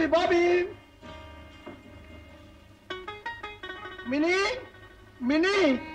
Bobby mini mini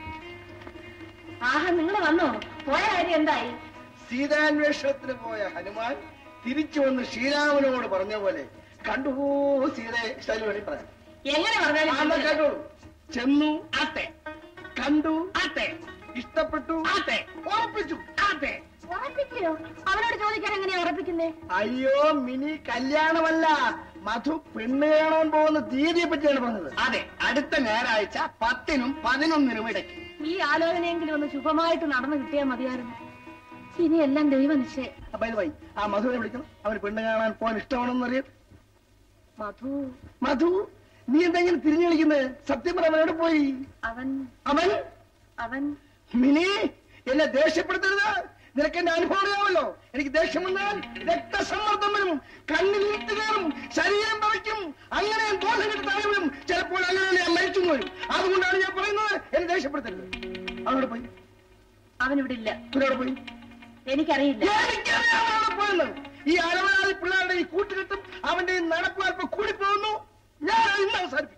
ആഹാ നിങ്ങൾ വന്നോ പോയ കാര്യം എന്തായി സീതാന്വേഷണത്തിന് പോയ ഹനുമാൻ തിരിച്ചു വന്ന് ശ്രീരാമനോട് പറഞ്ഞ പോലെ കണ്ടു സീതയെ സ്റ്റൈൽ വേണ്ടി പറയാം എങ്ങനെ ആ, എന്നാ പറഞ്ഞാലും കേട്ടോളൂ ചെന്നു അതെ കണ്ടു അതെ ഇഷ്ടപ്പെട്ടു അതെ ഉറപ്പിച്ചു അതെ ഉറപ്പിക്കോ അവനോട് ചോദിക്കാൻ എങ്ങനെയാ ഉറപ്പിക്കുന്നേ അയ്യോ മിനി കല്യാണമല്ല മധു പെണ്ണ് കാണാൻ പോകുന്ന തീയതിയെ പറ്റിയാണ് പറഞ്ഞത് അതെ അടുത്ത ഞായറാഴ്ച പത്തിനും പതിനൊന്നിനും ഇടയ്ക്ക് ഈ ആലോചനയെങ്കിലും ഒന്ന് ശുഭമായിട്ട് നടന്നു കിട്ടിയാൽ മതിയായിരുന്നു ഇനി എല്ലാം ദൈവനിശ്ചയം അപ്പൊ ഇത് വൈ ആ മധുവിനെ വിളിക്കണം അവന് പെണ്ണ് കാണാൻ പോകാൻ ഇഷ്ടമാണെന്ന് അറിയാം മധു മധു നീ എന്താ ഇങ്ങനെ തിരിഞ്ഞു കളിക്കുന്നത് സത്യം പറ അവനോട് പോയി അവൻ അവൻ അവൻ മിനി എന്നെ ദേഷ്യപ്പെടുത്തരുത് നിനക്ക് എന്റെ അനുഭവം അറിയാമല്ലോ എനിക്ക് ദേഷ്യം വന്നാൽ രക്തസമ്മർദ്ദം വരും കണ്ണിൽ ഇരുട്ട് കയറും ശരീരം പറിക്കും അങ്ങനെ ദോഷം കിട്ടി തല വീഴും ചിലപ്പോൾ അങ്ങനെ ഞാൻ മരിച്ചു എന്ന് വരും അതുകൊണ്ടാണ് ഞാൻ പറയുന്നത് എന്നെ ദേഷ്യപ്പെടുത്തരുത് അവനോട് പോയി അവൻ ഇവിടെ ഇല്ല അവനോട് പോയി എനിക്കറിയില്ല എനിക്കറിയാം അവനോട് പോയെന്ന് ഈ അലവനാതി പിള്ളേരുടെ ഈ കൂട്ടുകെട്ടും അവന്റെ ഈ നടപ്പ് അല്പം കൂടിപ്പോകുന്നു ഞാൻ ഇന്ന് അവസാനിപ്പിക്കും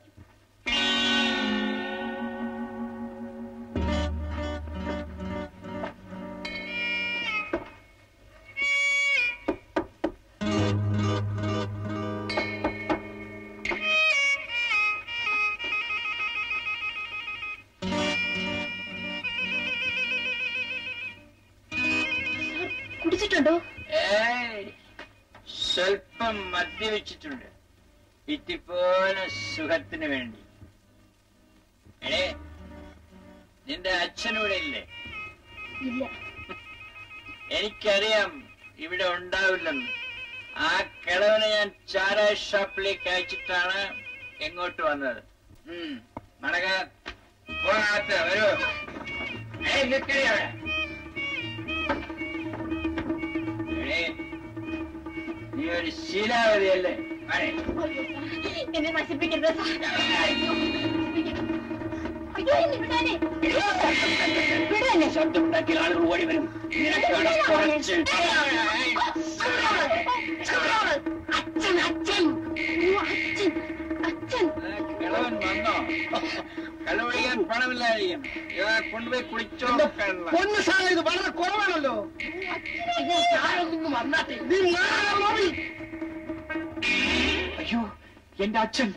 കുടിച്ചിട്ടുണ്ടോ ഏയ്, സ്വല്പം മദ്യവെച്ചിട്ടുണ്ട് ഇത്തിപ്പോലെ സുഖത്തിന് വേണ്ടി എടേ നിന്റെ അച്ഛനിവിടെ ഇല്ലേ ഇല്ല എനിക്കറിയാം ഇവിടെ ഉണ്ടാവില്ലെന്ന് ആ കിളവനെ ഞാൻ ചാരായ ഷോപ്പിലേക്ക് അയച്ചിട്ടാണ് എങ്ങോട്ട് വന്നത് ഉം, നടക്ക പോകാത്ത വരൂ ഏയ് നിൽക്കണേ അവിടെ എടേ, നീ ഒരു ശീലാവതിയല്ലേ വരേ എന്നെ നശിപ്പിക്കരുത് അയ്യോ എന്നെ വിടാനേ വിടാനേ ശബ്ദമുണ്ടാക്കിയ ആളുകൾ ഓടി വരും നിനക്കാണ് കുറച്ച് അച്ഛൻ അച്ഛൻ ഓ, അച്ഛൻ അച്ഛൻ കിളവൻ വന്നോ കള്ളുപിടിക്കാൻ പണമില്ലായിരിക്കും ഇവ കൊണ്ടുപോയി കുളിച്ചോ കള്ള പൊന്നു സാധനം ഇത് വളരെ കുറവാണല്ലോ വന്നാട്ടെ നീ നാളെ നോക്കി അയ്യോ എന്റെ അച്ഛൻ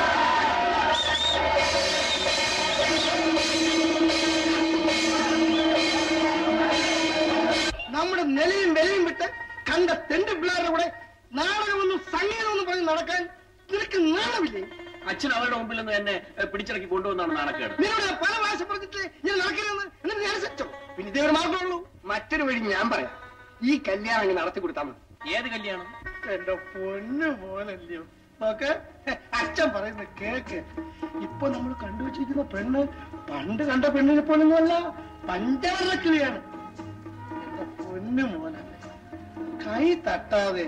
നമ്മുടെ നിലയും വിലയും വിട്ട് കണ്ട തെണ്ട് പിള്ളേരുടെ കൂടെ നാടകമൊന്നും സംഗീതമൊന്നും പറഞ്ഞ് നടക്കാൻ നിനക്ക് നാണമില്ലേ അച്ഛൻ അവരുടെ മുമ്പിൽ നിന്ന് എന്നെ ഏ, പിടിച്ചിറക്കി കൊണ്ടുവന്നാണ് നാണക്കേട് നിന്നോട് ഞാൻ പല പ്രാവശ്യം പറഞ്ഞിട്ട് ഞാൻ നടക്കരുതെന്ന് എന്നിട്ട് ഞാൻ അനുസരിച്ചോ പിന്നെ ഇതേ ഒരു മാർഗമുള്ളൂ മറ്റൊരു വഴി ഞാൻ പറയാം ഈ കല്യാണം അങ്ങ് നടത്തി കൊടുത്താൽ മതി ഏത് കല്യാണം എന്റെ പൊന്നു മോനല്ലയോ നോക്ക് അച്ഛൻ പറയുന്ന കേക്ക് ഇപ്പൊ നമ്മൾ കണ്ടുവച്ചിരിക്കുന്ന പെണ്ണ് പണ്ട് കണ്ട പെണ്ണിനെ പോലൊന്നുമല്ല പഞ്ചാര കിളിയാണ് എന്റെ പൊന്നു മോനല്ലേ കൈ തട്ടാതെ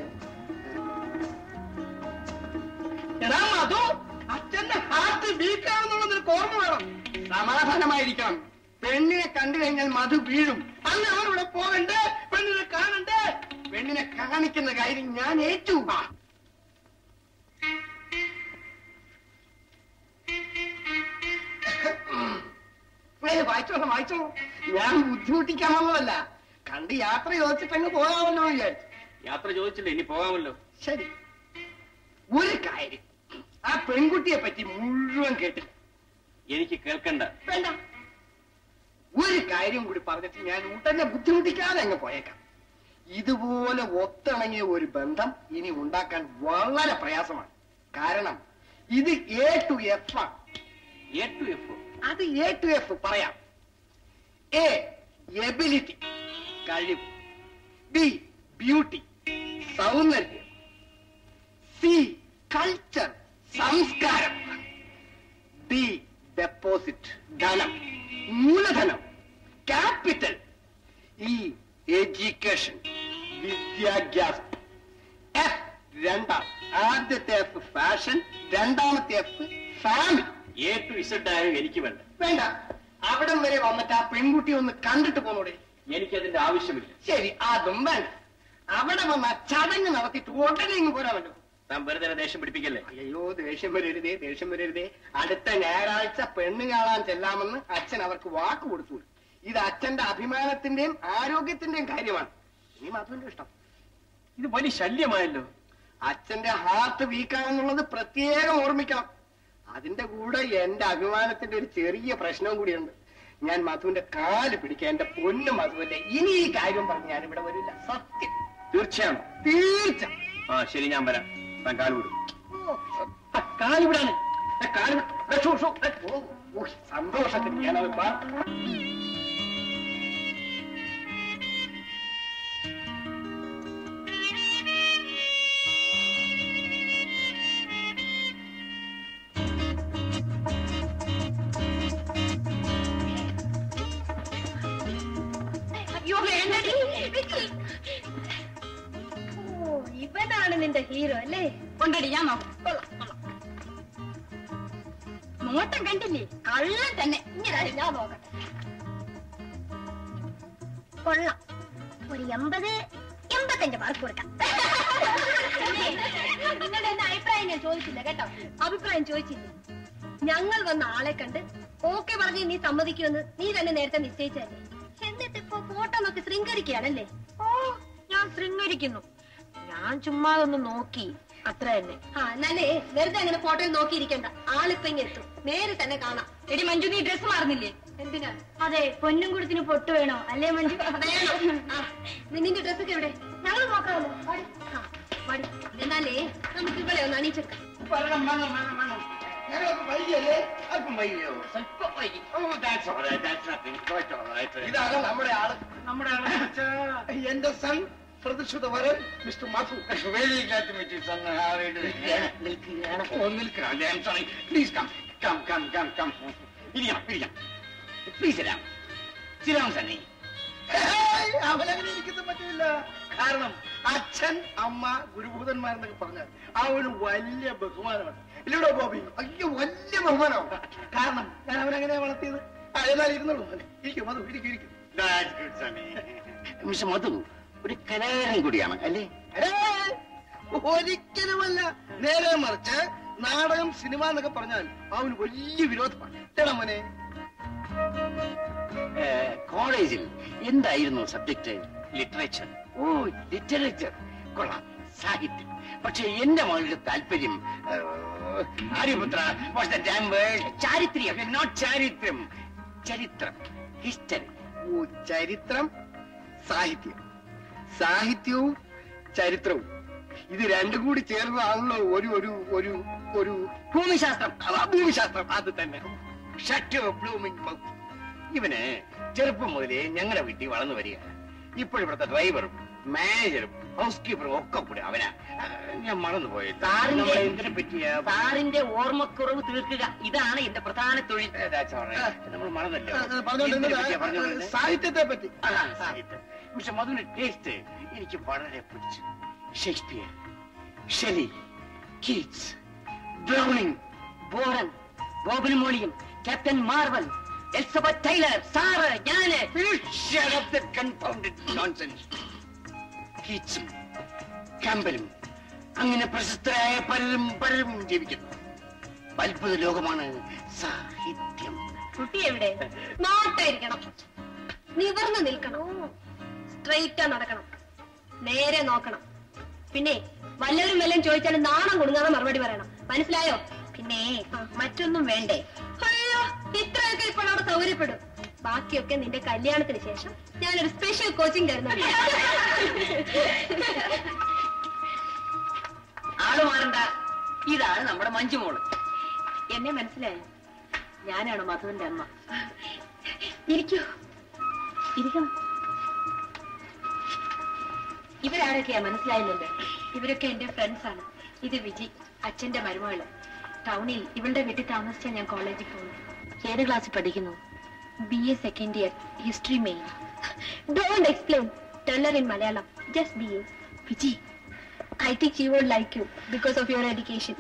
എടാ മധു അച്ഛന്റെ ഹാർട്ട് വീക്കാണെന്നുള്ളത് നിനക്ക് ഓർമ്മ വേണം സമാധാനമായിരിക്കണം പെണ്ണിനെ കണ്ടു കഴിഞ്ഞാൽ മധു വീഴും അന്ന് അവരിവിടെ പോകണ്ടേ പെണ്ണിനെ കാണണ്ടേ പെണ്ണിനെ കാണിക്കുന്ന കാര്യം ഞാൻ ഏറ്റു ഏ, വായിച്ചോളാം വായിച്ചോളാം ഞാൻ ബുദ്ധിമുട്ടിക്കാൻ വന്നതല്ല കണ്ട് യാത്ര ചോദിച്ചിട്ടങ്ങ് പോകാമല്ലോ എന്ന് വിചാരിച്ചു യാത്ര ചോദിച്ചില്ലേ ഇനി പോകാമല്ലോ ശരി ഒരു കാര്യം ആ പെൺകുട്ടിയെ പറ്റി മുഴുവൻ കേട്ടില്ല എനിക്ക് കേൾക്കണ്ട വേണ്ട ഒരു കാര്യം കൂടി പറഞ്ഞിട്ട് ഞാൻ ഉടനെ ബുദ്ധിമുട്ടിക്കാതെ അങ്ങ് പോയേക്കാം ഇതുപോലെ ഒത്തിണങ്ങിയ ഒരു ബന്ധം ഇനി ഉണ്ടാക്കാൻ വളരെ പ്രയാസമാണ് കാരണം ഇത് എ ടു എഫ് ആണ് എ ടു എഫ് അത് എ ടു എഫ് പറയാം എ എബിലിറ്റി കഴിവ് ബി ബ്യൂട്ടി സൗന്ദര്യം സി കൾച്ചർ സംസ്കാരം ഡി ഡെപ്പോസിറ്റ് ധനം മൂലധനം ക്യാപിറ്റൽ ഈ എഡ്യൂക്കേഷൻ വിദ്യാഭ്യാസം എഫ് രണ്ടാം ആദ്യത്തെ എഫ് ഫാഷൻ രണ്ടാമത്തെ F family A to Z ആയാലും എനിക്ക് വേണ്ട വേണ്ട അവിടം വരെ വന്നിട്ട് ആ പെൺകുട്ടി ഒന്ന് കണ്ടിട്ട് പോന്നൂടെ എനിക്കതിന്റെ ആവശ്യമില്ല ശരി അതും വേണ്ട അവിടെ വന്ന ചടങ്ങ് നടത്തിയിട്ട് ഉടനെ ഇങ്ങ് പോരാമല്ലോ താൻ വെറുതെ എന്നെ ദേഷ്യം പിടിപ്പിക്കല്ലേ അയ്യോ ദേഷ്യം വരരുതേ ദേഷ്യം വരരുതേ അടുത്ത ഞായറാഴ്ച പെണ്ണ് കാണാൻ ചെല്ലാമെന്ന് അച്ഛൻ അവർക്ക് വാക്ക് കൊടുത്തു ഇത് അച്ഛന്റെ അഭിമാനത്തിന്റെയും ആരോഗ്യത്തിന്റെയും കാര്യമാണ് ഇനി മധുവിന്റെ ഇഷ്ടം ഇത് വലിയ ശല്യമായല്ലോ അച്ഛന്റെ ഹാർട്ട് വീക്കാണെന്നുള്ളത് പ്രത്യേകം ഓർമ്മിക്കണം അതിന്റെ കൂടെ എന്റെ അഭിമാനത്തിന്റെ ഒരു ചെറിയ പ്രശ്നവും കൂടിയുണ്ട് ഞാൻ മധുവിന്റെ കാല് പിടിക്കാൻ എന്റെ പൊന്നു മധുവിന്റെ ഇനി ഈ കാര്യം പറഞ്ഞ് ഞാൻ ഇവിടെ വരില്ല സത്യം തീർച്ചയാണോ തീർച്ച ആ ശരി ഞാൻ വരാം താൻ കാല് വിടും കാല് വിടാന് ആ, കാല് വിട്. ദാ, ഷൂ, ഷൂ. ദാ. ഓ, ഓ, സന്തോഷത്തിൽ ഞാനത് പാ- അയ്യോ വേണ്ടടി വിക്കി. ഓ ഇവനാണ് നിന്റെ ഹീറോ അല്ലേ കൊണ്ടടി ഞാൻ നോക്കാം കൊള്ളാം കൊള്ളാം നോട്ടം കണ്ടില്ലേ കള്ളൻ തന്നെ ഇങ്ങനെ ഞാൻ നോക്കട്ടെ കൊള്ളാം ഒരു എൺപത് എൺപത്തഞ്ച് മാർക്ക് കൊടുക്കാം നിങ്ങളുടെ എന്നെ അഭിപ്രായം ഞാൻ ചോദിച്ചില്ല കേട്ടോ അഭിപ്രായം ചോദിച്ചില്ല ഞങ്ങൾ വന്ന ആളെ കണ്ട് ഓക്കെ പറഞ്ഞ് നീ സമ്മതിക്കുമെന്ന് നീ തന്നെ നേരത്തെ നിശ്ചയിച്ചല്ലേ എന്നിട്ട് ഇപ്പൊ ഫോട്ടോ നോക്കി ശൃംഗരിക്കുകയാണല്ലേ ഓ ഞാൻ ശൃംഗരിക്കുന്നു ഞാൻ ചുമ്മാ ഒന്ന് നോക്കി അത്ര തന്നെ ആ എന്നാലേ വെറുതെ അങ്ങനെ ഫോട്ടോയിൽ നോക്കിയിരിക്കണ്ട ആളിപ്പോ ഇങ്ങ് എത്തും നേരെ തന്നെ കാണാം എടി മഞ്ജു നീ ഡ്രസ് മാറുന്നില്ലേ എന്തിനാ അതെ പൊന്നും കുടത്തിന് പൊട്ട് വേണോ അല്ലേ മഞ്ജു വേണം. ആ, നിന്റെ ഡ്രസ്സൊക്കെ എവിടെ ഞങ്ങൾ നോക്കാമല്ലോ വാടി. ആ, വാടി. എന്നാലേ നമുക്ക് ഇവിടെ ഒന്ന് അണിച്ചെടുക്കാം വരണം, വരണം, വരണം, വരണം. ഞങ്ങളൊക്കെ വൈകിയല്ലേ അല്പം വൈകിയോ സ്വല്പം വൈകി. Oh, that's all right, that's nothing. Quite all right. ഇതാണ് നമ്മുടെ ആള് നമ്മുടെ ആളെ വിളിച്ചാ. എന്റെ സൺ പ്രതിഷ്ഠിത വരൻ mister Madhu Very glad to meet you, son. How are you doing? Oh, നിൽക്കണം. I'm sorry. Please come. Come, come, come, come. ഇരിക്കണം, ഇരിക്കണം. Please sit down. Sit down, Sunny. ഏയ്, അവനങ്ങനെ ഇരിക്കുന്ന പറ്റില്ല കാരണം അച്ഛൻ അമ്മ ഗുരുഭൂതന്മാരെന്നൊക്കെ പറഞ്ഞാൽ അവന് വലിയ ബഹുമാനമാണ് ഇല്ലടോ ബോബി അയ്യോ വലിയ ബഹുമാനമാണ് കാരണം ഞാൻ അവനങ്ങനെ വളർത്തിയത് ആ, എന്നാൽ ഇരുന്നോളൂ മോനെ. ഇരിക്കും മധു ഇരിക്കും ഇരിക്കും That's good, Sunny. മിസ്റ്റർ മധു ഒരു കലാകാരൻ കൂടിയാണ് അല്ലേ ഏയ്, ഒരിക്കലുമല്ല നേരെ മറിച്ച് നാടകം സിനിമ എന്നൊക്കെ പറഞ്ഞാൽ അവന് വലിയ വിരോധമാണ് എടാ മോനെ കോളേജിൽ എന്തായിരുന്നു സബ്ജക്ട് ലിറ്ററേച്ചർ ഓ ലിറ്ററേച്ചർ കൊള്ളാം സാഹിത്യം പക്ഷെ എന്റെ മകളുടെ താല്പര്യം ഏഹ്, ആര്യപുത്ര what's the damn word? ചാരിത്രം നോട്ട് ചാരിത്രം ചരിത്രം ഹിസ്റ്ററി ഓ ചരിത്രം സാഹിത്യം സാഹിത്യവും ചരിത്രവും ഇത് രണ്ടും കൂടി ചേർന്നതാണല്ലോ ഒരു ഒരു ഒരു ഒരു ഭൂമിശാസ്ത്രം ആ, ഭൂമിശാസ്ത്രം അത് തന്നെ ഷട്ട് ബ്ലൂമിംഗ് മൗത്ത് ഇവന് ചെറുപ്പം മുതലേ ഞങ്ങളുടെ വീട്ടിൽ വളർന്നു വരിക ഇപ്പോഴിവിടുത്തെ ഡ്രൈവറും മാനേജറും ഹൗസ് കീപ്പറും ഒക്കെ കൂടെ അവനാ ആ, ഞാൻ മറന്നുപോയി സാറിന്റെ- നമ്മളെ എന്തിനെ പറ്റിയാ സാറിന്റെ ഓർമ്മക്കുറവ് തീർക്കുക ഇതാണ് എന്റെ പ്രധാന തൊഴിൽ ഏ, that's all right. നമ്മൾ മറന്നല്ലോ ആ, ആ, പറഞ്ഞോണ്ടിരുന്നത് എന്തിനെ പറ്റിയാ പറഞ്ഞോണ്ടിരുന്നത്? സാഹിത്യത്തെ പറ്റി ആ, സാഹിത്യം പക്ഷെ മധുവിന്റെ ടേസ്റ്റ് എനിക്ക് വളരെ പിടിച്ചു Shakespeare Shelley Keats Browning Byron ബോബനും മോളിയും captain Marvel Elizabeth Taylor sir ഞാന് Shut up that confounded nonsense. കീറ്റ്സും കാമ്പലും അങ്ങനെ പ്രശസ്തരായ പലരും പലരും ജീവിക്കുന്നു അത്ഭുത ലോകമാണ് സാഹിത്യം കുട്ടി എവിടെ നോട്ടായിരിക്കണം നിവർന്ന് നിൽക്കണം സ്ട്രെയിറ്റാ നടക്കണം നേരെ നോക്കണം പിന്നെ വല്ലവരും വല്ലതും ചോദിച്ചാലും നാണം കൊടുങ്ങാതെ മറുപടി പറയണം മനസ്സിലായോ പിന്നെ മറ്റൊന്നും വേണ്ടേ അയ്യോ ഇത്രയൊക്കെ ഇപ്പോൾ അവിടെ സൗകര്യപ്പെടും ബാക്കിയൊക്കെ നിന്റെ കല്യാണത്തിന് ശേഷം ഞാനൊരു സ്പെഷ്യൽ കോച്ചിങ് തരുന്നുണ്ട് ആള് മാറണ്ട ഇതാണ് നമ്മുടെ മഞ്ജുമോള് എന്നെ മനസ്സിലായോ ഞാനാണ് മധുവിന്റെ അമ്മ ഇരിക്കൂ ഇരിക്കണം ഇവരാരൊക്കെയാ മനസ്സിലായില്ലല്ലോ ഇവരൊക്കെ എന്റെ ഫ്രണ്ട്സ് ആണ് ഇത് വിജി അച്ഛന്റെ മരുമകള് ടൗണിൽ ഇവളുടെ വീട്ടിൽ താമസിച്ചാ ഞാൻ കോളേജിൽ പോകുന്നു ഏത് ക്ലാസ്സിൽ പഠിക്കുന്നു B A second year history main don't explain tell her in Malayalam just B A Viji I think she would like you because of your education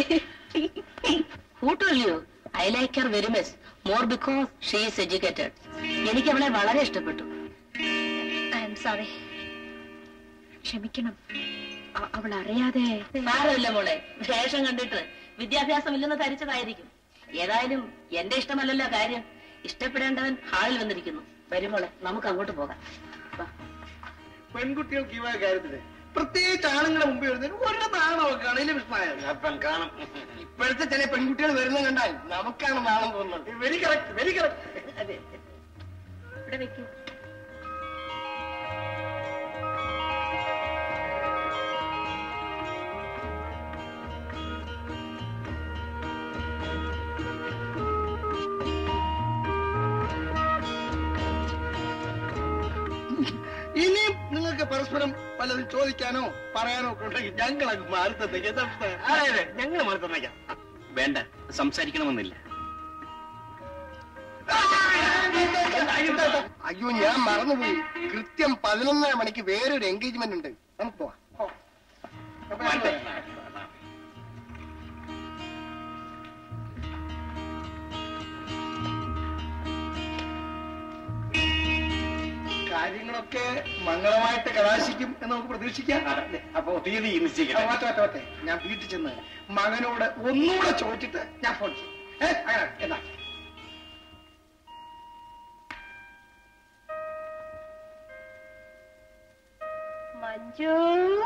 Who told you? I like her very much. More because she is educated. എനിക്ക് അവളെ വളരെ ഇഷ്ടപ്പെട്ടു I I'm sorry ക്ഷമിക്കണം അ- അവൾ അറിയാതെ സാരമില്ല മോളെ വേഷം കണ്ടിട്ട് വിദ്യാഭ്യാസം ഇല്ലെന്ന് ധരിച്ചതായിരിക്കും ഏതായാലും എന്റെ ഇഷ്ടമല്ലല്ലോ കാര്യം ഇഷ്ടപ്പെടേണ്ടവൻ ഹാളിൽ വന്നിരിക്കുന്നു വരും മോളെ നമുക്ക് അങ്ങോട്ട് പോകാം വാ. പെൺകുട്ടികൾക്ക് ഈ വക കാര്യത്തില് പ്രത്യേകിച്ച് ആണുങ്ങളുടെ മുമ്പ് വരുന്നതിന് ഒരു നാണമൊക്കെ ആണെങ്കിലും വിഷ്ണായത് അപ്പം കാണും ഇപ്പോഴത്തെ ചില പെൺകുട്ടികൾ വരുന്നത് കണ്ടാൽ നമുക്കാണ് നാണം തോന്നുന്നത് വെരി കറക്റ്റ് വെരി കറക്റ്റ് അതെ ഇവിടെ വെക്കൂ ഇനിയും നിങ്ങൾക്ക് പരസ്പരം പലതും ചോദിക്കാനോ പറയാനോ ഒക്കെ ഉണ്ടെങ്കിൽ ഞങ്ങളങ്ങ് മാറി തന്നേക്കാം എന്താ അഭിപ്രായം? അതെ അതെ ഞങ്ങൾ മറന്നേക്കാം വേണ്ട സംസാരിക്കണമെന്നില്ല അയ്യോ ഞാൻ മറന്നുപോയി കൃത്യം പതിനൊന്നര മണിക്ക് വേറൊരു എൻഗേജ്മെന്റ് ഉണ്ട് നമുക്ക് പോവാം അപ്പൊ ഞാൻ പറയാം. കാര്യങ്ങളൊക്കെ മംഗളമായിട്ട് കലാശിക്കും എന്ന് നമുക്ക് പ്രതീക്ഷിക്കാം അല്ലേ? അപ്പൊ തീയതി ആ, നിശ്ചയിക്കട്ടെ മാറ്റം മാറ്റം മാറ്റേ ഞാൻ വീട്ടിൽ ചെന്ന് മകനോട് ഒന്നുകൂടെ ചോദിച്ചിട്ട് ഞാൻ ഫോൺ ചെയ്യും ഏ അങ്ങനെ എന്നാ മഞ്ജു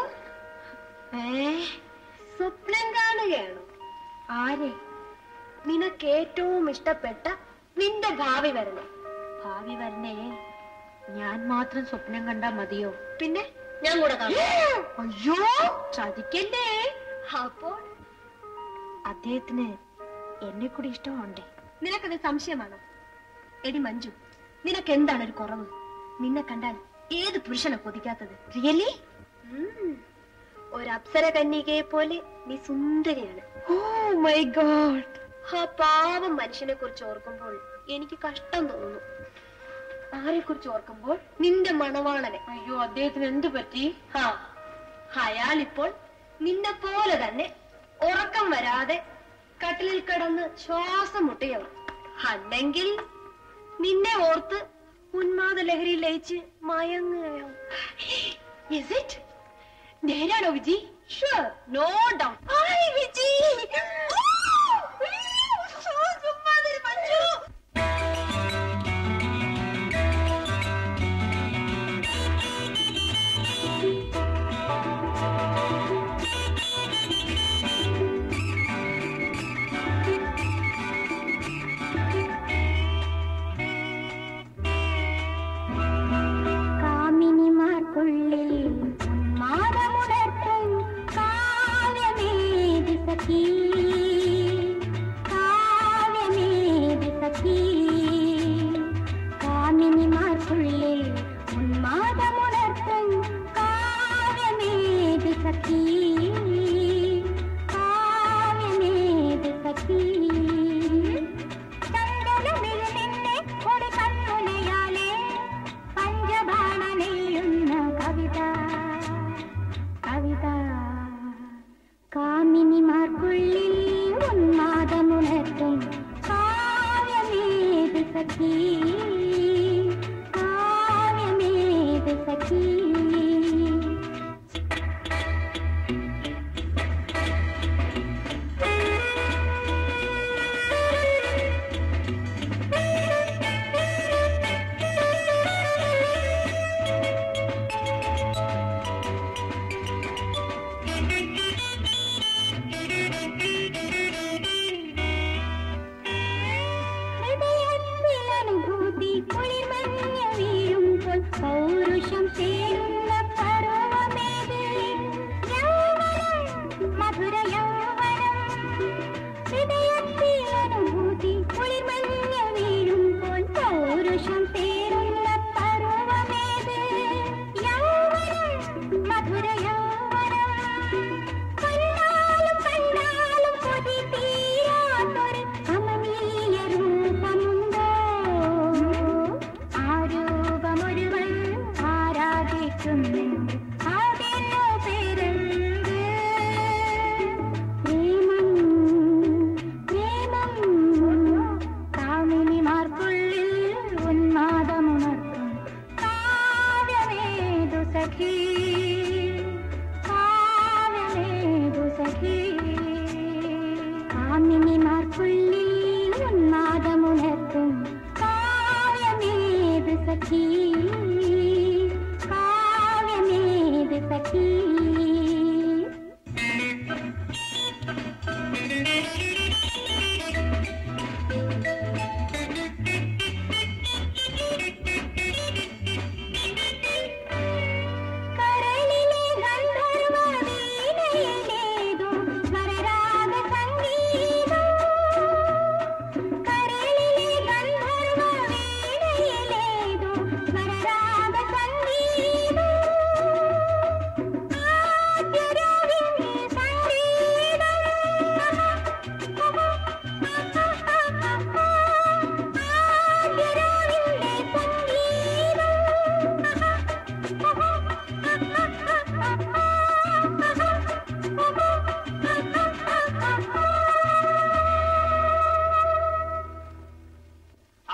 ഏ സ്വപ്നം കാണുകയാണോ ആരെ നിനക്ക് ഏറ്റവും ഇഷ്ടപ്പെട്ട നിന്റെ ഭാവി വരണേ ഭാവി വരണേ ഞാൻ മാത്രം സ്വപ്നം കണ്ടാ മതിയോ പിന്നെ ഞാൻ കൂടെ കാണാം അയ്യോ ചതിക്കല്ലേ അപ്പോൾ അദ്ദേഹത്തിന് എന്നെ കൂടി ഇഷ്ടമുണ്ടേ നിനക്കത് സംശയമാണോ എടി മഞ്ജു നിനക്ക് എന്താണ് ഒരു കുറവ് നിന്നെ കണ്ടാൽ ഏത് പുരുഷനെ കൊതിക്കാത്തത് റിയലി ഒരു അപ്സര കന്യകയെ പോലെ നീ സുന്ദരിയാണ് ഓ മൈ ഗോഡ് ആ പാവം മനുഷ്യനെ കുറിച്ച് ഓർക്കുമ്പോൾ എനിക്ക് കഷ്ടം തോന്നുന്നു ആരെ കുറിച്ച് ഓർക്കുമ്പോൾ നിന്റെ മണവാളനെ അയ്യോ അദ്ദേഹത്തിന് എന്തു പറ്റി ഹാ അയാൾ ഇപ്പോൾ നിന്നെ പോലെ തന്നെ ഉറക്കം വരാതെ കട്ടിലിൽ കിടന്ന് ശ്വാസം മുട്ടുകയാണ് അല്ലെങ്കിൽ നിന്നെ ഓർത്ത് ഉന്മാദ ലഹരി ലയിച്ച് മയങ്ങുകയോ Is it? നേരാണോ Viji sure no doubt hi Viji മഞ്ജു കാമിനിമാർക്കുള്ളിൽ ഉന്മാദമുണർത്തും കാവ്യമേതി സഖീ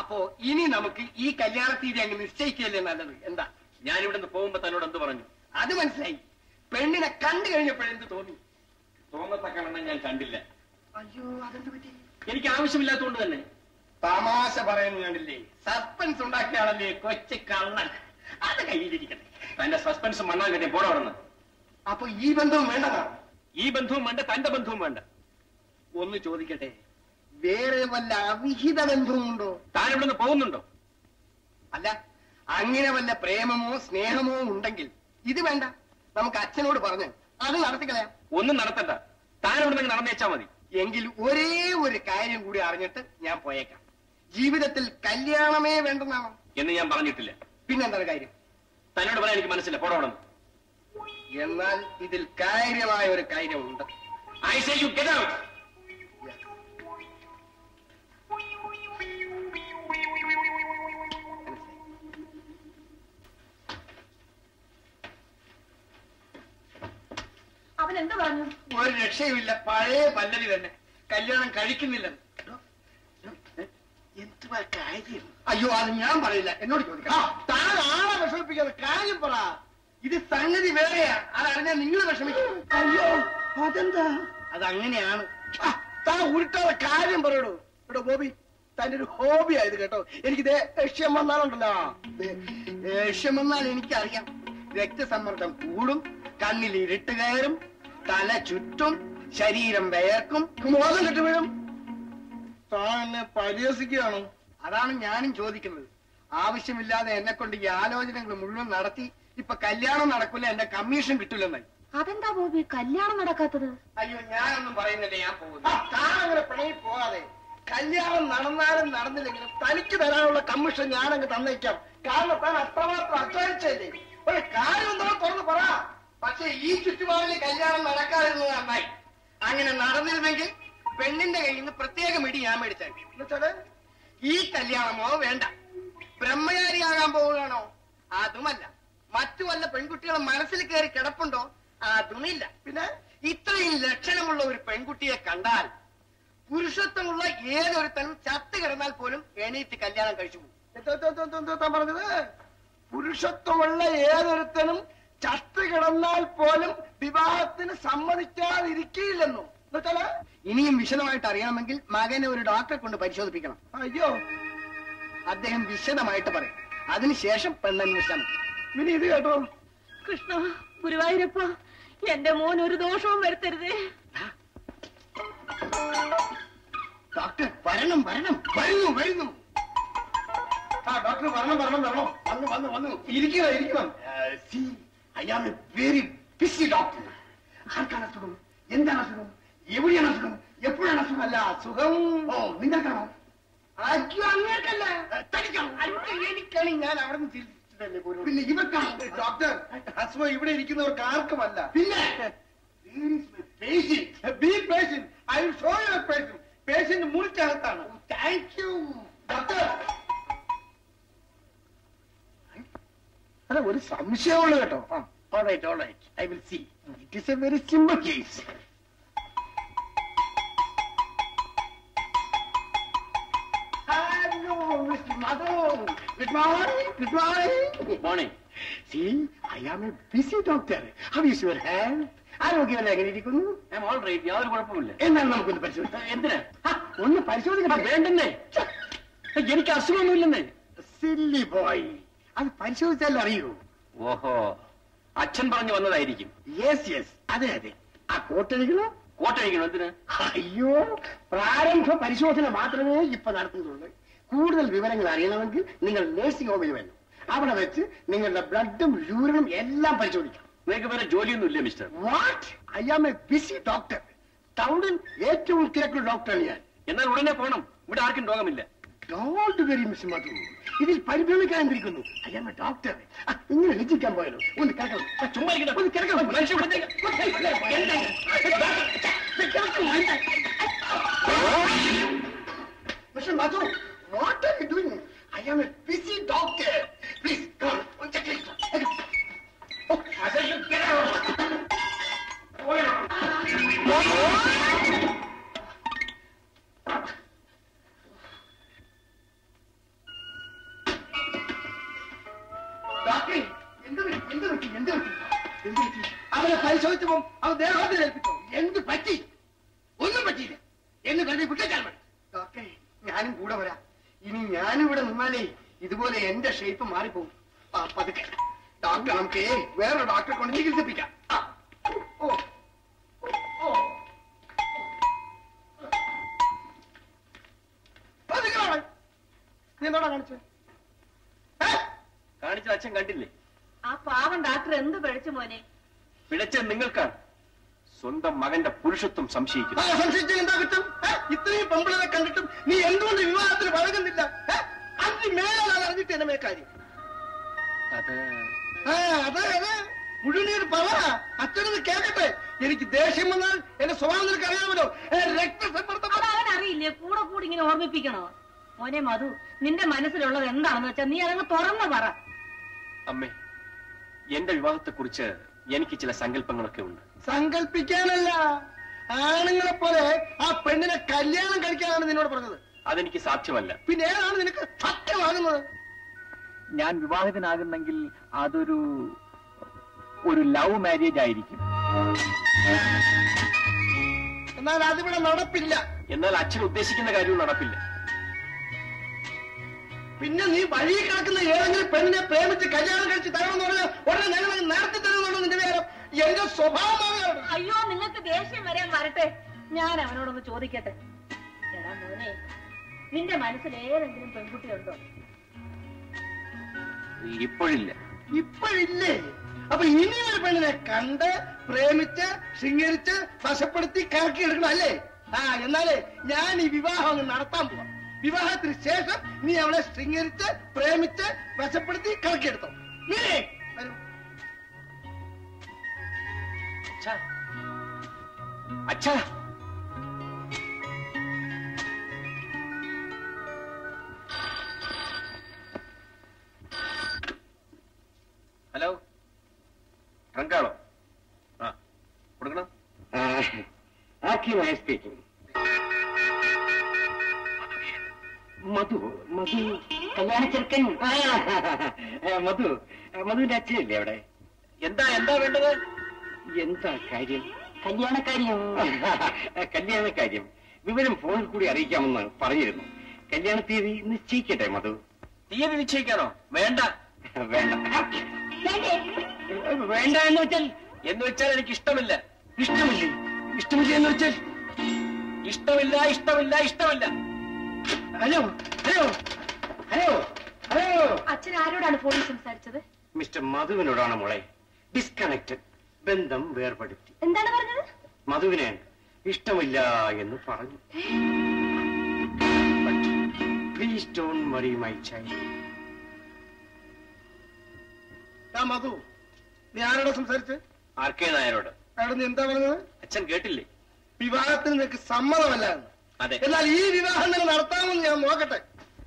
അപ്പോ ഇനി നമുക്ക് ഈ കല്യാണ തീയതി അങ്ങ് നിശ്ചയിക്കുകയല്ലേ നല്ലത് എന്താ ഞാൻ ഇവിടെ നിന്ന് പോകുമ്പോ തന്നോട് എന്ത് പറഞ്ഞു അത് മനസ്സിലായി പെണ്ണിനെ കണ്ടു കഴിഞ്ഞപ്പോഴെന്ത് തോന്നി തോന്നത്തക്കവണ്ണം ഞാൻ കണ്ടില്ല അയ്യോ അതെന്ത് പറ്റി എനിക്ക് ആവശ്യമില്ലാത്തതുകൊണ്ട് തന്നെ തമാശ പറയുന്നു കണ്ടില്ലേ സസ്പെൻസ് ഉണ്ടാക്കിയാണല്ലേ കൊച്ചു കള്ളൻ അത് കയ്യിലിരിക്കട്ടെ തന്റെ സസ്പെൻസ് മണ്ണാൻ കിട്ടിയ പോടെ അവിടെ അപ്പൊ ഈ ബന്ധവും വേണ്ടതാണ് ഈ ബന്ധവും വേണ്ട തന്റെ ബന്ധവും വേണ്ട ഒന്ന് ചോദിക്കട്ടെ വേറെ വല്ല അവിഹിത ബന്ധവുമുണ്ടോ താൻ ഇവിടെ നിന്ന് പോകുന്നുണ്ടോ അല്ല അങ്ങനെ വല്ല പ്രേമമോ സ്നേഹമോ ഉണ്ടെങ്കിൽ ഇത് വേണ്ട നമുക്ക് അച്ഛനോട് പറഞ്ഞ് അത് നടത്തിക്കളയാം ഒന്നും നടത്തണ്ട താൻ ഇവിടെ നിന്ന് നടന്നേച്ചാ മതി എങ്കിൽ ഒരേ ഒരു കാര്യം കൂടി അറിഞ്ഞിട്ട് ഞാൻ പോയേക്കാം ജീവിതത്തിൽ കല്യാണമേ വേണ്ടെന്നാണോ എന്ന് ഞാൻ പറഞ്ഞിട്ടില്ല പിന്നെന്താണ് കാര്യം തന്നോട് പറയാൻ എനിക്ക് മനസ്സില്ല പോടെ അവിടെ എന്നാൽ ഇതിൽ കാര്യമായ ഒരു കാര്യമുണ്ട് I say you get out അവൻ എന്താ പറഞ്ഞു ഒരു രക്ഷയുമില്ല പഴയ പല്ലവി തന്നെ കല്യാണം കഴിക്കുന്നില്ലെന്ന് എന്തുവാ കാര്യം അയ്യോ അത് ഞാൻ പറയില്ല എന്നോട് ചോദിക്കാം താൻ ആളെ വിഷമിപ്പിക്കാതെ കാര്യം പറ ഇത് സംഗതി വേറെയാ അതറിഞ്ഞാൽ നിങ്ങൾ വിഷമിക്കും അയ്യോ അതെന്താ അതങ്ങനെയാണ് ആ, താൻ ഉരുട്ടാതെ കാര്യം പറയടോ എടോ ബോബി തന്റെ ഒരു ഹോബി ആയത് കേട്ടോ എനിക്ക് ദേഷ്യം വന്നാലുണ്ടല്ലോ ദേ- ദേഷ്യം വന്നാൽ എനിക്കറിയാം രക്തസമ്മർദ്ദം കൂടും കണ്ണിൽ ഇരുട്ട് കയറും തല ചുറ്റും ശരീരം വേർക്കും മോദം കെട്ടു വീഴും താൻ എന്നെ പരിഹസിക്കുകയാണോ അതാണ് ഞാനും ചോദിക്കുന്നത് ആവശ്യമില്ലാതെ എന്നെ കൊണ്ട് ഈ ആലോചനകൾ മുഴുവൻ നടത്തി ഇപ്പൊ കല്യാണം നടക്കില്ല എന്റെ കമ്മീഷൻ കിട്ടില്ലെന്നായി അതെന്താ ബോബി കല്യാണം നടക്കാത്തത് അയ്യോ ഞാനൊന്നും പറയുന്നില്ല ഞാൻ പോകുന്നു താൻ അങ്ങനെ പിണങ്ങി പോകാതെ കല്യാണം നടന്നാലും നടന്നില്ലെങ്കിലും തനിക്ക് തരാനുള്ള കമ്മീഷൻ ഞാനങ്ങ് തന്നേക്കാം കാരണം താൻ അത്രമാത്രം അധ്വാനിച്ചല്ലേ ഒരു കാര്യം എന്തോ തുറന്ന് പറ പക്ഷെ ഈ ചുറ്റുപാടിൽ കല്യാണം നടക്കാതിരുന്നത് നന്നായി അങ്ങനെ നടന്നിരുന്നെങ്കിൽ പെണ്ണിന്റെ കയ്യിൽ നിന്ന് പ്രത്യേകം ഇടി ഞാൻ മേടിച്ചാൽ എന്നുവെച്ചാല് ഈ കല്യാണമോ വേണ്ട ബ്രഹ്മചാരിയാകാൻ പോവുകയാണോ അതുമല്ല മറ്റു വല്ല പെൺകുട്ടികളെ മനസ്സിൽ കയറി കിടപ്പുണ്ടോ അതുമില്ല പിന്നെ ഇത്രയും ലക്ഷണമുള്ള ഒരു പെൺകുട്ടിയെ കണ്ടാൽ പുരുഷത്വമുള്ള ഏതൊരുത്തനും ചത്ത് കിടന്നാൽ പോലും എണീറ്റ് കല്യാണം കഴിച്ചു പോകും പറഞ്ഞത് പുരുഷത്വമുള്ള ഏതൊരുത്തനും ചത്ത് കിടന്നാൽ പോലും വിവാഹത്തിന് സമ്മതിക്കാതിരിക്കില്ലെന്നും എന്നുവെച്ചാല് ഇനിയും വിശദമായിട്ട് അറിയണമെങ്കിൽ മകനെ ഒരു ഡോക്ടറെ കൊണ്ട് പരിശോധിപ്പിക്കണം അയ്യോ അദ്ദേഹം വിശദമായിട്ട് പറയും അതിനുശേഷം പെണ്ണന്വേഷിച്ചാൽ മതി പിന്നെ ഇത് കേട്ടോ കൃഷ്ണ ഗുരുവായൂരപ്പ എന്റെ മോൻ ഒരു ദോഷവും വരുത്തരുതേ ഡോക്ടർ വരണം വരണം വരുന്നു വരുന്നു ആ ഡോക്ടർ വരണം വരണം വരണം വന്നു വന്നു വന്നു ഇരിക്കുക ഇരിക്കണം see I am a very busy doctor ആർക്കാണ് അസുഖം എന്താണ് അസുഖം എവിടെയാണ് അസുഖം എപ്പോഴാണ് അസുഖം അല്ല അസുഖം ഓ നിങ്ങൾക്കാണോ അയ്യോ അങ്ങേക്കല്ല തനിക്കാണോ അയ്യോ, എനിക്കാണ് ഞാൻ അവിടെ നിന്ന് തിരിച്ചിട്ടല്ലേ പോലും പിന്നെ ഇവർക്കാണ് ഡോക്ടർ അസുഖം ഇവിടെ ഇരിക്കുന്നവർക്ക് ആർക്കുമല്ല പിന്നെ be patient I will show you patient patient മുറിക്കകത്താണ് താങ്ക് യു ഡോക്ടർ അല്ല ഒരു സംശയമുള്ളൂ കേട്ടോ all right all right I will see it is a very simple case hello mister Madhu good morning good morning morning See, I am a busy doctor. How is your hand? ആരോഗ്യമല്ല എങ്ങനെ ഇരിക്കുന്നു I all right യാതൊരു കുഴപ്പമില്ല എന്നാൽ നമുക്കൊന്ന് പരിശോധിക്കാം എന്തിനാ ആ, ഒന്ന് പരിശോധിക്കണം വേണ്ടെന്നേ എനിക്ക് അസുഖമൊന്നുമില്ലെന്നേ സില്ലി ബോയ് അത് പരിശോധിച്ചാൽ അറിയൂ ഓഹോ അച്ഛൻ പറഞ്ഞു വന്നതായിരിക്കും യെസ് യെസ് അതെ അതെ ആ കോട്ടഴിക്കണോ കോട്ടഴിക്കണം എന്തിനാ അയ്യോ പ്രാരംഭ പരിശോധന മാത്രമേ ഇപ്പൊ നടത്തുന്നുള്ളൂ കൂടുതൽ വിവരങ്ങൾ അറിയണമെങ്കിൽ നിങ്ങൾ നേഴ്സിംഗ് ഹോമിൽ വേണം അവിടെ വെച്ച് നിങ്ങളുടെ ബ്ലഡും യൂറിനും എല്ലാം പരിശോധിക്കാം നിങ്ങൾക്ക് വേറെ ജോലിയൊന്നും ഇല്ലേ mister what I am a busy doctor ടൗണിൽ ഏറ്റവും തിരക്കുള്ള ഡോക്ടറാണ് ഞാൻ എന്നാൽ ഉടനെ പോണം ഇവിടെ ആർക്കും രോഗമില്ല ഡോണ്ട് വെരി മിസ് മധു ഇതിൽ പരിഭ്രമിക്കാൻ എന്തിരിക്കുന്നു ഐ ആം എ ഡോക്ടർ ഇങ്ങനെ ലജ്ജിക്കാൻ പോയാലോ ഒന്ന് കേൾക്കണം ആ, ചുമ്മാ ഇരിക്കട്ടെ. ഒന്ന് കേൾക്കണം മനുഷ്യൻ ഇവിടുത്തേക്ക്. Mr. Madhu, what are you doing? I am a busy doctor. Please, come on, one second. Oh, I said you get out. പരിശോധിച്ചപ്പോ അത് ദേഹത്തിൽ ഏൽപ്പിച്ചോ എന്ത് പറ്റി ഒന്നും പറ്റിയില്ല എന്ന് കരുതി വിട്ടേച്ചാൽ മതി ഡോക്ടറെ ഞാനും കൂടെ വരാം ഇനി ഞാനും ഇവിടെ നിന്നാലേ ഇതുപോലെ എന്റെ ഷേപ്പ് മാറിപ്പോകും ആ, പതുക്കെ ഡോക്ടർ നമുക്ക് വേറെ ഡോക്ടറെ കൊണ്ട് ചികിത്സിപ്പിക്കാം ആ. ഓ ഓ പതുക്കെ വാ. നീ എന്താടാ കാണിച്ചേ ഏ? കാണിച്ച അച്ഛൻ കണ്ടില്ലേ ആ പാവം ഡാക്ടർ എന്ത് പിഴച്ചു മോനെ പിഴച്ച നിങ്ങൾക്കാണ് സ്വന്തം മകന്റെ പുരുഷത്വം ആ സംശയിക്കുന്നു സംശയിച്ചാൽ എന്താ കുറ്റം ഏ? ഇത്രയും പെമ്പിളരെ കണ്ടിട്ടും നീ എന്തുകൊണ്ട് വിവാഹത്തിന് വഴങ്ങുന്നില്ല ഏ? അതിന് മേലാണ് അറിഞ്ഞിട്ട് എന്നെ മേക്കാര്യം അത് ആ അതെ അതെ മുഴുവൻ പറ അച്ഛനത് കേൾക്കട്ടെ എനിക്ക് ദേഷ്യം വന്നാൽ എന്റെ സ്വഭാവം നിനക്ക് അറിയാമല്ലോ ഏ, രക്തസമ്മർദ്ദം അത് അവൻ അറിയില്ലേ കൂടെ കൂടി ഇങ്ങനെ ഓർമ്മിപ്പിക്കണോ മോനെ മധു നിന്റെ മനസ്സിലുള്ളത് എന്താണെന്ന് വെച്ചാൽ നീ അതങ്ങ് തുറന്നു പറ അമ്മേ എന്റെ വിവാഹത്തെ കുറിച്ച് എനിക്ക് ചില സങ്കല്പങ്ങളൊക്കെ ഉണ്ട് സങ്കല്പിക്കാനല്ല ആണുങ്ങളെ പോലെ ആ പെണ്ണിനെ കല്യാണം കഴിക്കാനാണ് നിന്നോട് പറഞ്ഞത് അതെനിക്ക് സാധ്യമല്ല പിന്നെ ഏതാണ് നിനക്ക് സത്യമാകുന്നത് ഞാൻ വിവാഹിതനാകുന്നെങ്കിൽ അതൊരു ഒരു ലവ് മാരേജ് ആയിരിക്കും എന്നാൽ അതിവിടെ നടപ്പില്ല എന്നാൽ അച്ഛൻ ഉദ്ദേശിക്കുന്ന കാര്യവും നടപ്പില്ല പിന്നെ നീ വഴി കിടക്കുന്ന ഏതെങ്കിലും പെണ്ണിനെ പ്രേമിച്ച് കല്യാണം കഴിച്ച് തരണമെന്ന് പറഞ്ഞാൽ ഉടനെ ഞങ്ങൾ അങ്ങ് നടത്തി തരുന്നുള്ളൂ നിന്റെ വിചാരം എന്റെ സ്വഭാവമാണ് അയ്യോ നിങ്ങൾക്ക് ദേഷ്യം വരാൻ വരട്ടെ ഞാൻ അവനോടൊന്ന് ചോദിക്കട്ടെ എടാ മോനെ നിന്റെ മനസ്സിൽ ഏതെങ്കിലും പെൺകുട്ടിയുണ്ടോ ഇപ്പോഴില്ല ഇപ്പോഴില്ലേ അപ്പൊ ഇനി ഒരു പെണ്ണിനെ കണ്ട് പ്രേമിച്ച് ശൃംഗരിച്ച് വശപ്പെടുത്തി കറക്കി എടുക്കണം അല്ലേ ആ എന്നാലേ ഞാൻ ഈ വിവാഹം അങ്ങ് നടത്താൻ പോവാം വിവാഹത്തിന് ശേഷം നീ അവളെ ശൃംഗരിച്ച് പ്രേമിച്ച് വശപ്പെടുത്തി കറക്കിയെടുത്തോ നീ വരൂ. അച്ഛാ അച്ഛാ ഹലോ ട്രങ്കാണോ ആ കൊടുക്കണം ആക്യുമായി സ്പീക്കിംഗ് മധു മധു കല്യാണ ചെറുക്കൻ ആ, മധു മധുവിന്റെ അച്ഛനല്ലേ അവിടെ എന്താ എന്താ വേണ്ടത് എന്താ കാര്യം കല്യാണക്കാരിയോ കല്യാണ കാര്യം വിവരം ഫോണിൽ കൂടി അറിയിക്കാമെന്ന് പറഞ്ഞിരുന്നു കല്യാണ തീയതി നിശ്ചയിക്കട്ടെ മധു തീയതി നിശ്ചയിക്കാനോ വേണ്ട വേണ്ട വേണ്ട എന്ന് വെച്ചാൽ എന്ന് വെച്ചാൽ എനിക്ക് ഇഷ്ടമില്ല ഇഷ്ടമില്ലേ ഇഷ്ടമില്ല എന്ന് വെച്ചാൽ ഇഷ്ടമില്ല ഇഷ്ടമില്ല ഇഷ്ടമില്ല ഹലോ ഹലോ ഹലോ ഹലോ അച്ഛൻ ആരോടാണ് ഫോണിൽ സംസാരിച്ചത് മിസ്റ്റർ മധുവിനോടാണ് മോളെ ഡിസ്കണക്റ്റഡ് ബന്ധം വേർപെടുത്തി എന്താണ് പറഞ്ഞത് മധുവിന് ഇഷ്ടമില്ല എന്ന് പറഞ്ഞു please don't worry my child ആ മധു നീ ആരോടാ സംസാരിച്ച് ആർക്കേ നായരോട് അവിടെ നീ എന്താ പറഞ്ഞത് അച്ഛൻ കേട്ടില്ലേ വിവാഹത്തിന് നിനക്ക് സമ്മതമല്ല എന്ന്. അതെ എന്നാൽ ഈ വിവാഹം നിങ്ങൾ നടത്താമെന്ന് ഞാൻ നോക്കട്ടെ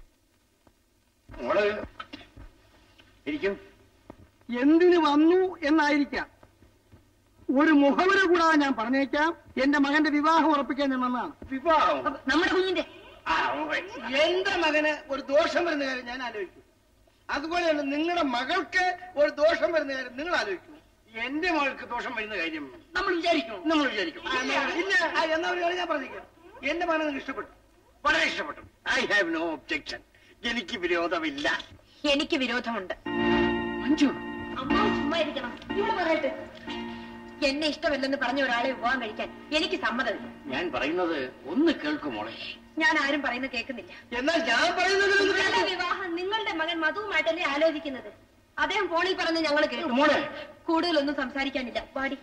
മോള് ഇരിക്കും എന്തിനു വന്നു എന്നായിരിക്കാം ഒരു മുഖവര കൂടാതെ ഞാൻ പറഞ്ഞേക്കാം എന്റെ മകന്റെ വിവാഹം ഉറപ്പിക്കാൻ ഞാൻ വന്നതാണ് വിവാഹം നമ്മുടെ കുഞ്ഞിന്റെ ആ, all right. എന്റെ മകന് ഒരു ദോഷം വരുന്ന കാര്യം ഞാൻ ആലോചിക്കും അതുപോലെ തന്നെ നിങ്ങളുടെ മകൾക്ക് ഒരു ദോഷം വരുന്ന കാര്യം നിങ്ങൾ ആലോചിക്കും എന്റെ മകൾക്ക് ദോഷം വരുന്ന കാര്യം നമ്മൾ വിചാരിക്കണം നമ്മൾ വിചാരിക്കും ആ, എന്നാ- ഇല്ല ആ, എന്നാ ഒരു കാര്യം ഞാൻ പറഞ്ഞേക്കാം എന്റെ മകനെ നിങ്ങൾക്ക് ഇഷ്ടപ്പെട്ടു വളരെ ഇഷ്ടപ്പെട്ടു ഐ ഹാവ് നോ ഒബ്ജെക്ഷൻ എനിക്ക് വിരോധമില്ല എനിക്ക് വിരോധമുണ്ട് മഞ്ജു അമ്മ ചുമ്മാ ഇരിക്കണം ഇവിടെ പറയട്ടെ എന്നെ ഇഷ്ടമല്ലെന്ന് പറഞ്ഞ ഒരാളെ വിവാഹം കഴിക്കാൻ എനിക്ക് സമ്മതമില്ല ഞാൻ പറയുന്നത് ഒന്ന് കേൾക്കും മോളെ ഞാൻ ആരും പറയുന്നത് കേൾക്കുന്നില്ല എന്നാൽ ഞാൻ പറയുന്നത് ഒന്ന് നിങ്ങളുടെ കേൾക്ക്. വിവാഹം നിങ്ങളുടെ മകൻ മധുവുമായിട്ടല്ലേ ആലോചിക്കുന്നത് അദ്ദേഹം ഫോണിൽ പറഞ്ഞ് ഞങ്ങൾ കേട്ടു മോളെ കൂടുതലൊന്നും സംസാരിക്കാനില്ല പാടി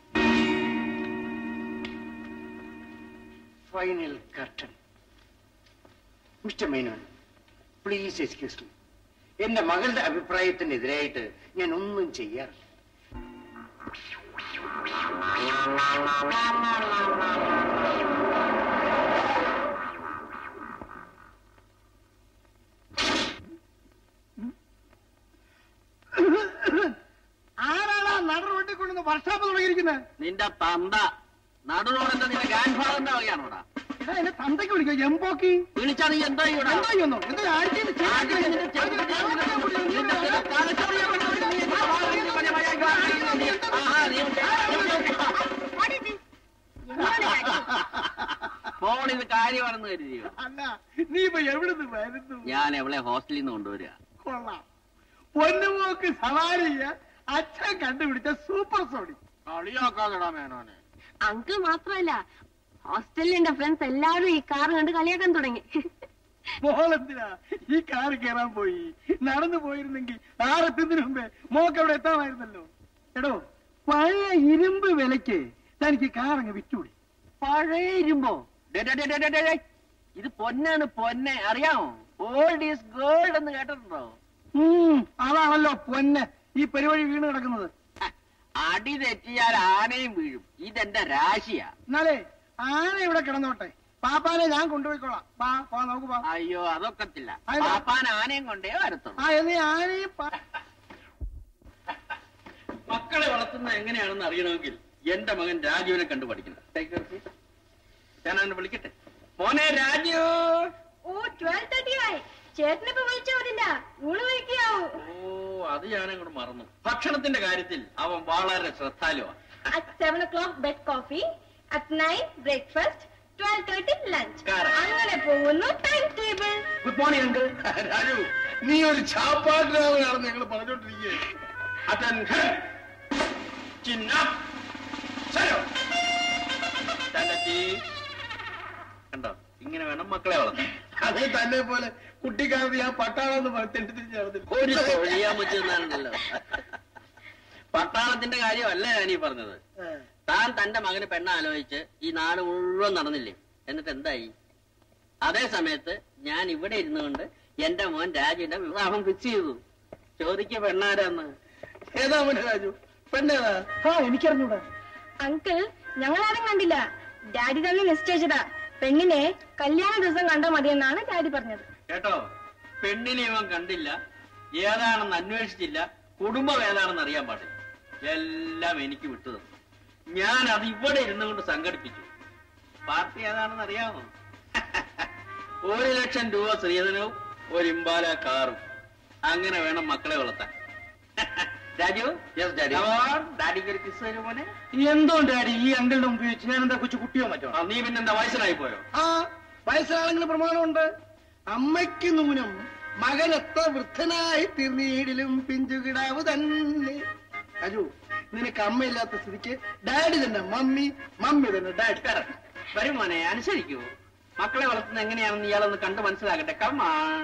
final curtain mister Menon please excuse me എന്റെ മകളുടെ അഭിപ്രായത്തിനെതിരായിട്ട് ഞാൻ ഒന്നും ചെയ്യാറില്ല ആരാണ് ആ നട റോട്ടിൽ കൊണ്ടുവന്ന് വർഷാപ്പ് തുടങ്ങിയിരിക്കുന്നത് നിന്റെ തന്ത നടുറോഡിന്റെ നിന്റെ ഗ്രാൻഡ് ഫാദറിന്റെ അറിയാണോടാ ഇതാ എന്നെ തന്തയ്ക്ക് വിളിക്കുക എംപോക്കി വിളിച്ചാ നീ എന്താ ചെയ്യൂടാ? എന്താ ചെയ്യുന്നു എന്താ ആഴ്ചയിൽ ആദ്യം നിന്റെ ചെറുക്കനെ ഞാൻ വിളിച്ചു. നിന്റെ ചില തലച്ചോറിയെ കൊണ്ടുപോയി നീ എന്റെ വാതിലിൽ പല പല ഫോണിൽ കാര്യമാണെന്ന് കരുതിയോ അല്ല നീ ഇപ്പൊ എവിടുന്ന് വരുന്നു ഞാൻ എവളെ ഹോസ്റ്റലിൽ നിന്ന് കൊണ്ടുവരിക കൊള്ളാം പൊന്നുമോക്ക് സവാരി ചെയ്യാൻ അച്ഛൻ കണ്ടുപിടിച്ച സൂപ്പർ സോണി കളിയാക്കാതെടാ മേനോനെ അങ്കിൾ മാത്രമല്ല ഹോസ്റ്റലിൽ എന്റെ ഫ്രണ്ട്സ് എല്ലാവരും ഈ കാർ കണ്ട് കളിയാക്കാൻ തുടങ്ങി മോളെന്തിനാ ഈ കാർ കയറാൻ പോയി നടന്നു പോയിരുന്നെങ്കിൽ ആറെത്തുന്നതിന് മുമ്പേ മോക്ക് അവിടെ എത്താമായിരുന്നല്ലോ എടോ പഴയ ഇരുമ്പ് വിലക്ക് തനിക്ക് കാർ അങ്ങ് വിറ്റൂടി പഴയ ഇരുമ്പോ ഡേ, ഡേ, ഡേ, ഡേ, ഡേ, ഡേ, ഡേ. ഇത് പൊന്നാണ് പൊന്നെ അറിയാമോ ഓൾഡ് ഈസ് ഗോൾഡ് എന്ന് കേട്ടിട്ടുണ്ടോ ഉം, അതാണല്ലോ പൊന്നെ ഈ പരിപാടി വീണ് കിടക്കുന്നത് ഹ, അടി തെറ്റിയാൽ ആനയും വീഴും ഇതെന്റെ രാശിയാ എന്നാലേ ആന ഇവിടെ കിടന്നോട്ടെ പാപ്പാനെ ഞാൻ കൊണ്ടുപോയിക്കോളാം വാ വാ നമുക്ക് വാ അയ്യോ അതൊക്കത്തില്ല അതെന്താ? പാപ്പാൻ ആനയും കൊണ്ടേ വരത്തുള്ളൂ ആ എന്നീ ആനയും പാ- മക്കളെ വളർത്തുന്നത് എങ്ങനെയാണെന്ന് അറിയണമെങ്കിൽ എന്റെ മകൻ രാജുവിനെ കണ്ടു പഠിക്കണം Take your seat. ഞാൻ അവനെ വിളിക്കട്ടെ മോനെ രാജു ഓ ട്വൽവ് തേർട്ടി ആയി ചേട്ടനിപ്പോ വിളിച്ചാ മതില്ല ഊണ് കഴിക്കാവൂ ഓ അത് ഞാനങ്ങോട്ട് മറന്നു ഭക്ഷണത്തിന്റെ കാര്യത്തിൽ അവൻ വളരെ ശ്രദ്ധാലുവാണ് at seven o'clock bed coffee at nine breakfast twelve thirty lunch Correct. അങ്ങനെ പോകുന്നു time table good morning uncle Raju നീ ഒരു ചാപ്പാട്ടിനാണെന്ന് ഞങ്ങൾ പറഞ്ഞോണ്ടിരിക്കുകയാണ് Attention! Chin up! Shut up! Stand at ease. കണ്ടോ ഇങ്ങനെ വേണം മക്കളെ വളർത്താൻ അതേ തന്നെ പോലെ കുട്ടിക്കാലത്ത് ഞാൻ പട്ടാളെന്ന് തെറ്റി തിരിച്ച് ഒരു നടന്നില്ല തൊഴിയാൻ പറ്റുന്നതാണല്ലോ പട്ടാളത്തിന്റെ കാര്യമല്ല ഞാനീ പറഞ്ഞത് താൻ തന്റെ മകന് പെണ്ണ ആലോചിച്ച് ഈ നാട് മുഴുവൻ നടന്നില്ലേ എന്നിട്ട് എന്തായി അതേ സമയത്ത് ഞാൻ ഇവിടെ ഇരുന്നുകൊണ്ട് എന്റെ മോൻ രാജുവിന്റെ വിവാഹം ഫിക്സ് ചെയ്തു ചോദിക്ക പെണ്ണാരാന്ന് ഏതാ മോനെ രാജു പെണ്ണേതാ ആ എനിക്കറിഞ്ഞൂടാ അങ്കിൾ ഞങ്ങളാരും കണ്ടില്ല ഡാഡി തന്നെ നിശ്ചയിച്ചതാ പെണ്ണിനെ കല്യാണ ദിവസം കണ്ടാൽ മതിയെന്നാണ് ഡാഡി പറഞ്ഞത് കേട്ടോ പെണ്ണിനെ ഇവൻ കണ്ടില്ല ഏതാണെന്ന് അന്വേഷിച്ചില്ല കുടുംബം ഏതാണെന്ന് അറിയാൻ പാടില്ല എല്ലാം എനിക്ക് വിട്ടു തന്നു ഞാൻ അത് ഇവിടെ ഇരുന്നുകൊണ്ട് സംഘടിപ്പിച്ചു പാർട്ടി ഏതാണെന്ന് അറിയാമോ ഒരു ലക്ഷം രൂപ സ്ത്രീധനവും ഒരു ഇമ്പാല കാറും അങ്ങനെ വേണം മക്കളെ വളർത്താൻ രാജു യെസ് ഡാഡി ഡാഡിക്ക് ഒരു കിസ് തരും മോനെ എന്തോ ഡാഡി ഈ അങ്കിളിനെ ഉപയോഗിച്ച് ഞാൻ എന്താ കൊച്ചു കുട്ടിയോ മറ്റോ ആ, നീ പിന്നെന്താ വയസ്സനായി പോയോ ആ വയസ്സാണെങ്കിലും പ്രമാണമുണ്ട് അമ്മയ്ക്ക് നൂനം മകൻ എത്ര വൃദ്ധനായി തീർന്നീടിലും പിഞ്ചുകിടാവ് തന്നെ രാജു നിനക്ക് അമ്മയില്ലാത്ത സ്ഥിതിക്ക് ഡാഡി തന്നെ മമ്മി മമ്മി തന്നെ ഡാഡി വരും മോനെ അനുസരിക്കൂ മക്കളെ വളർത്തുന്നത് എങ്ങനെയാണെന്ന് ഇയാളൊന്ന് കണ്ട് മനസ്സിലാകട്ടെ കമ്മാൺ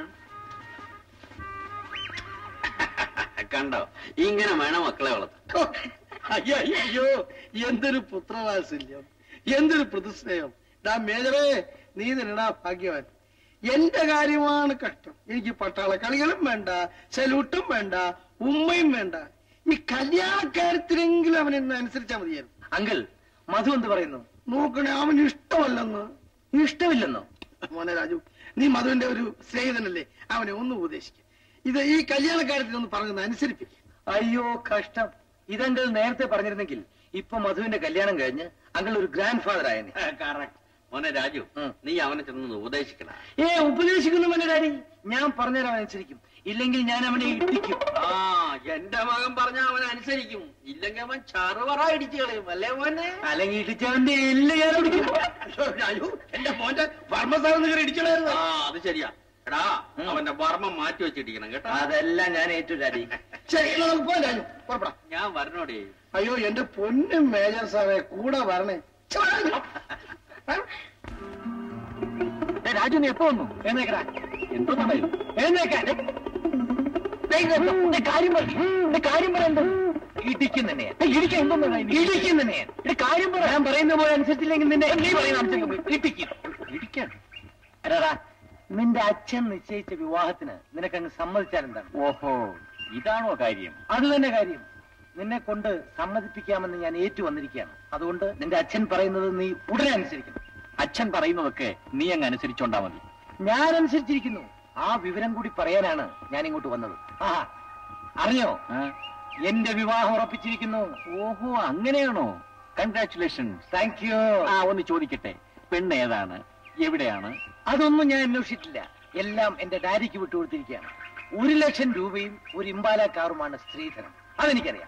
കണ്ടോ ഇങ്ങനെ വേണം മക്കളെ വളർത്താൻ അയ്യോ അയ്യോ എന്തൊരു പുത്രവാത്സല്യം എന്തൊരു പ്രതിസ്നേഹം ഡാ മേജറേ നീ തന്നെടാ ഭാഗ്യവാൻ എന്റെ കാര്യമാണ് കഷ്ടം എനിക്ക് പട്ടാള കളികളും വേണ്ട സല്യൂട്ടും വേണ്ട ഉമ്മയും വേണ്ട ഈ കല്യാണക്കാര്യത്തിലെങ്കിലും അവൻ എന്നെ അനുസരിച്ചാ മതിയായിരുന്നു അങ്കിൾ മധു എന്ത് പറയുന്നു നോക്കണേ അവന് ഇഷ്ടമല്ലെന്ന് ഇഷ്ടമില്ലെന്നോ മോനെ രാജു നീ മധുവിന്റെ ഒരു സ്നേഹിതനല്ലേ അവനെ ഒന്ന് ഉപദേശിക്കും ഇത് ഈ കല്യാണക്കാര്യത്തിൽ ഒന്ന് പറഞ്ഞത് അനുസരിപ്പിക്കും അയ്യോ കഷ്ടം ഇതങ്കിൾ നേരത്തെ പറഞ്ഞിരുന്നെങ്കിൽ ഇപ്പൊ മധുവിന്റെ കല്യാണം കഴിഞ്ഞ് അങ്കിൾ ഒരു ഗ്രാൻഡ് ഫാദർ ആയനെ കറക്റ്റ് മോനെ രാജു ഉം. നീ അവനെ ചെന്ന് ഉപദേശിക്കണ ഏ ഉപദേശിക്കുന്നു മോനെ ഡാഡി ഞാൻ പറഞ്ഞുതരാൻ അനുസരിക്കും ഇല്ലെങ്കിൽ ഞാൻ അവനെ ഇട്ടിക്കും ആ എന്റെ മകൻ പറഞ്ഞ അവൻ അനുസരിക്കും ഇല്ലെങ്കിൽ അവൻ ചറുവറ ഇടിച്ചു കളയും അല്ലേ മോനെ അല്ലെങ്കിൽ ഇടിച്ചവന്റെ എല്ലാം ഞാൻ ഓടിക്കും രാജു എന്റെ മോന്റെ വർമ്മസാറെന്ന് കയറി ഇടിക്കണായിരുന്നു ആ അത് ശരിയാ എടാ അവന്റെ വർമ്മം മാറ്റി വെച്ചിട്ടിരിക്കണം കേട്ടോ അതെല്ലാം ഞാൻ ഏറ്റു ഡാഡി ശരി എന്നാ നമുക്ക് പോകാം രാജു പുറപ്പെടാം ഞാൻ വരണോടേ അയ്യോ എന്റെ പൊന്നും മേജർ സാറേ കൂടെ വരണേ ഛെ, ഏ, രാജു നീ എപ്പോ വന്നു എഴുന്നേക്കടാ എന്തോ എഴുന്നേക്കാൻ കാര്യം പറ ദേ, കാര്യം പറയണ്ട ഇടിക്കും തന്നെ ഇടിക്കാൻ എന്തോ ഇടിക്കും തന്നെ കാര്യം പറ ഞാൻ പറയുന്ന പോലെ അനുസരിച്ചില്ലെങ്കിൽ നിന്നെ നീ പറയുന്ന അനുസരിച്ച് ഇടിക്കും ഇടിക്കാൻ എടാ നിന്റെ അച്ഛൻ നിശ്ചയിച്ച വിവാഹത്തിന് നിനക്കങ്ങ് സമ്മതിച്ചാൽ എന്താണ് ഓഹോ ഇതാണോ കാര്യം അത് തന്നെ കാര്യം നിന്നെ കൊണ്ട് സമ്മതിപ്പിക്കാമെന്ന് ഞാൻ ഏറ്റു വന്നിരിക്കുകയാണ് അതുകൊണ്ട് നിന്റെ അച്ഛൻ പറയുന്നത് നീ ഉടനെ അനുസരിക്കണം അച്ഛൻ പറയുന്നതൊക്കെ നീ അങ്ങ് അനുസരിച്ചോണ്ടാ മതി ഞാൻ അനുസരിച്ചിരിക്കുന്നു ആ വിവരം കൂടി പറയാനാണ് ഞാൻ ഇങ്ങോട്ട് വന്നത് ആ അറിഞ്ഞോ എന്റെ വിവാഹം ഉറപ്പിച്ചിരിക്കുന്നു ഓഹോ അങ്ങനെയാണോ കൺഗ്രാറ്റുലേഷൻസ് താങ്ക് യു ആ ഒന്ന് ചോദിക്കട്ടെ പെണ്ണ് ഏതാണ് എവിടെയാണ് അതൊന്നും ഞാൻ അന്വേഷിച്ചിട്ടില്ല എല്ലാം എന്റെ ഡാഡിക്ക് വിട്ടുകൊടുത്തിരിക്കുകയാണ് ഒരു ലക്ഷം രൂപയും ഒരു ഇമ്പാല കാറുമാണ് സ്ത്രീധനം അതെനിക്കറിയാം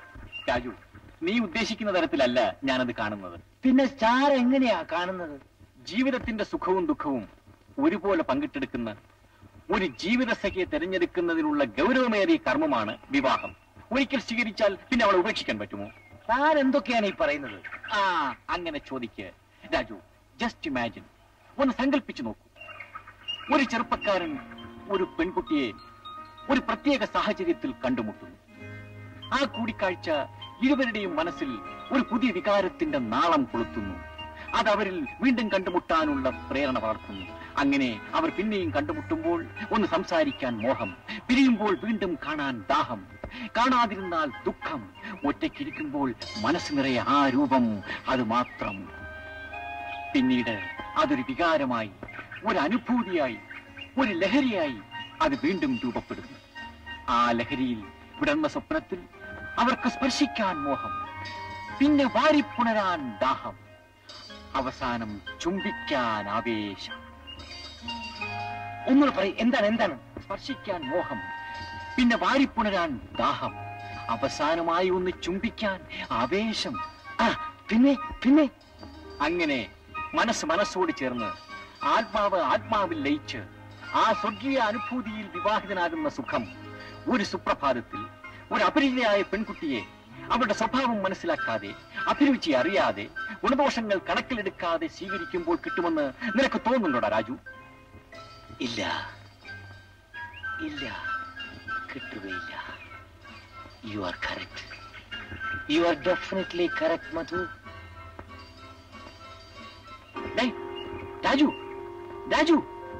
രാജു നീ ഉദ്ദേശിക്കുന്ന തരത്തിലല്ല ഞാനത് കാണുന്നത് പിന്നെ സ്റ്റാർ എങ്ങനെയാ കാണുന്നത് ജീവിതത്തിന്റെ സുഖവും ദുഃഖവും ഒരുപോലെ പങ്കിട്ടെടുക്കുന്ന ഒരു ജീവിതസഖിയെ തെരഞ്ഞെടുക്കുന്നതിനുള്ള ഗൗരവമേറിയ കർമ്മമാണ് വിവാഹം ഒരിക്കൽ സ്വീകരിച്ചാൽ പിന്നെ അവളെ ഉപേക്ഷിക്കാൻ പറ്റുമോ താൻ എന്തൊക്കെയാണ് ഈ പറയുന്നത് ആ അങ്ങനെ ചോദിക്ക് രാജു ജസ്റ്റ് ഇമാജിൻ ഒന്ന് സങ്കല്പിച്ചു നോക്കൂ ഒരു ചെറുപ്പക്കാരൻ ഒരു പെൺകുട്ടിയെ ഒരു പ്രത്യേക സാഹചര്യത്തിൽ കണ്ടുമുട്ടുന്നു ആ കൂടിക്കാഴ്ച ഇരുവരുടെയും മനസ്സിൽ ഒരു പുതിയ വികാരത്തിന്റെ നാളം കൊളുത്തുന്നു അത് അവരിൽ വീണ്ടും കണ്ടുമുട്ടാനുള്ള പ്രേരണ വളർത്തുന്നു അങ്ങനെ അവർ പിന്നെയും കണ്ടുമുട്ടുമ്പോൾ ഒന്ന് സംസാരിക്കാൻ മോഹം പിരിയുമ്പോൾ വീണ്ടും കാണാൻ ദാഹം കാണാതിരുന്നാൽ ദുഃഖം ഒറ്റയ്ക്കിരിക്കുമ്പോൾ മനസ്സ് നിറയെ ആ രൂപം അത് മാത്രം പിന്നീട് അതൊരു വികാരമായി ഒരു അനുഭൂതിയായി ഒരു ലഹരിയായി അത് വീണ്ടും രൂപപ്പെടുന്നു ആ ലഹരിയിൽ വിടർന്ന സ്വപ്നത്തിൽ അവർക്ക് സ്പർശിക്കാൻ മോഹം പിന്നെ വാരിപ്പുണരാൻ ദാഹം അവസാനം ചുംബിക്കാൻ ആവേശം ഒന്നുകൂടെ പറയും എന്താണ് എന്താണ് സ്പർശിക്കാൻ മോഹം പിന്നെ വാരിപ്പുണരാൻ ദാഹം അവസാനമായി ഒന്ന് ചുംബിക്കാൻ ആവേശം ആ പിന്നെ പിന്നെ അങ്ങനെ മനസ്സ് മനസ്സോട് ചേർന്ന് ആത്മാവ് ആത്മാവിൽ ലയിച്ച് ആ സ്വർഗീയ അനുഭൂതിയിൽ വിവാഹിതനാകുന്ന സുഖം ഒരു സുപ്രഭാതത്തിൽ ഒരു അപരിചിതയായ പെൺകുട്ടിയെ അവരുടെ സ്വഭാവം മനസ്സിലാക്കാതെ അഭിരുചി അറിയാതെ ഗുണദോഷങ്ങൾ കണക്കിലെടുക്കാതെ സ്വീകരിക്കുമ്പോൾ കിട്ടുമെന്ന് നിനക്ക് തോന്നുന്നുണ്ടോടാ രാജു ഇല്ല ഇല്ല കിട്ടുകയില്ല you are correct you are definitely correct Madhu ഡേയ്, രാജു രാജു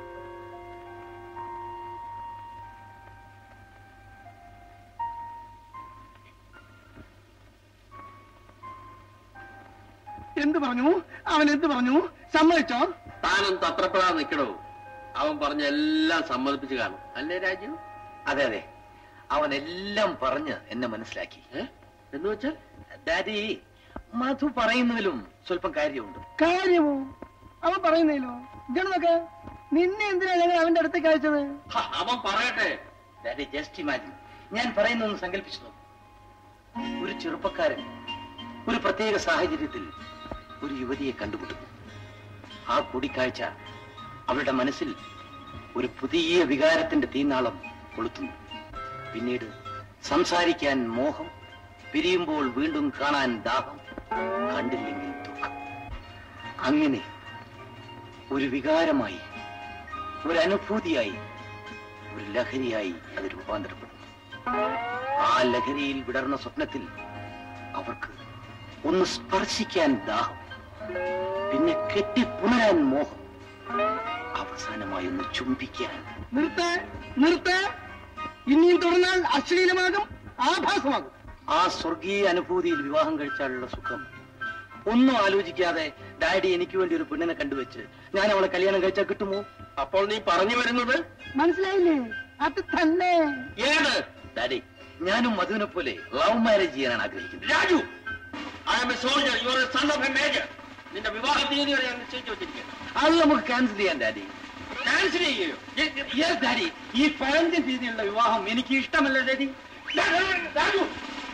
എന്ത് പറഞ്ഞു അവൻ എന്ത് പറഞ്ഞു സമ്മതിച്ചോ താനും തത്രപ്പെടാതെ നിൽക്കണോ അവൻ പറഞ്ഞ എല്ലാം സമ്മതിപ്പിച്ച് കാണും അല്ലേ രാജു അതെ അതെ അവൻ എല്ലാം പറഞ്ഞ് എന്നെ മനസ്സിലാക്കി ഏ? എന്ന് വെച്ചാൽ ഡാഡി മധു പറയുന്നതിലും സ്വല്പം കാര്യമുണ്ട് കാര്യമോ അവൻ പറയുന്നില്ലോ ഇതാണ് നോക്ക് നിന്നെ എന്തിനാ ഞങ്ങൾ അവന്റെ അടുത്തേക്ക് അയച്ചത് ഹ, അവൻ പറയട്ടെ ഡാഡി ജസ്റ്റ് ഇമാജിൻ ഞാൻ പറയുന്നൊന്ന് സങ്കല്പിച്ചു നോക്കൂ ഒരു ചെറുപ്പക്കാരൻ ഒരു പ്രത്യേക സാഹചര്യത്തിൽ ഒരു യുവതിയെ കണ്ടുമുട്ടുന്നു ആ കൂടിക്കാഴ്ച അവളുടെ മനസ്സിൽ ഒരു പുതിയ വികാരത്തിന്റെ തീനാളം കൊളുത്തുന്നു പിന്നീട് സംസാരിക്കാൻ മോഹം പിരിയുമ്പോൾ വീണ്ടും കാണാൻ ദാഹം കണ്ടില്ലെങ്കിൽ ദുഃഖം അങ്ങനെ ഒരു വികാരമായി ഒരു അനുഭൂതിയായി ഒരു ലഹരിയായി അത് രൂപാന്തരപ്പെടുന്നു ആ ലഹരിയിൽ വിടർന്ന സ്വപ്നത്തിൽ അവർക്ക് ഒന്ന് സ്പർശിക്കാൻ ദാഹം പിന്നെ കെട്ടിപ്പുണരാൻ മോഹം അവസാനമായി ഒന്ന് ചുംബിക്കാൻ നിർത്ത് നിർത്ത് ഇനിയും തുടർന്നാൽ അശ്ലീലമാകും ആഭാസമാകും ആ സ്വർഗീയ അനുഭൂതിയിൽ വിവാഹം കഴിച്ചാലുള്ള സുഖം ഒന്നും ആലോചിക്കാതെ ഡാഡി എനിക്ക് വേണ്ടി ഒരു പെണ്ണിനെ കണ്ടുവച്ച് ഞാൻ അവളെ കല്യാണം കഴിച്ചാൽ കിട്ടുമോ അപ്പോൾ നീ പറഞ്ഞു വരുന്നത് മനസ്സിലായില്ലേ അത് തന്നെ ഏത് ഡാഡി ഞാനും മധുവിനെ പോലെ ലവ് മാരേജ് ചെയ്യാനാണ് ആഗ്രഹിക്കുന്നത് Raju I'm a soldier you are a son of a major നിന്റെ വിവാഹ തീയതി വരെ ഞാൻ നിശ്ചയിച്ചു വെച്ചിരിക്കുകയാണ് അത് നമുക്ക് ക്യാൻസൽ ചെയ്യാൻ ഡാഡി ക്യാൻസൽ ചെയ്യോ യെസ് ഡാഡി ഈ പഴഞ്ചൻ രീതിയിലുള്ള വിവാഹം എനിക്ക് ഇഷ്ടമല്ല ഡാഡി രാജു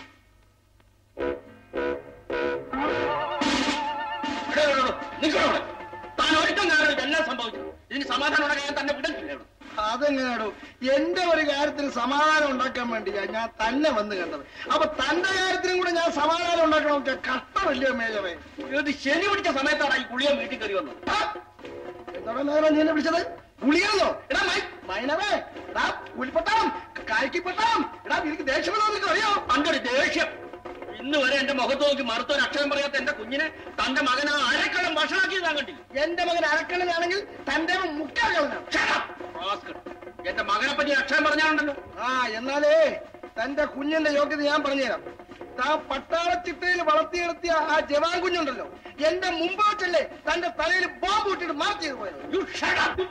നിൽക്കണോടെ താൻ ഒരുക്കം കാരണം ഇതെല്ലാം സംഭവിച്ചു ഇതിന് സമാധാനം ഉണ്ടാക്കാൻ തന്നെ വിടത്തില്ല ഇവിടെ. അതെങ്ങനെയാണോ എന്റെ ഒരു കാര്യത്തിന് സമാധാനം ഉണ്ടാക്കാൻ വേണ്ടിയാ ഞാൻ തന്നെ വന്ന് കണ്ടത് അപ്പൊ തന്റെ കാര്യത്തിനും കൂടെ ഞാൻ സമാധാനം ഉണ്ടാക്കണം കഷ്ടമല്ലയോ മേജറേ ഇത് ശനി പിടിച്ച സമയത്താണ് ഈ കുളിയ വീട്ടിൽ കയറി വന്നത് ആ! എന്താണ് മേജറ നീ എന്നെ വിളിച്ചത് പുളിയാണോ എടാ മൈ മൈനവേ എടാ പുലിപ്പട്ടാം കായ്ക്കപ്പെട്ടാം എടാ എനിക്ക് ദേഷ്യം നിനക്ക് അറിയോ തന്റെ ഒരു ദേഷ്യം ഇന്ന് വരെ എന്റെ മുഖത്ത് നോക്കി മറുത്തൊരു അക്ഷരം പറയാത്ത എന്റെ കുഞ്ഞിനെ തന്റെ മകനെ അരക്കളം ഭക്ഷണാക്കി താൻ കണ്ടില്ല എന്റെ മകൻ അരക്കണ്ണനാണെങ്കിൽ തന്റെ മുക്കാകളനാണ് റാസ്കൽ. എന്റെ മകനെ പറ്റി അക്ഷരം പറഞ്ഞാലുണ്ടല്ലോ ആ എന്നാലേ തന്റെ കുഞ്ഞിന്റെ യോഗ്യത ഞാൻ പറഞ്ഞുതരാം താ പട്ടാളച്ചിട്ടയിൽ വളർത്തിയെടുത്തിയ ആ ജവാൻ കുഞ്ഞുണ്ടല്ലോ എന്റെ മുമ്പ് വെച്ചല്ലേ തന്റെ തലയിൽ ബോംബ് ഇട്ടിട്ട് മാർക്ക് ചെയ്ത് പോയത് You shut up!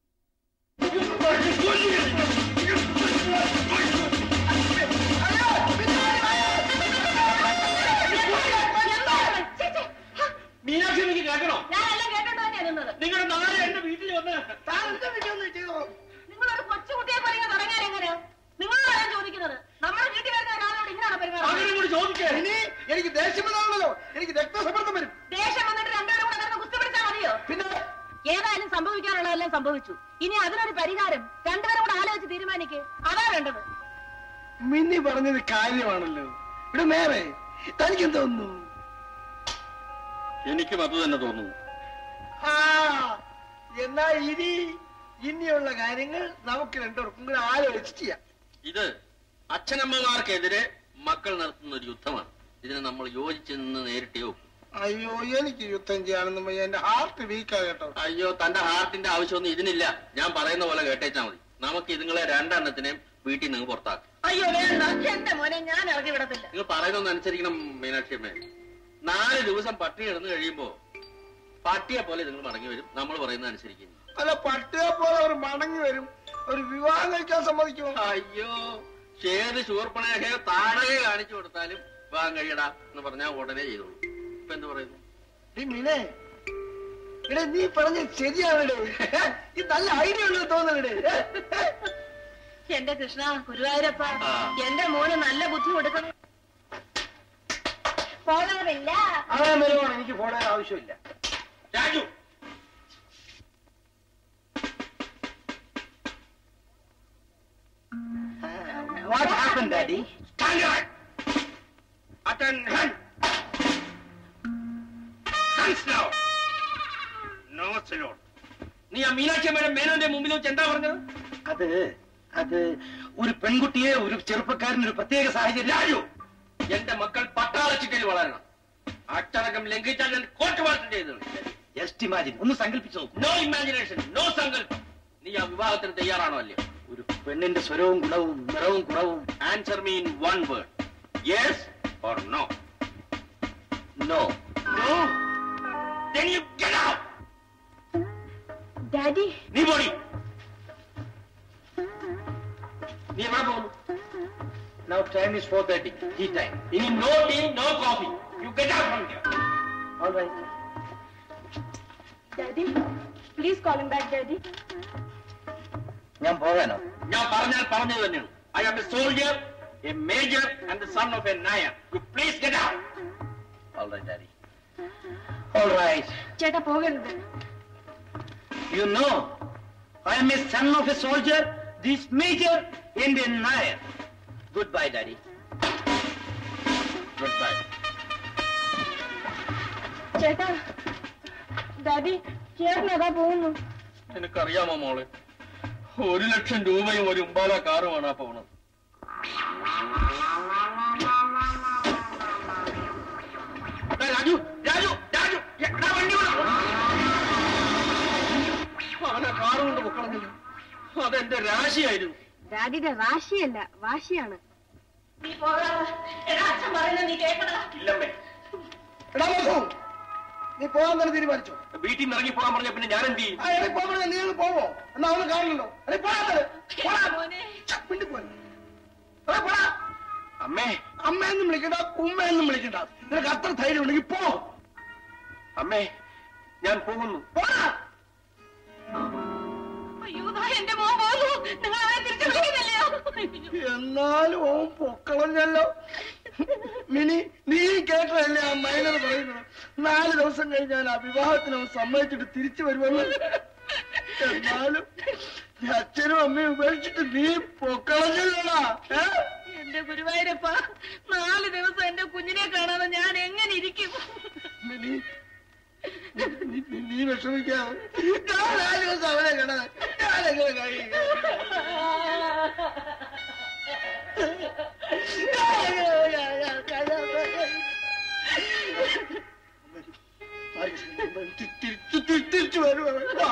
മീനാക്ഷി എനിക്ക് കേൾക്കണോ ഞാനെല്ലാം കേട്ടോണ്ട് തന്നെയാ നിന്നത് നിങ്ങളുടെ നാളെ എന്റെ വീട്ടിൽ വന്ന് താൻ എന്ത് വിജയൊന്ന് ചെയ്തോ നിങ്ങളൊരു കൊച്ചുകുട്ടിയെ പറയുക തുടങ്ങിയാൽ എങ്ങനെയാ നിങ്ങളോടാണ് ഞാൻ ചോദിക്കുന്നത് നമ്മുടെ വീട്ടിൽ വരുന്ന ഒരാളോട് ഇങ്ങനെയാണ് പെരുമാറുന്നത് അങ്ങനെ കൂടി ചോദിക്കേ ഇനി സംഭവിച്ചു ഇനി അതിനൊരു പരിഹാരം രണ്ടുപേരും കൂടെ ആലോചിച്ച് തീരുമാനിക്ക് അതാ വേണ്ടത് മിന്നി പറഞ്ഞത് കാര്യമാണല്ലോ ഇവിടെ നേരെ തനിക്ക് തോന്നുന്നു എനിക്കും അത് തന്നെ തോന്നുന്നു ആ എന്നാ ഇനി ഇനിയുള്ള കാര്യങ്ങൾ നമുക്ക് രണ്ടുപേർക്കും കൂടെ ആലോചിച്ച് ചെയ്യാം ഇത് അച്ഛനമ്മമാർക്കെതിരെ മക്കൾ നടത്തുന്ന ഒരു യുദ്ധമാണ് ഇതിനെ നമ്മൾ യോജിച്ച് നിന്ന് നേരിട്ടേ ഒക്കൂ. അയ്യോ എനിക്ക് യുദ്ധം ചെയ്യാനൊന്നും വയ്യ എന്റെ ഹാർട്ട് വീക്കാ കേട്ടോ അയ്യോ തന്റെ ഹാർട്ടിന്റെ ആവശ്യമൊന്നും ഇതിനില്ല ഞാൻ പറയുന്ന പോലെ കേട്ടേച്ചാ മതി നമുക്ക് ഇതുങ്ങളെ രണ്ടെണ്ണത്തിനെയും വീട്ടിൽ നിന്ന് പുറത്താക്കാം അയ്യോ വേണ്ട എന്റെ മോനെ ഞാൻ ഇറങ്ങി വിടത്തില്ല നിങ്ങൾ പറയുന്നൊന്നും അനുസരിക്കണം മീനാക്ഷി അമ്മേ നാല് ദിവസം പട്ടിണി കിടന്നു കഴിയുമ്പോ പട്ടിയെ പോലെ നിങ്ങൾ മടങ്ങി വരും നമ്മൾ പറയുന്നത് അനുസരിക്കുന്നു അല്ല പട്ടിയെ പോലെ അവർ മടങ്ങി വരും ഒരു വിവാഹം കഴിക്കാൻ സമ്മതിക്കുമോ അയ്യോ ഷേത് ശൂർപ്പണയെ താഴെ കാണിച്ചു കൊടുത്താലും വാങ്ങ കഴിയടാ എന്ന് പറഞ്ഞാൽ ഉടനെ ചെയ്തോളൂ ഇപ്പൊ എന്ത് പറയുന്നു നീ മിനെ ഇവിടെ നീ പറഞ്ഞ ശരിയാണല്ലേ ഇത് നല്ല ഐഡിയ ഉണ്ടെന്ന് തോന്നണേ എന്റെ കൃഷ്ണ ഗുരുവായൂരപ്പ ആ. എന്റെ മോന് നല്ല ബുദ്ധി കൊടുക്കണം പോകാറില്ല അങ്ങനെ വരുവാണ് എനിക്ക് പോടാൻ ആവശ്യമില്ല Raju what happen daddy Standard! Attention! Hands now! No salute. നീ ആ മീനാക്ഷി അമ്മയുടെ മേനോന്റെ മുമ്പിൽ വെച്ച് എന്താ പറഞ്ഞത് അത് അത് ഒരു പെൺകുട്ടിയെ ഒരു ചെറുപ്പക്കാരൻ ഒരു പ്രത്യേക സാഹചര്യം രാജു എന്റെ മക്കൾ പട്ടാള ചിട്ടയിൽ വളരണം അച്ചടക്കം ലംഘിച്ചാൽ ഞാൻ കോർട്ട് വാസം ചെയ്തത് ജസ്റ്റ് ഇമാജിൻ ഒന്ന് സങ്കല്പിച്ചു നോക്കൂ നോ ഇമാജിനേഷൻ നോ സങ്കല്പം നീ ആ വിവാഹത്തിന് തയ്യാറാണോ അല്ലയോ ഒരു പെണ്ണിന്റെ സ്വരവും ഗുണവും നിറവും കുറവും answer me in one word yes or no no no then you get out daddy നീ പോടി നീ എവിടെ പോകുന്നു now time is four thirty tea time ഇനി no tea no coffee you get out from here all right daddy please calling back daddy ഞാൻ പോകാനോ ഞാൻ പറഞ്ഞാൽ പറഞ്ഞത് തന്നെയാണ് I am a soldier a major and the son of a Nair you please get out all right daddy all right ചേട്ടാ പോകരുത് You know, I am a son of a soldier, this major Indian Nair. Goodbye, Daddy. Goodbye. ചേട്ടാ daddy ചേട്ടൻ അതാ പോകുന്നു നിനക്കറിയാമോ മോളെ ഒരു ലക്ഷം രൂപയും ഒരു ഉമ്പാല കാറുമാണ് ആ പോണത് എടാ, രാജു രാജു രാജു എടാ, വണ്ടി വിടാ. അവനെ കാറ് കൊണ്ട് പൊക്കളഞ്ഞില്ല അതെന്റെ രാശിയായിരുന്നു ഡാഡിയുടെ റാശിയല്ല വാശിയാണ് നീ പോകാ എടാ അച്ഛൻ പറയുന്നത് നീ കേൾക്കണ ഇല്ലമ്മേ എടാ മധു നീ പോകാൻ തന്നെ തീരുമാനിച്ചോ വീട്ടിൽ നിന്ന് ഇറങ്ങി പോകാൻ പറഞ്ഞ പിന്നെ ഞാൻ എന്ത് ചെയ്യും ആ എടീ പോകണേ നീ ഒന്ന് പോവോ എന്നാ അവന് കാണണല്ലോ എടീ പോടാ പോടാ മോനെ മിണ്ടി പോലെ എടാ പോടാ അമ്മേ അമ്മയെന്നും വിളിക്കണ്ട ഉമ്മയെന്നും വിളിക്കണ്ട നിനക്ക് അത്ര ധൈര്യം ഉണ്ടെങ്കിൽ പോ അമ്മേ ഞാൻ പോകുന്നു പോടാ അയ്യോ ദാ എന്റെ മോൻ പോകുന്നു നിങ്ങൾ അവനെ തിരിച്ചു വിളിക്കുന്നില്ലയോ എന്നാലും ഓൻ പൊക്കളഞ്ഞല്ലോ മിനി നീ കേട്ടതല്ലേ ആ മൈനർ പറയുന്നത് നാല് ദിവസം കഴിഞ്ഞ് ഞാൻ ആ വിവാഹത്തിന് അവൻ സമ്മതിച്ചിട്ട് തിരിച്ചു വരുമെന്ന് എന്നാലും ഈ അച്ഛനും അമ്മയും ഉപേക്ഷിച്ചിട്ട് നീ പൊക്കളഞ്ഞല്ലോടാ ഏ? എന്റെ ഗുരുവായൂരപ്പ നാല് ദിവസം എന്റെ കുഞ്ഞിനെ കാണാതെ ഞാൻ എങ്ങനെ ഇരിക്കും മിനി നീ- നീ- നീ വിഷമിക്കാതെ ഞാൻ നാല് ദിവസം അവനെ കാണാതെ ഞാനെങ്ങനെ കഴിയും തിരിച്ചു വരുവാ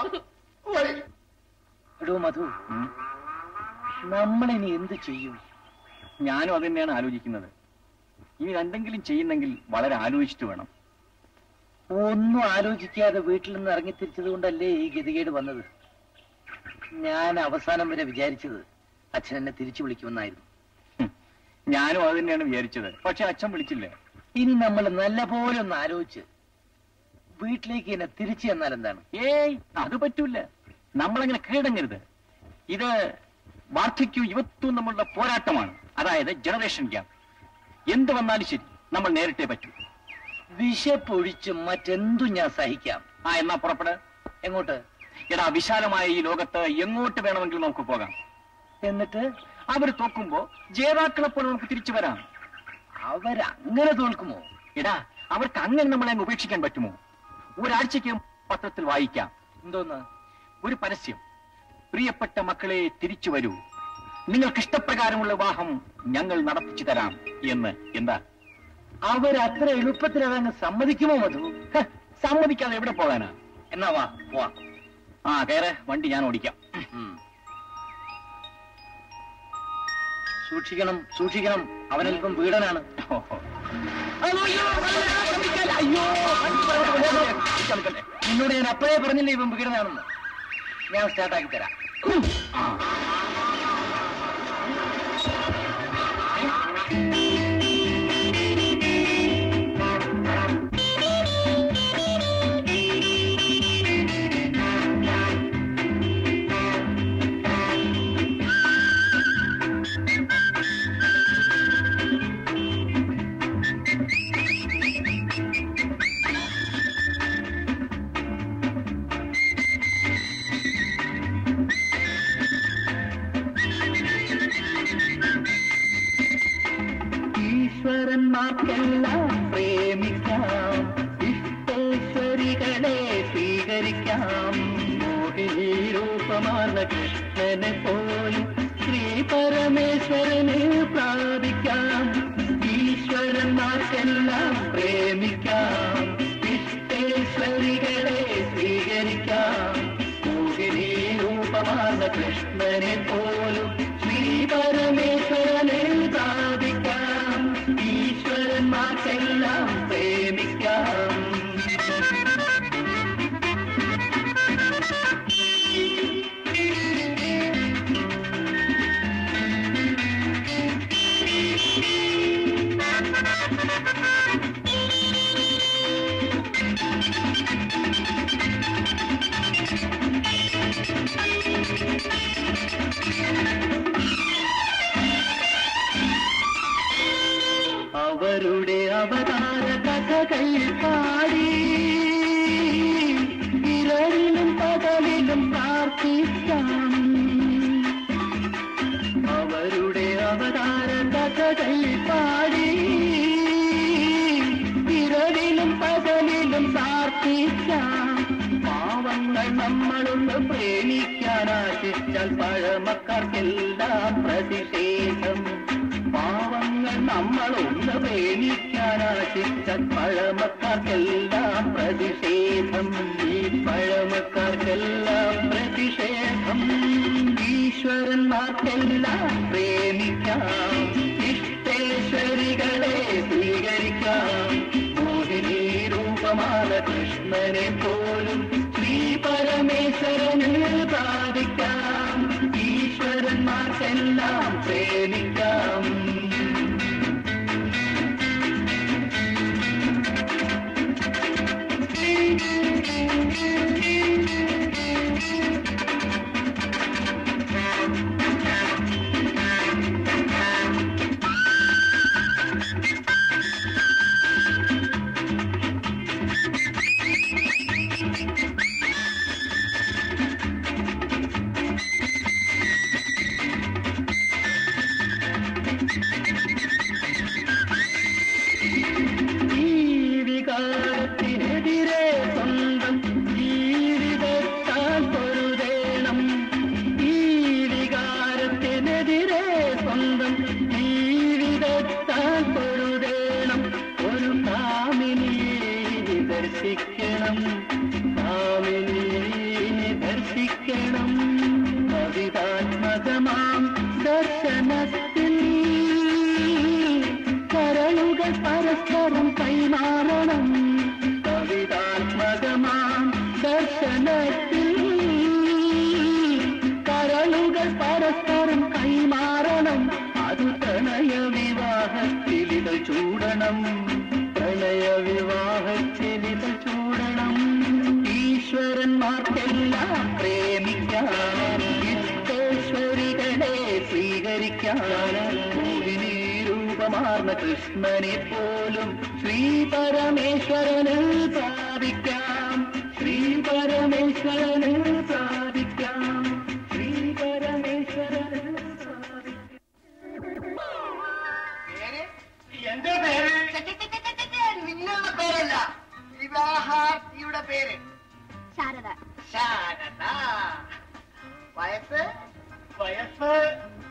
എടോ മധു നമ്മളിനി എന്ത് ചെയ്യും ഞാനും അത് തന്നെയാണ് ആലോചിക്കുന്നത് ഇനി എന്തെങ്കിലും ചെയ്യുന്നെങ്കിൽ വളരെ ആലോചിച്ചിട്ട് വേണം ഒന്നും ആലോചിക്കാതെ വീട്ടിൽ നിന്ന് ഇറങ്ങി തിരിച്ചത് കൊണ്ടല്ലേ ഈ ഗതികേട് വന്നത് ഞാൻ അവസാനം വരെ വിചാരിച്ചത് അച്ഛൻ എന്നെ തിരിച്ചു വിളിക്കുമെന്നായിരുന്നു ഹും. ഞാനും അത് തന്നെയാണ് വിചാരിച്ചത് പക്ഷെ അച്ഛൻ വിളിച്ചില്ല ഇനി നമ്മൾ നല്ല പോലെ ഒന്ന് ആലോചിച്ച് വീട്ടിലേക്ക് എന്നെ തിരിച്ചു ചെന്നാൽ എന്താണ് ഏയ് അത് പറ്റൂല നമ്മളങ്ങനെ കീഴടങ്ങരുത് ഇത് വാർദ്ധക്യവും യുവത്വവും തമ്മിലുള്ള പോരാട്ടമാണ് അതായത് ജനറേഷൻ ഗ്യാപ്പ് എന്ത് വന്നാലും ശരി നമ്മൾ നേരിട്ടേ പറ്റൂ വിശപ്പൊഴിച്ച് മറ്റെന്തും ഞാൻ സഹിക്കാം ആ എന്നാ പുറപ്പെട് എങ്ങോട്ട് എടാ വിശാലമായ ഈ ലോകത്ത് എങ്ങോട്ട് വേണമെങ്കിലും നമുക്ക് പോകാം എന്നിട്ട് അവർ തോക്കുമ്പോ ജേതാക്കളെ പോലെ നമുക്ക് തിരിച്ചു വരാം അവരങ്ങനെ തോൽക്കുമോ എടാ അവർക്ക് അങ്ങനെ നമ്മളെ അങ്ങ് ഉപേക്ഷിക്കാൻ പറ്റുമോ ഒരാഴ്ചയ്ക്ക് പത്രത്തിൽ വായിക്കാം എന്തോന്ന് ഒരു പരസ്യം പ്രിയപ്പെട്ട മക്കളെ തിരിച്ചു വരൂ നിങ്ങൾക്ക് ഇഷ്ടപ്രകാരമുള്ള വിവാഹം ഞങ്ങൾ നടത്തിച്ചു തരാം എന്ന് എന്താ അവരത്ര എളുപ്പത്തിൽ അതങ്ങ് സമ്മതിക്കുമോ മധു ഹ, സമ്മതിക്കാതെ എവിടെ പോകാനാ എന്നാ വാ പോവാ ആ കയറ് വണ്ടി ഞാൻ ഓടിക്കാം സൂക്ഷിക്കണം സൂക്ഷിക്കണം അവനല്പം വീടനാണ് ഓഹോ. അയ്യോ, അയ്യോ, വണ്ടി പറയട്ടെ, നിൽക്കട്ടെ. നിന്നോട് ഞാൻ അപ്പോഴേ പറഞ്ഞില്ലേ ഇവൻ വീടനാണെന്ന് ഞാൻ സ്റ്റാർട്ടാക്കി തരാം ഈശ്വരന്മാർക്കെല്ലാം പ്രേമിക്കാം ഇഷ്ടേശ്വരികളെ സ്വീകരിക്കാം മോഹിനി രൂപമാണ് കൃഷ്ണനെ പോലും ശ്രീ പരമേശ്വരനെ പ്രാപിക്കാം ഈശ്വരന്മാർക്കെല്ലാം പ്രേമിക്കാം ഇഷ്ടേശ്വരികളെ സ്വീകരിക്കാം മോഹിനി രൂപമാണ് കൃഷ്ണനെ പോലും ശ്രീ പരമേശ്വരനെ പ്രാപിക്കാം ഈശ്വരന്മാർക്കെല്ലാം പ്രേമിക്കാം അവരുടെ അവതാര കഥകൾ പാടി ഇരവിലും പകലിലും പ്രാർത്ഥിക്കാം അവരുടെ അവതാര കഥകൾ പാടി ഇരവിലും പകലിലും പ്രാർത്ഥിക്കാം പാവങ്ങൾ നമ്മളൊന്ന് പ്രേമിക്കാൻ ആശിച്ചാൽ പഴമക്കാർക്കെല്ലാം പ്രതിഷേധം പാവങ്ങൾ നമ്മളൊന്ന് പ്രേമിക്കാൻ ആശിച്ചാൽ പഴമക്കാർക്കെല്ലാം പ്രതിഷേധം ഈ പഴമക്കാർക്കെല്ലാം പ്രതിഷേധം ഈശ്വരന്മാർക്കെല്ലാം പ്രേമിക്കാം ഇഷ്ടേശ്വരികളെ സ്വീകരിക്കാം മോഹിനി രൂപമാണ് കൃഷ്ണനെ പോലും ശ്രീ പരമേശ്വരന് പ്രാപിക്കാം ഈശ്വരന്മാർക്കെല്ലാം പ്രേമിക്കാം ഈ വികാരത്തിനെതിരെ സ്വന്തം ജീവിതത്താൽ പൊരുതേണം ഈ വികാരത്തിനെതിരെ സ്വന്തം ജീവിതത്താൽ പൊരുതേണം ഒരു കാമിനിയെ ദർശിക്കണം കാമിനിയെ ദർശിക്കണം കവിതാത്മകമാം ദർശനത്തിൽ കരളുകൾ പരസ്പരം കൈമാറണം കവിതാത്മകമാം ദർശനത്തിൽ കരളുകൾ പരസ്പരം കൈമാറണം അത് പ്രണയ വിവാഹത്തിലിതൾ ചൂടണം പ്രണയ വിവാഹത്തിലിതൾ ചൂടണം ഈശ്വരന്മാർക്കെല്ലാം പ്രേമിക്കാം ഇഷ്ടേശ്വരികളെ സ്വീകരിക്കാൻ മോഹിനി രൂപമാർന്ന കൃഷ്ണനെ പോലും ശ്രീ പരമേശ്വരന് പ്രാപിക്കാം ശ്രീ പരമേശ്വരന് പ്രാപിക്കാം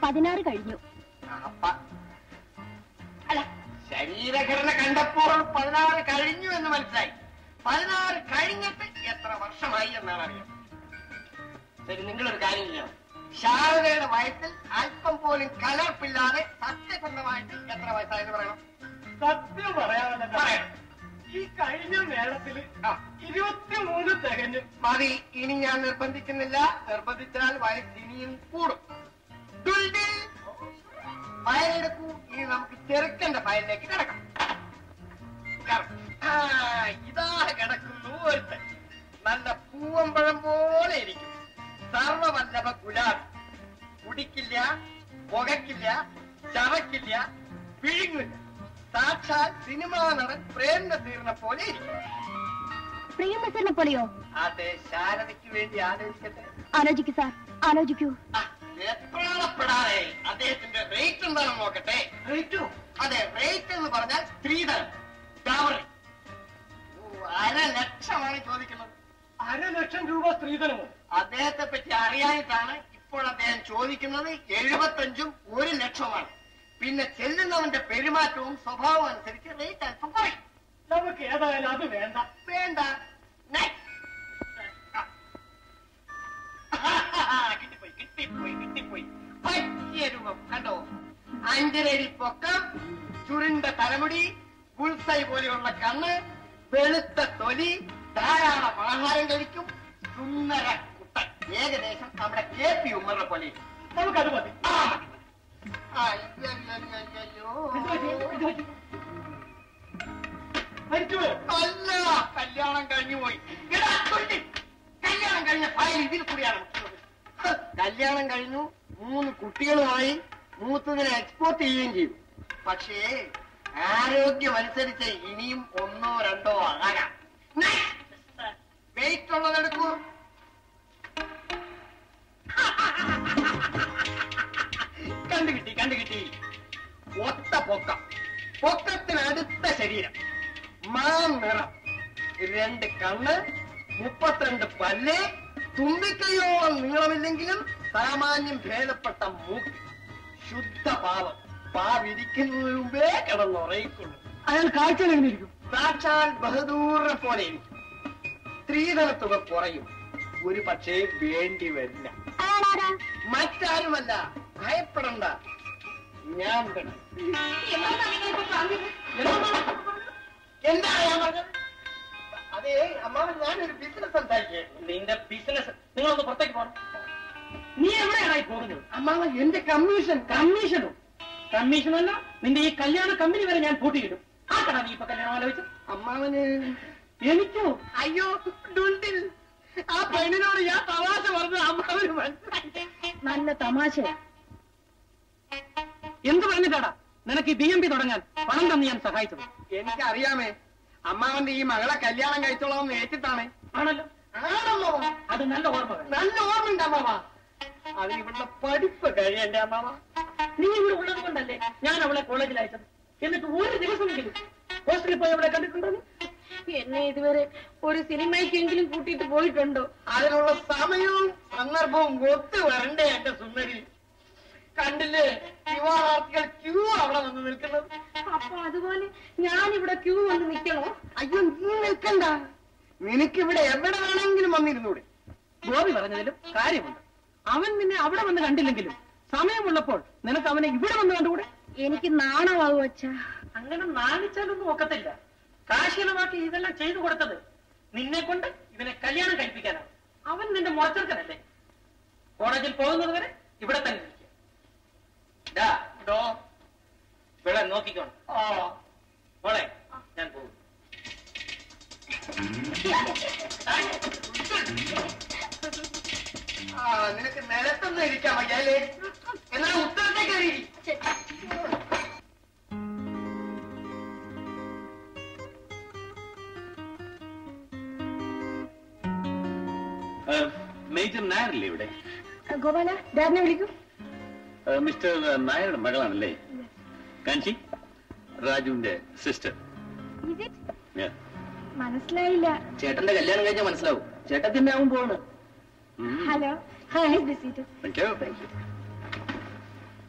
പതിനാറ് കഴിഞ്ഞു അപ്പ- അല്ല ശരീരഘടന കണ്ടപ്പോൾ പതിനാറ് കഴിഞ്ഞു എന്ന് മനസ്സിലായി പതിനാറ് കഴിഞ്ഞിട്ട് എത്ര വർഷമായി എന്നാണ് അറിയാം ശരി നിങ്ങളൊരു കാര്യം ചെയ്യണം ശാരദയുടെ വയസ്സിൽ അല്പം പോലും കലർപ്പില്ലാതെ സത്യസന്ധമായിട്ട് എത്ര വയസ്സായെന്ന് പറയണം സത്യം പറയാമല്ലോ പറയണം ഈ കഴിഞ്ഞ മേളത്തില് ആ ഇരുപത്തിമൂന്ന് തികഞ്ഞു മതി ഇനി ഞാൻ നിർബന്ധിക്കുന്നില്ല നിർബന്ധിച്ചാൽ വയസ്സ് ഇനിയും കൂടും ദുൽദിൽ, ഫയലെടുക്കൂ ഇനി നമുക്ക് ചെറുക്കന്റെ ഫയലിലേക്ക് കിടക്കാം കറ- ആ, ഇതാ കിടക്കുന്നു ഒരുത്തൻ നല്ല പൂവമ്പഴം പോലെ ഇരിക്കും സർവവല്ലഭ ഗുലാബി കുടിക്കില്ല പുകയ്ക്കില്ല ചവയ്ക്കില്ല വിഴുങ്ങില്ല സാക്ഷാൽ സിനിമാ നടൻ പ്രേംനസീറിനെ പോലെ ഇരിക്കും പ്രിയമസറിനെ പോലെയോ അതെ ശാരദയ്ക്ക് വേണ്ടി ആലോചിക്കട്ടെ ആലോചിക്കൂ സാർ ആലോചിക്കൂ ആ, എത്രാളപ്പെടാതെ അദ്ദേഹത്തിന്റെ റേറ്റ് എന്താണെന്ന് നോക്കട്ടെ റേറ്റോ അതെ റേറ്റ് എന്ന് പറഞ്ഞാൽ സ്ത്രീധനം ഡാവറി ഓ, അര ലക്ഷമാണ് ചോദിക്കുന്നത് അര ലക്ഷം രൂപ സ്ത്രീധനമോ അദ്ദേഹത്തെ പറ്റി അറിയാനിട്ടാണ് ഇപ്പോൾ അദ്ദേഹം ചോദിക്കുന്നത് എഴുപത്തഞ്ചും ഒരു ലക്ഷവുമാണ് പിന്നെ ചെല്ലുന്നവന്റെ പെരുമാറ്റവും സ്വഭാവവും അനുസരിച്ച് റേറ്റ് അല്പം കുറയും നമുക്ക് ഏതായാലും അത് വേണ്ട വേണ്ട Next. കിട്ടിപ്പോയി കിട്ടിപ്പോയി കിട്ടിപ്പോയി പറ്റിയ രൂപം കണ്ടോ അഞ്ചരടി പൊക്കം ചുരുണ്ട തലമുടി പുൽസൈ പോലെയുള്ള കണ്ണ് വെളുത്ത തൊലി ധാരാളം ആഹാരം കഴിക്കും സുന്ദര കുട്ടൻ ഏകദേശം നമ്മുടെ കെ പി ഉമ്മറിനെ പോലെ ഇരിക്കും. നമുക്കത് മതി ആ, അയ്യയ്യയ്യയ്യോ. മരിച്ചുപോയോ അല്ല കല്യാണം കഴിഞ്ഞു പോയി എടാ, തൊണ്ടി. കല്യാണം കഴിഞ്ഞ ഫയൽ ഇതിൽ കൂടിയാണ് മുട്ടുന്നത്. ഹ്, കല്യാണം കഴിഞ്ഞു മൂന്ന് കുട്ടികളുമായി മൂത്തതിനെ എക്സ്പോർട്ട് ചെയ്യുകയും ചെയ്തു പക്ഷേ ആരോഗ്യം അനുസരിച്ച് ഇനിയും ഒന്നോ രണ്ടോ ആകാം വെയിറ്റ് ഉള്ളതെടുക്കൂ കണ്ടുകിട്ടി കണ്ടുകിട്ടി ഒത്ത പൊക്കം പൊക്കത്തിനടുത്ത ശരീരം മാം നിറം രണ്ട് കണ്ണ് മുപ്പത്തിരണ്ട് പല്ല് തുമ്പിക്കൈയോളം നീളമില്ലെങ്കിലും സാമാന്യം ഭേദപ്പെട്ട മൂക്ക് ശുദ്ധ പാവം പാവിരിക്കുന്നതിന് മുമ്പേ കിടന്നുറയിക്കൊള്ളു അയാൾ കാഴ്ചയിൽ എങ്ങനെ ഇരിക്കും സാക്ഷാൽ ബഹദൂറിനെ പോലെ ഇരിക്കും സ്ത്രീധനത്തുക കുറയും ഒരു പക്ഷേ വേണ്ടി വരില്ല അയാളാരാ മറ്റാരുമല്ല ഭയപ്പെടണ്ട ഞാൻ തന്നെ എന്താ ഞാൻ പറഞ്ഞത് അതെ അമ്മാവൻ ഞാനൊരു ബിസിനസ് സംസാരിക്കേ നിന്റെ ബിസിനസ് നിങ്ങളൊന്ന് പുറത്തേക്ക് പോകണം നീ എവിടെയാണ് ഈ പോകുന്നത് അമ്മാവൻ എന്റെ കമ്മീഷൻ കമ്മീഷനോ കമ്മീഷനല്ല നിന്റെ ഈ കല്യാണ കമ്പനി വരെ ഞാൻ പൂട്ടിയിടും ആ കട നീ ഇപ്പൊ കല്യാണം ആലോചിച്ചു അമ്മാവന് എനിക്കോ അയ്യോ ഡുണ്ടിൽ ആ പെണ്ണിനോട് ഞാൻ തമാശ പറഞ്ഞത് അമ്മാവന് മനസ്സിലായി നല്ല തമാശയാ എന്ത് പറഞ്ഞിട്ടാടാ നിനക്ക് ഈ ബി എം പി തുടങ്ങാൻ പണം തന്ന് ഞാൻ സഹായിച്ചത് എനിക്കറിയാമേ അമ്മാവന്റെ ഈ മകളെ കല്യാണം കഴിച്ചോളാം ഏറ്റിട്ടാണ് ആണല്ലോ ആണല്ലോ അത് നല്ല ഓർമ്മ വേണം. നല്ല ഓർമ്മയുണ്ട് അമ്മാവ അതിന് ഇവളുടെ പഠിപ്പ് കഴിയണ്ടേ അമ്മാവ നീ ഇവിടെ ഉള്ളത് കൊണ്ടല്ലേ ഞാൻ അവളെ കോളേജിൽ അയച്ചത് എന്നിട്ട് ഒരു ദിവസമെങ്കിലും ഹോസ്റ്റലിൽ പോയി അവളെ കണ്ടിട്ടുണ്ടോ നീ? എന്നെ ഇതുവരെ ഒരു സിനിമയ്ക്കെങ്കിലും കൂട്ടിയിട്ട് പോയിട്ടുണ്ടോ അതിനുള്ള സമയവും സന്ദർഭവും ഒത്തു വരണ്ടേ എന്റെ സുന്ദരി കണ്ടില്ലേ വിവാഹാർത്ഥികൾ ക്യൂ അവിടെ വന്ന് നിൽക്കുന്നത് അപ്പൊ അതുപോലെ ഞാൻ ഇവിടെ ക്യൂ വന്ന് നിൽക്കണോ അയ്യോ നീ നിൽക്കണ്ട നിനക്കിവിടെ എവിടെ വേണമെങ്കിലും വന്നിരുന്നൂടെ ഗോപി പറഞ്ഞതിലും കാര്യമുണ്ട് അവൻ നിന്നെ അവിടെ വന്ന് കണ്ടില്ലെങ്കിലും സമയമുള്ളപ്പോൾ നിനക്ക് അവനെ ഇവിടെ വന്ന് കണ്ടുകൂടെ എനിക്ക് നാണമാവും അച്ഛാ അങ്ങനെ നാണിച്ചാലൊന്നും ഒക്കത്തില്ല കാശീലമാക്കി ഇതെല്ലാം ചെയ്തു കൊടുത്തത് നിന്നെ കൊണ്ട് ഇവനെ കല്യാണം കഴിപ്പിക്കാനാണ് അവൻ നിന്റെ മുറച്ചെറുക്കനല്ലേ കോളേജിൽ പോകുന്നത് വരെ ഇവിടെ തന്നെ ഇരിക്കുക ഡാ, ഡോ, ഇവിടെ നോക്കിക്കോണം ആ മോളെ ഞാൻ പോകും ആ, നിനക്ക് നിലത്തൊന്നും ഇരിക്കാൻ വയ്യാലേ എന്നാൽ ഉത്തരത്തേക്ക് കയറി മേജർ നായരല്ലേ ഇവിടെ ഗോപാല ഡാഡിനെ വിളിക്കൂ ഏഹ്, മിസ്റ്റർ നായരുടെ മകളാണല്ലേ കാഞ്ചി രാജുവിന്റെ സിസ്റ്റർ മനസ്സിലായില്ല ചേട്ടന്റെ കല്യാണം കഴിഞ്ഞാൽ മനസ്സിലാവും ചേട്ടത്തിന്റെ ആവും പോണ് ഹലോ ഹായ് സീറ്റ്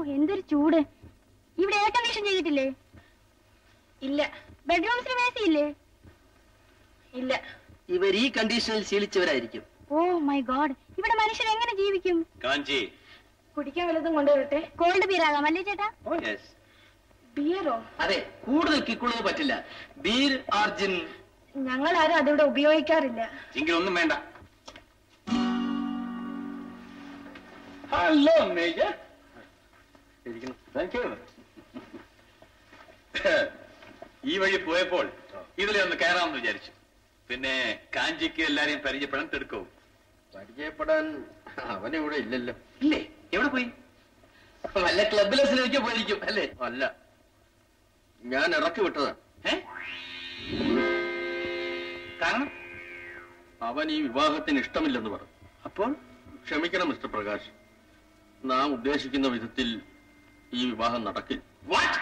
എന്തൊരു ചൂട് ഇവിടെ എയർ കണ്ടീഷൻ ചെയ്തിട്ടില്ലേ ഇല്ല ബെഡ്റൂംസിന് മേസി ഇല്ലേ ഇല്ല ഇവർ ഈ കണ്ടീഷനിൽ ശീലിച്ചവരായിരിക്കും ഓ മൈ ഗോഡ് ഇവിടെ മനുഷ്യർ എങ്ങനെ ജീവിക്കും കാഞ്ചി കുടിക്കാൻ വല്ലതും കൊണ്ടുവരട്ടെ കോൾഡ് ബിയർ ആകാം അല്ലേ ചേട്ടാ ഓ യെസ് ബിയറോ അതെ കൂടുതൽ കിക്കുള്ളത് പറ്റില്ല ബീർ ആർജിൻ ഞങ്ങൾ ആരും അതിവിടെ ഉപയോഗിക്കാറില്ല എങ്കിലൊന്നും വേണ്ട ഹലോ മേജർ താങ്ക് യു ഈ വഴി പോയപ്പോൾ ഇതിലെ ഒന്ന് കയറാമെന്ന് വിചാരിച്ചു പിന്നെ കാഞ്ചിക്ക് എല്ലാരെയും പരിചയപ്പെടാൻ തിടുക്കവും പരിചയപ്പെടാൻ അവനിവിടെ ഇല്ലല്ലോ ഇല്ലേ എവിടെ പോയി വല്ല ക്ലബിലെ സിനിമയ്ക്ക് പോയിരിക്കും അല്ലേ അല്ല ഞാൻ ഇറക്കി വിട്ടതാ ഏ കാരണം അവൻ ഈ വിവാഹത്തിന് ഇഷ്ടമില്ലെന്ന് പറഞ്ഞു അപ്പോൾ ക്ഷമിക്കണം മിസ്റ്റർ പ്രകാശ് നാം ഉദ്ദേശിക്കുന്ന വിധത്തിൽ ഈ വിവാഹം നടക്കില്ല വാട്ട്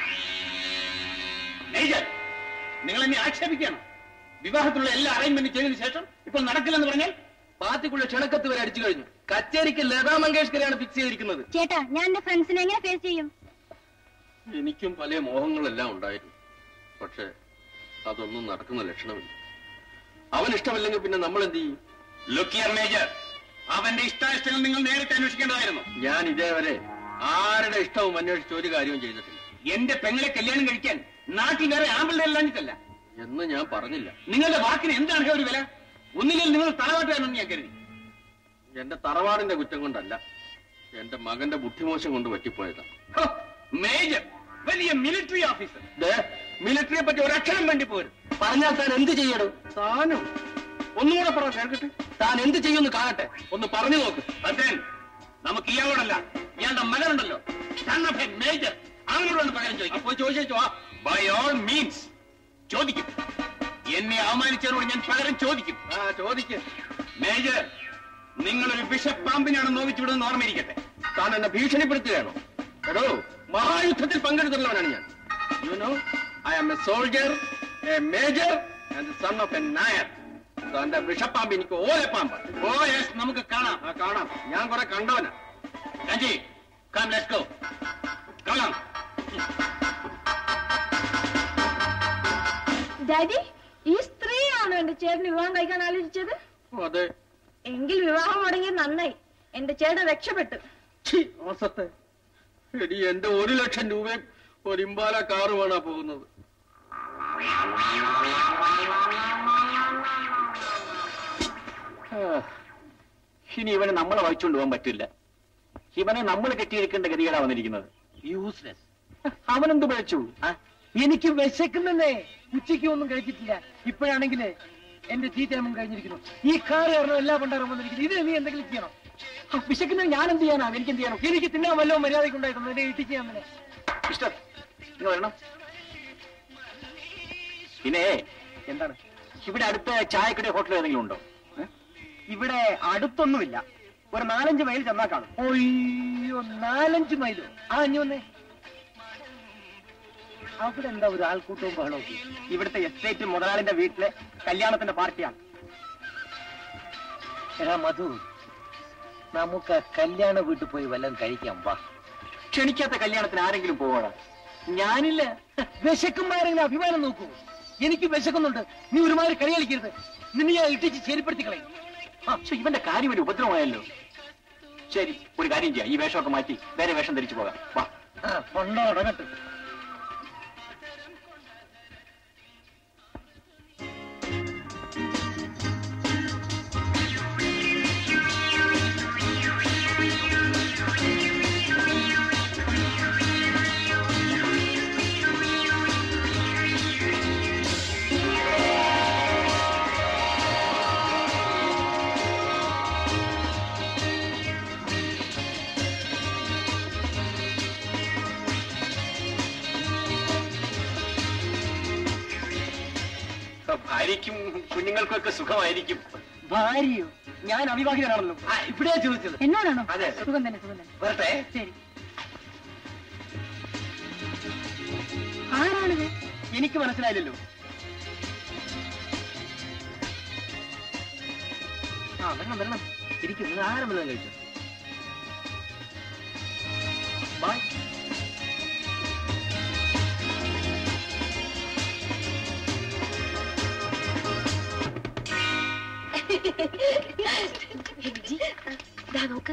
മേജർ നിങ്ങൾ എന്നെ ആക്ഷേപിക്കണം വിവാഹത്തിലുള്ള എല്ലാ അറേഞ്ച്മെന്റ് ചെയ്തതിനു ശേഷം ഇപ്പോൾ നടക്കില്ലെന്ന് പറഞ്ഞാൽ പാർട്ടിക്കുള്ള ക്ഷണക്കത്ത് വരെ അടിച്ചു കഴിഞ്ഞു കച്ചേരിക്ക് ലതാ മങ്കേഷ്കരെയാണ് ഫിക്സ് ചെയ്തിരിക്കുന്നത് ചേട്ടാ ഞാൻ എന്റെ ഫ്രണ്ട്സിനെ എങ്ങനെ ഫേസ് ചെയ്യും എനിക്കും പല മോഹങ്ങളെല്ലാം ഉണ്ടായിരുന്നു പക്ഷെ അതൊന്നും നടക്കുന്ന ലക്ഷണമില്ല അവൻ ഇഷ്ടമില്ലെങ്കിൽ പിന്നെ നമ്മൾ എന്ത് ചെയ്യും ലുക്കിയർ മേജർ അവന്റെ ഇഷ്ടായിഷ്ടങ്ങൾ നിങ്ങൾ നേരിട്ട് അന്വേഷിക്കേണ്ടതായിരുന്നു ഞാൻ ഇതേവരെ ആരുടെ ഇഷ്ടവും അന്വേഷിച്ച് ഒരു കാര്യവും ചെയ്തിട്ടില്ല എന്റെ പെങ്ങളെ കല്യാണം കഴിക്കാൻ നാട്ടിൽ വേറെ ആമ്പിളുടെ ഇല്ലാഞ്ഞിട്ടല്ല എന്ന് ഞാൻ പറഞ്ഞില്ല നിങ്ങളുടെ വാക്കിന് എന്താണ് ഒരു വില ഒന്നില്ലെങ്കിൽ നിങ്ങൾ തലവാട്ടാണെന്ന് ഞാൻ കരുതി എന്റെ തറവാടിന്റെ കുറ്റം കൊണ്ടല്ല എന്റെ മകന്റെ ബുദ്ധിമോശം കൊണ്ട് പറ്റിപ്പോയതാണ് ഹോ, മേജർ വലിയ മിലിറ്ററി ഓഫീസർ ദേ, മിലിറ്ററിയെ പറ്റി ഒരക്ഷരം വേണ്ടി പോരും പറഞ്ഞാൽ താൻ എന്ത് ചെയ്യണം താനും ഒന്നുകൂടെ പറ കേൾക്കട്ടെ താൻ എന്ത് ചെയ്യുമെന്ന് കാണട്ടെ ഒന്ന് പറഞ്ഞു നോക്ക് ഭദ്രൻ നമുക്ക് ഇയാളോടല്ല ഇയാളുടെ മകനുണ്ടല്ലോ son of a മേജർ അവനോടാണ് പകരം ചോദിക്കും അപ്പൊ ചോദിച്ചോ ബൈ ഓൾ മീൻസ് ചോദിക്കും എന്നെ അവമാനിച്ചവരോട് ഞാൻ പകരം ചോദിക്കും ആ ചോദിക്ക് മേജർ നിങ്ങളൊരു വിഷപ്പാമ്പിനാണ് നോവിച്ചു വിടുന്ന ഓർമ്മയിരിക്കട്ടെ താൻ എന്നെ ഭീഷണിപ്പെടുത്തുകയാണോ എടോ മഹായുദ്ധത്തിൽ പങ്കെടുത്തുള്ളവനാണ് ഞാൻ you know I am a soldier a major and son of a Nair തന്റെ വിഷപ്പാമ്പ് എനിക്ക് ഓലപ്പാമ്പ് ഓ യെസ് നമുക്ക് കാണാം ആ കാണാം ഞാൻ കുറെ കണ്ടവനാ രഞ്ജി കം ലെറ്റ്സ് ഗോ കാണാം ഡാഡി ഈ സ്ത്രീയാണോ എന്റെ ചേട്ടന് വിവാഹം കഴിക്കാൻ ആലോചിച്ചത് അതെ എങ്കിൽ വിവാഹം മുടങ്ങിയത് നന്നായി എന്റെ ചേട്ടൻ രക്ഷപ്പെട്ടു ഛീ, ഓസത്തെ എടി എന്റെ ഒരു ലക്ഷം രൂപയും ഒരു ഇമ്പാല കാറുമാണ് പോകുന്നത് ആ, ഇനി ഇവനെ നമ്മളെ വായിച്ചുകൊണ്ട് പോകാൻ പറ്റില്ല ഇവനെ നമ്മൾ കെട്ടിയിരിക്കേണ്ട ഗതികേടാ വന്നിരിക്കുന്നത് യൂസ്ലെസ് അവനെന്ത് പഴിച്ചു എനിക്ക് വിശക്കുന്നേ ഉച്ചയ്ക്ക് ഒന്നും കഴിച്ചിട്ടില്ല ഇപ്പോഴാണെങ്കിലേ എന്റെ തീറ്റമം കഴിഞ്ഞിരിക്കുന്നു ഈ കാർ കാരണം എല്ലാ പണ്ടാറും വന്നിരിക്കുന്നു ഇത് നീ എന്തെങ്കിലും ചെയ്യണം വിശക്കുന്നത് ഞാൻ എന്ത് ചെയ്യാനാ എനിക്ക് എന്ത് ചെയ്യണം എനിക്ക് തിന്നാൻ വല്ലതും മര്യാദയ്ക്ക് ഉണ്ടായിരുന്നു എന്നെ ഇട്ടിച്ച് ഞാൻ തന്നെ മിസ്റ്റർ നിങ്ങൾ വരണം പിന്നെ എന്താണ് ഇവിടെ അടുത്ത ചായക്കട ഹോട്ടൽ ഏതെങ്കിലും ഉണ്ടോ ഏ? ഇവിടെ അടുത്തൊന്നുമില്ല ഒരു നാലഞ്ച് മൈൽ ചെന്നാ കാണും അയ്യോ നാലഞ്ച് മൈലോ ആ അഞ്ഞു വന്നേ അവിടെ എന്താ ഒരു ആൾക്കൂട്ടവും ബഹളവും ഇവിടുത്തെ എസ്റ്റേറ്റ് മുതലാളിന്റെ വീട്ടിലെ കല്യാണത്തിന്റെ പാർട്ടിയാണ് എടാ മധു നമുക്ക് ആ കല്യാണ വീട്ടിൽ പോയി വല്ലതും കഴിക്കാം വാ ക്ഷണിക്കാത്ത കല്യാണത്തിന് ആരെങ്കിലും പോവാടാ ഞാനില്ല വിശക്കുമ്പോ ആരെങ്കിലും അഭിമാനം നോക്കൂ എനിക്ക് വിശക്കുന്നുണ്ട് നീ ഒരുമാതിരി കളി കളിക്കരുത് നിന്നെ ഞാൻ ഇട്ടിച്ച് ശരിപ്പെടുത്തി കളയും ആ, ശ്ശോ, ഇവന്റെ കാര്യം ഒരു ഉപദ്രവമായല്ലോ ശരി ഒരു കാര്യം ചെയ്യാം ഈ വേഷമൊക്കെ മാറ്റി വേറെ വേഷം ധരിച്ചു പോകാം വാ ആ കൊണ്ടോ അടങ്ങട്ട് ഭാര്യയ്ക്കും കുഞ്ഞുങ്ങൾക്കും ഒക്കെ സുഖമായിരിക്കും ഭാര്യയോ ഞാൻ അവിവാഹിതനാണല്ലോ ആ, ഇവിടെയാ ചോദിച്ചത് എന്നോടാണോ അതെ. സുഖം തന്നെ സുഖം തന്നെ വരട്ടെ ശരി ആരാണിത് എനിക്ക് മനസ്സിലായില്ലല്ലോ ആ വരണം വരണം ഇരിക്കും നിങ്ങൾ ആരും വല്ലതും കഴിച്ചു ബായ് വിജി, ദാ നോക്ക്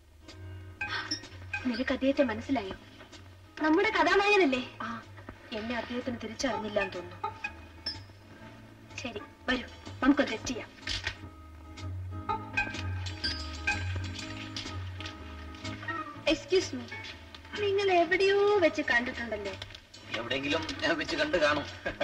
നിനക്ക് അദ്ദേഹത്തെ മനസ്സിലായോ നമ്മുടെ കഥാനായകനല്ലേ ആ എന്നെ അദ്ദേഹത്തിന് തിരിച്ചറിഞ്ഞില്ല എന്ന് തോന്നുന്നു ശരി വരൂ നമുക്ക് ടെസ്റ്റ് ചെയ്യാം എക്സ്ക്യൂസ് മീ നിങ്ങൾ എവിടെയോ വെച്ച് കണ്ടിട്ടുണ്ടല്ലോ എവിടെയെങ്കിലും ഞാൻ വെച്ച് കണ്ടു കാണും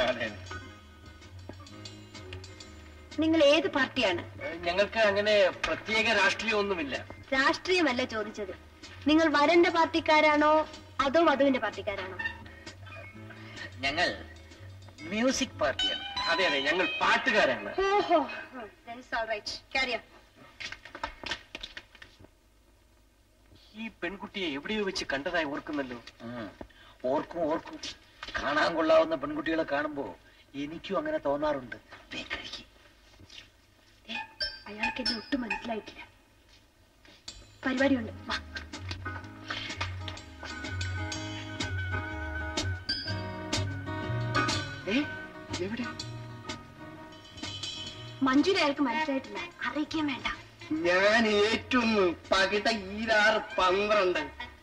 നിങ്ങൾ ഏത് പാർട്ടിയാണ് ഞങ്ങൾക്ക് അങ്ങനെ പ്രത്യേക രാഷ്ട്രീയമൊന്നുമില്ല രാഷ്ട്രീയമല്ല ചോദിച്ചത് നിങ്ങൾ വരന്റെ പാർട്ടിക്കാരാണോ അതോ വധുവിന്റെ പാർട്ടിക്കാരാണോ ഞങ്ങൾ മ്യൂസിക് പാർട്ടിയാണ് അതെ അതെ ഞങ്ങൾ പാട്ടുകാരാണ് ഓഹോ കാരിയ ഈ പെൺകുട്ടിയെ എവിടെയോ വെച്ച് കണ്ടതായി ഓർക്കുന്നല്ലോ ഉം. ഓർക്കും ഓർക്കും കാണാൻ കൊള്ളാവുന്ന പെൺകുട്ടികളെ കാണുമ്പോ എനിക്കും അങ്ങനെ തോന്നാറുണ്ട് ദേ കഴിക്ക്. അയാൾക്ക് എന്നെ ഒട്ടും മനസ്സിലായിട്ടില്ല പരിപാടിയുണ്ട് വാ എവിടെ മഞ്ജുര അയാൾക്ക് മനസ്സിലായിട്ടില്ല അറിയിക്കാൻ വേണ്ട ഞാൻ ഏറ്റുന്നു പകിട്ട ഈരാറ് പന്ത്രണ്ട്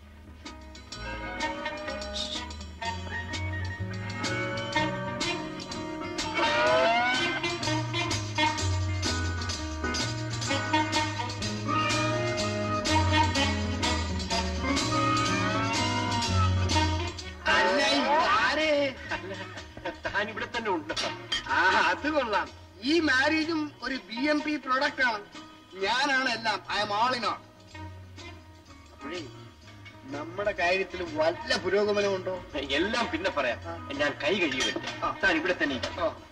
അല്ല, ഇതാരേ? താൻ ഇവിടെ തന്നെ ഉണ്ട് ആ അത് കൊള്ളാം ഈ മാരേജും ഒരു ബി എം പി പ്രൊഡക്റ്റ് ആണ് ഞാനാണ് എല്ലാം I'm all in all അപ്പോഴേ നമ്മുടെ കാര്യത്തിൽ വല്ല പുരോഗമനമുണ്ടോ എല്ലാം പിന്നെ പറയാം ഞാൻ കൈ കഴുകിയില്ല താൻ ഇവിടെ തന്നെ ഇരിക്ക്. ഓ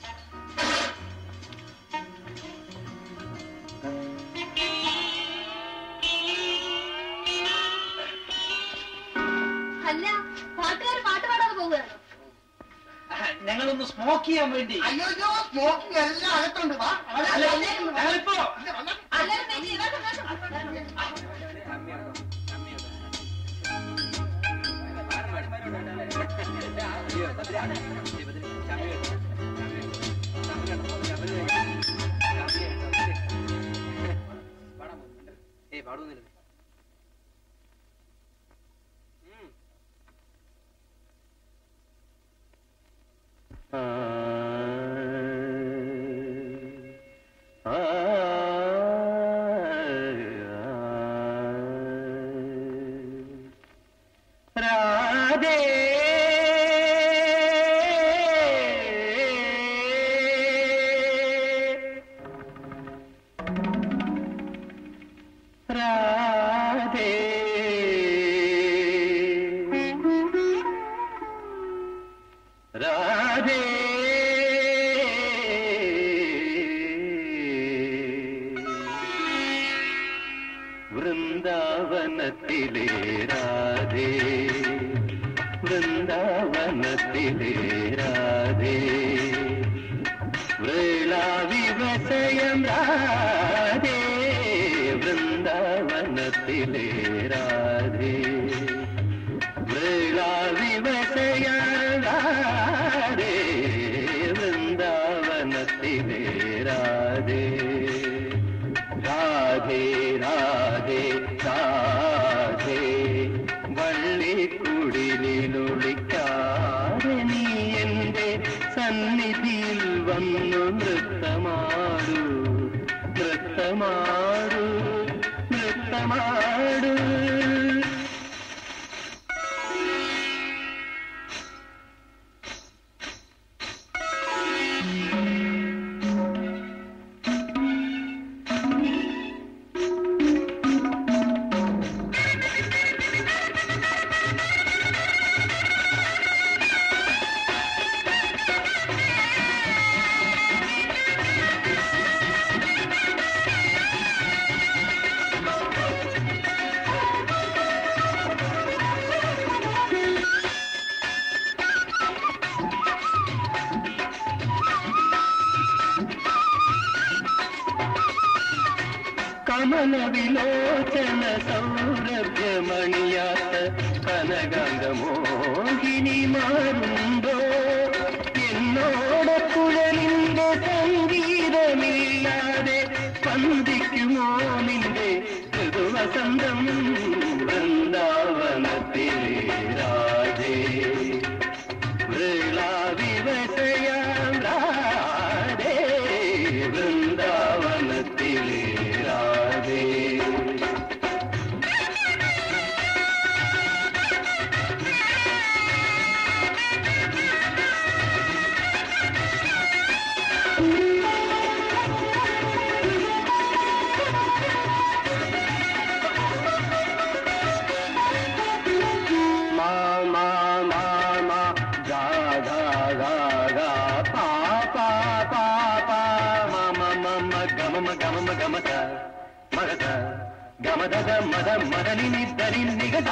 അല്ല പാട്ടുകാർ പാട്ട് പാടാതെ പോവുകയാണോ ഞങ്ങളൊന്ന് സ്മോക്ക് ചെയ്യാൻ വേണ്ടി അയ്യോ സ്മോക്കിംഗ് എല്ലാം അകത്തുണ്ട് വാ അവിടെ അല്ല, എല്ലാം ഉണ്ട്. ഞങ്ങളിപ്പോ ഇല്ല, വന്നാ. എല്ലാവരും വെയിറ്റ് ചെയ്യ്. വരണം, വരണം. രാധേ രാധേ രാധേ വൃന്ദാവനത്തിലെ രാധേ വൃന്ദാവനത്തിലെ രാധേ വേളാവിവസയം രാധേ വൃന്ദാവനത്തിലെ രാധേ വേളാവിവസയം രാധേ വൃന്ദാവനത്തിലെ രാധേ രാധേ രാധേ രാധേ വള്ളിക്കുടിലൊളിക്കാതെ നീ എന്റെ സന്നിധിയിൽ വന്നു നൃത്തമാടൂ നൃത്തമാടൂ നൃത്തമാടൂ കമലവിലോചന സൗരഭ്യമണിയാത്ത കനകാംഗമോഹിനി മാറുണ്ടോ എന്നോടക്കുഴലിന്റെ സംഗീതമില്ലാതെ మదద మద మదని నిద్దరి నిగదా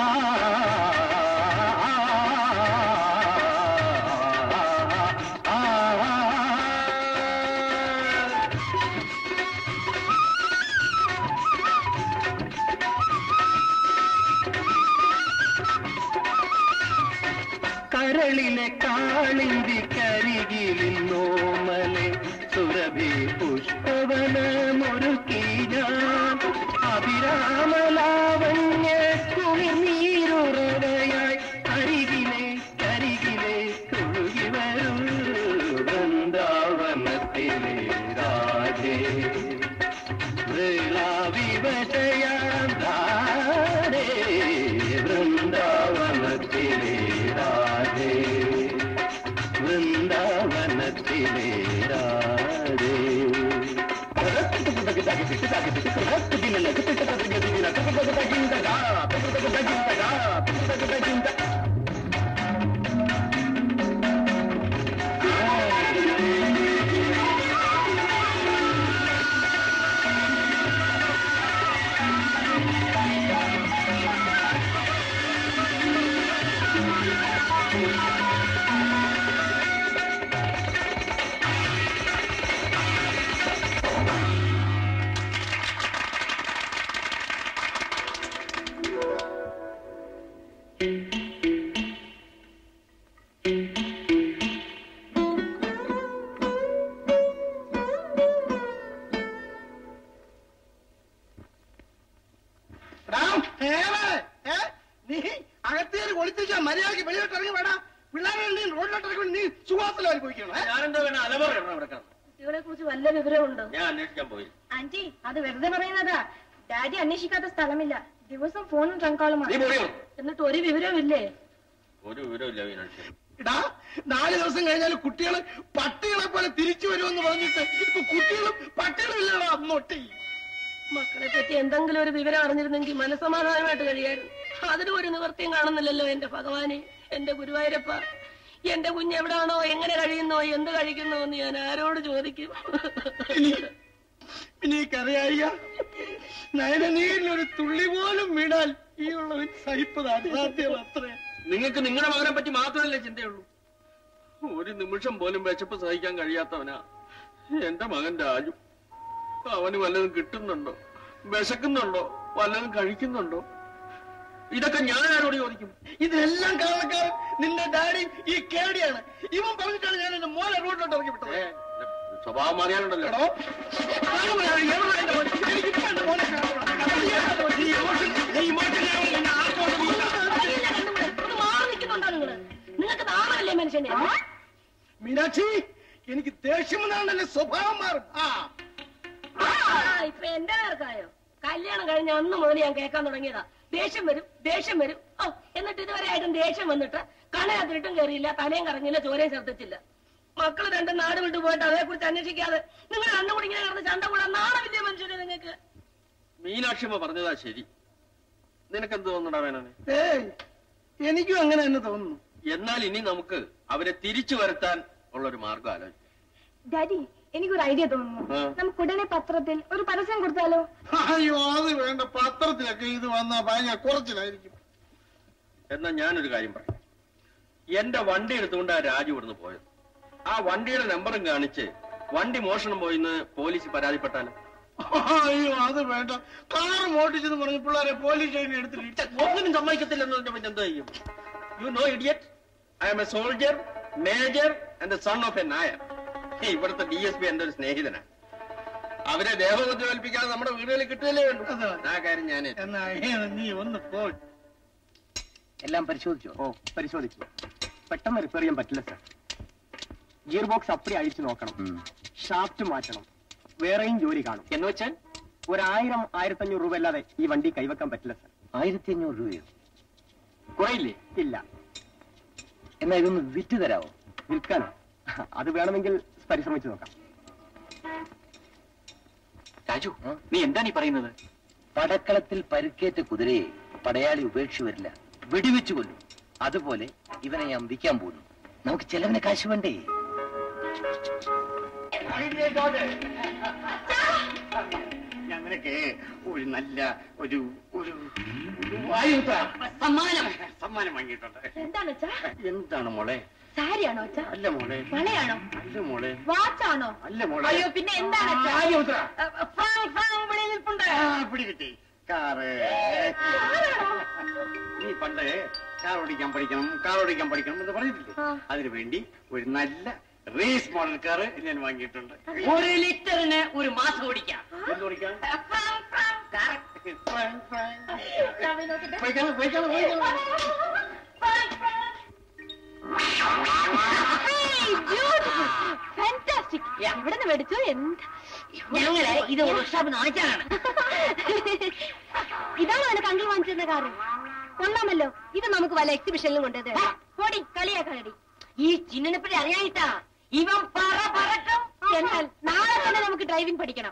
കരളിലെ കാളിന്തി കരികിലിന്നോമലെ സുരഭി പുഷ്പവനമൊരുക്കി ഞാൻ അഭിരാമലാവണ്യ കുളിർനീരുറവയായി അരികിലെ കരികിലെ കുഴുകി വരൂ വൃന്ദാവനത്തിലെ രാജേ വിവശയാധാരേ വൃന്ദാവനത്തിലെ രാജേ വൃന്ദാവനത്തിലെ രാജേ റാം, ഏവേ, ഏ? നീ അകത്തേര് ഒളിച്ചിരിക്കാൻ മര്യാദക്ക് വെളിയിലോട്ട് ഇറങ്ങി വേടാ പിള്ളേരെ നീ റോഡിലോട്ട് ഇറങ്ങി നീ സുഖത്തിൽ അനുഭവിക്കണം ഏ? ഞാനെന്താ വേണം അലവറ ഇവിടെ കിടന്നു കുട്ടികളെ കുറിച്ച് വല്ല വിവരമുണ്ടോ ഞാൻ അന്വേഷിക്കാൻ പോയി ആന്റി അത് വെറുതെ പറയുന്നതാ ഡാഡി അന്വേഷിക്കാത്ത സ്ഥലമില്ല ദിവസം ഫോണും ട്രങ്കാളുമാണ് നീ പോടി അവിടുന്ന്. എന്നിട്ട് ഒരു വിവരമില്ലേ ഒരു വിവരമില്ല മീനാക്ഷി ഇടാ നാല് ദിവസം കഴിഞ്ഞാൽ കുട്ടികൾ പട്ടികളെ പോലെ തിരിച്ചു വരുമെന്ന് പറഞ്ഞിട്ട് ഇപ്പൊ കുട്ടികളും പട്ടികളും ഇല്ലടാ അന്നൊട്ടി മക്കളെ പറ്റി എന്തെങ്കിലും ഒരു വിവരം അറിഞ്ഞിരുന്നെങ്കിൽ മനസമാധാനമായിട്ട് കഴിയായിരുന്നു അതിനും ഒരു നിവൃത്തിയും കാണുന്നില്ലല്ലോ എന്റെ ഭഗവാനെ എന്റെ ഗുരുവായൂരപ്പ എന്റെ കുഞ്ഞ് എവിടാണോ എങ്ങനെ കഴിയുന്നോ എന്ത് കഴിക്കുന്നോ എന്ന് ഞാൻ ആരോട് ചോദിക്കും എനിക്കറിയായ നയനനീരിൽ ഒരു തുള്ളി പോലും വീണാൽ ഈ ഉള്ളവൻ സഹിപ്പത് അസാധ്യം അത്രേ നിങ്ങൾക്ക് നിങ്ങളുടെ മകനെ പറ്റി മാത്രമല്ലേ ചിന്തയുള്ളൂ ഒരു നിമിഷം പോലും വിശപ്പ് സഹിക്കാൻ കഴിയാത്തവനാ എന്റെ മകൻ രാജു അവന് വല്ലതും കിട്ടുന്നുണ്ടോ വിശക്കുന്നുണ്ടോ വല്ലതും കഴിക്കുന്നുണ്ടോ ഇതൊക്കെ ഞാൻ ആരോട് ചോദിക്കും ഇതിനെല്ലാം കാരണക്കാരൻ നിന്റെ ഡാഡി ഈ കേടിയാണ് ഇവൻ പറഞ്ഞിട്ടാണ് ഞാൻ എന്റെ മോനെ റോഡിലോട്ട് ഇറക്കി വിട്ടത് ഏ, സ്വഭാവം മാറിയാലുണ്ടല്ലോ എടോ, ആളുകളെ എവിടെ എന്റെ മോൻ? എനിക്കിപ്പോ എന്റെ മോനെ കാണണം. ഈ emotion- ഈ emotion ഞാൻ എന്നെ ആർക്കോട്ട് വീട്ടാ. ഒന്ന് മാറി നിൽക്കുന്നുണ്ടോ നിങ്ങള് നിങ്ങൾക്ക് നാമല്ലേ മനുഷ്യനെ മീനാക്ഷി എനിക്ക് ദേഷ്യം വന്നാണ് എന്റെ സ്വഭാവം മാറും ആ ആ, ഇപ്പൊ എന്റെ നേർക്കായോ കല്യാണം കഴിഞ്ഞ അന്ന് മുതൽ ഞാൻ കേൾക്കാൻ തുടങ്ങിയതാ ദേഷ്യം വരും ദേഷ്യം വരും ഓ എന്നിട്ട് ഇതുവരെ ആയിട്ടും ദേഷ്യം വന്നിട്ട് കണയാത്തിട്ടും കയറിയില്ല തലയും കറങ്ങിയില്ല ചോരയും ശ്രദ്ധിച്ചില്ല മക്കള് രണ്ടും നാട് വിട്ടു പോയിട്ട് അതേ കുറിച്ച് അന്വേഷിക്കാതെ നിങ്ങൾ അണ്ണ കൂടി ഇങ്ങനെ കിടന്ന് ചണ്ട കൂടാൻ നാണമില്ലേ മനുഷ്യനെ നിങ്ങൾക്ക് മീനാക്ഷിമ പറഞ്ഞതാ ശരി നിനക്കെന്ത് തോന്നണ വേണേ ഏയ് എനിക്കും അങ്ങനെ തന്നെ തോന്നുന്നു എന്നാൽ ഇനി നമുക്ക് അവരെ തിരിച്ചു വരുത്താൻ ഉള്ള ഒരു മാർഗം ആലോചിക്കാം ഡാഡി എനിക്കൊരു ഐഡിയ തോന്നുന്നു ആ. നമുക്ക് ഉടനെ പത്രത്തിൽ ഒരു പരസ്യം കൊടുത്താലോ അയ്യോ അത് വേണ്ട പത്രത്തിലൊക്കെ ഇത് വന്നാ ഭയങ്കര കുറച്ചിലായിരിക്കും എന്നാ ഞാനൊരു കാര്യം പറയാം എന്റെ വണ്ടി എടുത്തുകൊണ്ടാ രാജു ഇവിടുന്ന് പോയത് ആ വണ്ടിയുടെ നമ്പറും കാണിച്ച് വണ്ടി മോഷണം പോയിന്ന് പോലീസ് പരാതിപ്പെട്ടാലും അയ്യോ അത് വേണ്ട കാർ മോട്ടിച്ചെന്ന് പറഞ്ഞ പിള്ളേരെ പോലീസ് സ്റ്റേഷനിൽ എടുത്തിട്ട് ഒന്നിനും സമ്മതിക്കത്തില്ലെന്ന് പറഞ്ഞപ്പോ എന്താ ചെയ്യും you know idiot I'm a soldier major and son of a Nair ഇവിടുത്തെ ഡി എസ് പി എന്റെ ഒരു സ്നേഹിതനാണ് അവരെ ദേഹബുദ്ധി കൽപ്പിക്കാതെ നമ്മുടെ വീടുകളിൽ കിട്ടുകയല്ലേ വേണ്ടു അതെ. ആ കാര്യം ഞാൻ എന്നാ ഏ, നീ ഒന്ന് പോ എല്ലാം പരിശോധിച്ചോ ഓ പരിശോധിച്ചു പെട്ടെന്ന് റിപ്പയർ ചെയ്യാൻ പറ്റില്ല സാർ ഗിയർ ബോക്സ് അപ്പടി അഴിച്ചു നോക്കണം ഷാഫ്റ്റ് മാറ്റണം വേറെയും ജോലി കാണും എന്ന് വെച്ചാൽ ഒരായിരം ആയിരത്തഞ്ഞൂറ് രൂപ അല്ലാതെ ഈ വണ്ടി കൈവെക്കാൻ പറ്റില്ല സാർ ആയിരത്തി അഞ്ഞൂറ് രൂപയോ കുറയില്ലേ ഇല്ല എന്നാ ഇതൊന്ന് വിറ്റ് തരാവോ വിൽക്കാനോ അത് വേണമെങ്കിൽ പരിശ്രമിച്ചു നോക്കാം രാജു നീ എന്താണ് ഈ പറയുന്നത് പടക്കളത്തിൽ പരുക്കേറ്റ കുതിരയെ പടയാളി ഉപേക്ഷിച്ചു വരില്ല വെടിവെച്ചു കൊല്ലും അതുപോലെ ഇവനെ ഞാൻ വിൽക്കാൻ പോകുന്നു നമുക്ക് ചെലവിന് കാശ് വേണ്ടേ നിനക്ക് ഒരു നല്ല ഒരു ഒരു ഒരു വായുത്ത സമ്മാനം സമ്മാനം വാങ്ങിയിട്ടുണ്ട് എന്താണ് അച്ഛാ എന്താണ് മോളെ സാരിയാണോ അച്ഛാ അല്ല മോളെ വളയാണോ അല്ല മോളെ വാച്ചാണോ അല്ല മോളെ അയ്യോ പിന്നെ എന്താണ് അച്ഛാ വായുത്ത ഫ്രാങ്ക് ഫ്രാങ്ക് വെളിയിൽ നിൽപ്പുണ്ട് ആ പിടി കിട്ടി കാറ് നീ പണ്ട് കാർ ഓടിക്കാൻ പഠിക്കണം കാർ ഓടിക്കാൻ പഠിക്കണം എന്ന് പറഞ്ഞിട്ടില്ലേ ആ. അതിനു വേണ്ടി ഒരു നല്ല റേസ് മോഡൽ കാർ ഞാൻ വാങ്ങിയിട്ടുണ്ട് ഒരു ലിറ്ററിന് ഒരു മാസം ഓടിക്കാം എന്ത് ഓടിക്കാൻ ഫ്രാങ്ക് ഫ്രാങ്ക് ഫ്രാങ്ക്, ഫ്രാങ്ക്. ഞാൻ നോക്കട്ടെ പോയിക്കോളൂ, പോയിക്കോളൂ, പോയിക്കോളൂ. ഫ്രാങ്ക് ഫ്രാങ്ക് ഫാന്റാസ്റ്റിക് എവിടെ നിന്ന് മേടിച്ചു എന്താ ഞങ്ങള് ഇത് വർക്ക്ഷോപ്പിൽ വാങ്ങിച്ചാണ് ഇതാണോ നിനക്ക് അങ്കിൾ വാങ്ങിച്ചിരുന്ന കാറ് കൊള്ളാമല്ലോ ഇത് നമുക്ക് വല്ല എക്സിബിഷനിലും കൊണ്ടത് ഓടി കളിയാക്കാടി ഈ ചിന്നിനെ പറ്റി അറിയായിട്ടാ ഇവൻ പറ പറക്കും എന്നാൽ നാളെ തന്നെ നമുക്ക് ഡ്രൈവിംഗ് പഠിക്കണം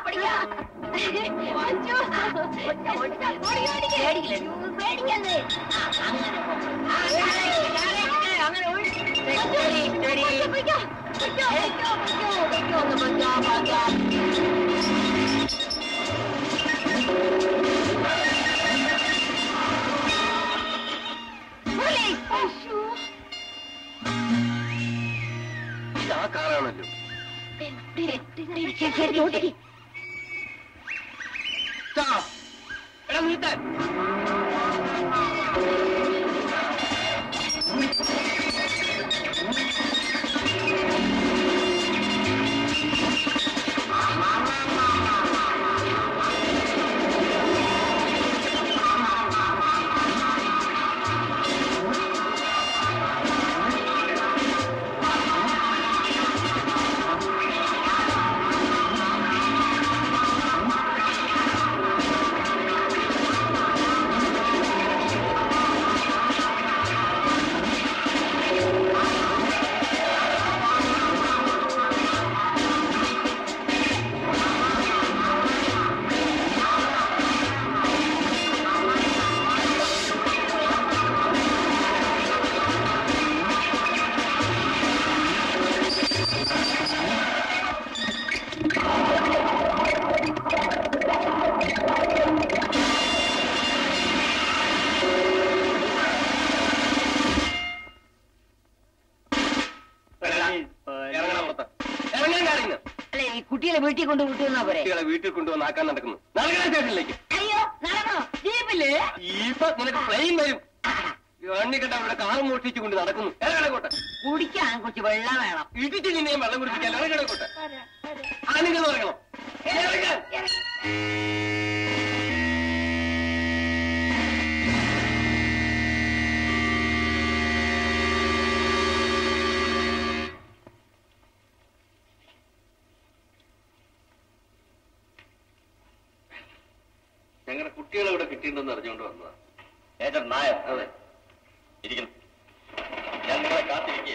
അയ്യോ. ഓടി, ഓടി. പേടിക്കില്ലേ? പേടിക്കല്ലേ ആ, അങ്ങനെ പോ. ആ, correct, correct. അങ്ങനെ ഒഴി. Steady, steady. പൊയ്ക്കോ, പൊയ്ക്കോ, പൊയ്ക്കോ, പൊയ്ക്കോ, പൊയ്ക്കോ, ഒന്ന് പൊയ്ക്കോ, പൊയ്ക്കോ. പോലീസ്. അശ്ശോ. ഇത് ആ കാറാണല്ലോ ശരി, ശരി, ഓടിക്ക്. Stop. എടാ നിർത്താൻ ഇറങ്ങണം പുറത്ത് ഇറങ്ങാൻ കാറിന്ന് അല്ലെ ഈ കുട്ടികളെ വീട്ടിൽ കൊണ്ട് വിട്ടുവന്നാ പോരെ കുട്ടികളെ വീട്ടിൽ കൊണ്ടുവന്ന് ആക്കാൻ നടക്കുന്നു നൽകണ സ്റ്റേഷനിലേക്ക് അയ്യോ നടന്നോ ജീപ്പില് ഇപ്പൊ നിനക്ക് പ്ലെയിൻ വരും എണ്ണി കണ്ട അവരുടെ കാർ മോഷ്ടിച്ചു കൊണ്ട് നടക്കുന്നു ഇറങ്ങണക്കോട്ടെ കുടിക്കാൻ കുറച്ച് വെള്ളം വേണം ഇടിച്ച് നിന്നെയും വെള്ളം കുടിപ്പിക്കാൻ ഇറങ്ങണക്കോട്ടെ ആണെങ്കിൽ ഇറങ്ങണം ഇറങ്ങാൻ ഞങ്ങളുടെ കുട്ടികളെ ഇവിടെ കിട്ടിയിട്ടുണ്ടെന്ന് അറിഞ്ഞുകൊണ്ട് വന്നതാ മേജർ നായർ അതെ ഇരിക്കുന്നു ഞാൻ നിങ്ങളെ കാത്തിരിക്കേ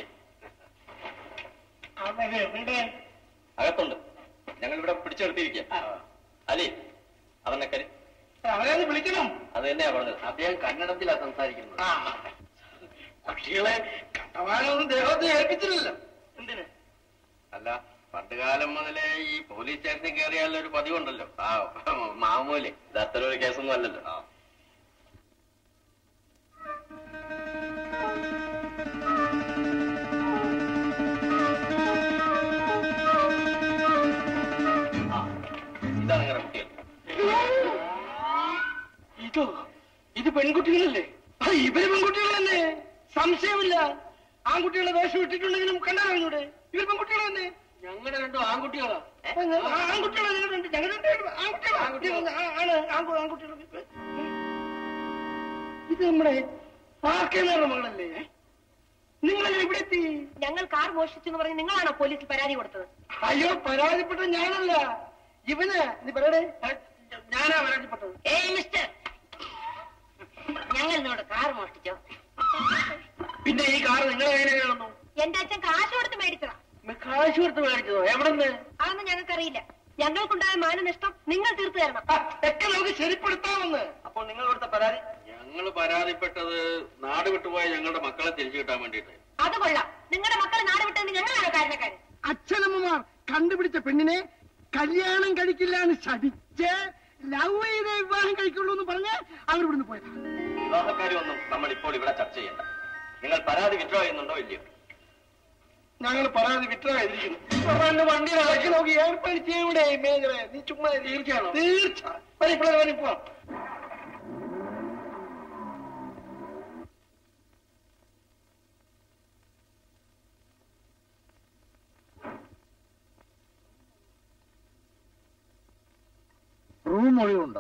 അകത്തുണ്ട് ഞങ്ങൾ ഇവിടെ പിടിച്ചു നിർത്തിയിരിക്കുക അലി അവനെ കരി അവനെ വിളിക്കണം അത് തന്നെയാ പറഞ്ഞത് അദ്ദേഹം കന്നഡത്തിലാ സംസാരിക്കുന്നത് കുട്ടികളെ കണ്ടവാനൊന്നും ദേഹത്തെ ഏൽപ്പിച്ചില്ലല്ലോ എന്തിന് അല്ല പണ്ടുകാലം മുതലേ ഈ പോലീസ് സ്റ്റേഷനിൽ കയറിയാലുള്ള ഒരു പതിവുണ്ടല്ലോ ആ മാമൂല് ഇത് അത്ര ഒരു കേസൊന്നും അല്ലല്ലോ ആ ആ, ഇതാണ് നിങ്ങളുടെ കുട്ടികൾ ഇതോ ഇത് പെൺകുട്ടികളല്ലേ ആ, ഇവര് പെൺകുട്ടികളല്ലേ സംശയമില്ല ആൺകുട്ടികളെ വേഷം ഇട്ടിട്ടുണ്ടെങ്കിലും കണ്ടാറിഞ്ഞൂടെ ഇവർ പെൺകുട്ടികൾ തന്നെ ഞങ്ങളുടെ രണ്ടും ആൺകുട്ടികളാ ആൺകുട്ടികളെ ഞങ്ങളുണ്ട് ഞങ്ങൾ ആൺകുട്ടികളാണ് ആൺകു- ആൺകുട്ടികൾ ഇത് നമ്മുടെ പാർക്കേന്നവരുടെ മകളല്ലേ നിങ്ങൾ ഇവിടെ എത്തി ഞങ്ങൾ കാർ മോഷ്ടിച്ചു എന്ന് പറഞ്ഞ് നിങ്ങളാണോ പോലീസിൽ പരാതി കൊടുത്തത് അയ്യോ പരാതിപ്പെട്ട ഞാനല്ല ഇവന് നീ പറയടേ ഞാനാ പരാതിപ്പെട്ടത് ഏയ് മിസ്റ്റർ ഞങ്ങൾ ഇന്നോട് കാർ മോഷ്ടിച്ചോ പിന്നെ ഈ കാർ നിങ്ങളെ എങ്ങനെ വന്നു എന്റെ അച്ഛൻ കാശ് കൊടുത്ത് മേടിച്ചതാ കാശ് കൊടുത്ത് മേടിച്ചതോ എവിടെ നിന്ന് അതൊന്നും ഞങ്ങൾക്കറിയില്ല ഞങ്ങൾക്കുണ്ടായ മാനനഷ്ടം നിങ്ങൾ തീർത്തു തരണം ഒക്കെ നമുക്ക് ശരിപ്പെടുത്താമെന്ന് അപ്പോൾ നിങ്ങൾ കൊടുത്ത പരാതി ഞങ്ങൾ പരാതിപ്പെട്ടത് നാട് വിട്ടുപോയ ഞങ്ങളുടെ മക്കളെ തിരിച്ചു കിട്ടാൻ വേണ്ടിയിട്ട് അത് കൊള്ളാം നിങ്ങളുടെ മക്കളെ നാട് വിട്ടത് ഞങ്ങളാണോ കാരണക്കാരൻ അച്ഛനമ്മമാർ കണ്ടുപിടിച്ച പെണ്ണിനെ കല്യാണം കഴിക്കില്ല എന്ന് ശടി ചേ ലവ് ചെയ്തേ വിവാഹം കഴിക്കുള്ളൂ എന്ന് പറഞ്ഞ് അവർ ഇവിടുന്ന് പോയത് വിവാഹക്കാര്യമൊന്നും നമ്മൾ ഇപ്പോൾ ഇവിടെ ചർച്ച ചെയ്യണ്ട നിങ്ങൾ പരാതി വിഡ്രോ ചെയ്യുന്നുണ്ടോ ഇല്ലയോ ഞങ്ങൾ പരാതി വിട്ടതായിരിക്കുന്നു വണ്ടി ഇളക്കി നോക്കി ഏർപ്പാട് ചെയ്യൂടെ മേഖല നീ ചുമ്മാ തീർച്ചയാണോ തീർച്ച വരിപ്പോഴേ വരിപ്പോ റൂം ഒഴിവുണ്ടോ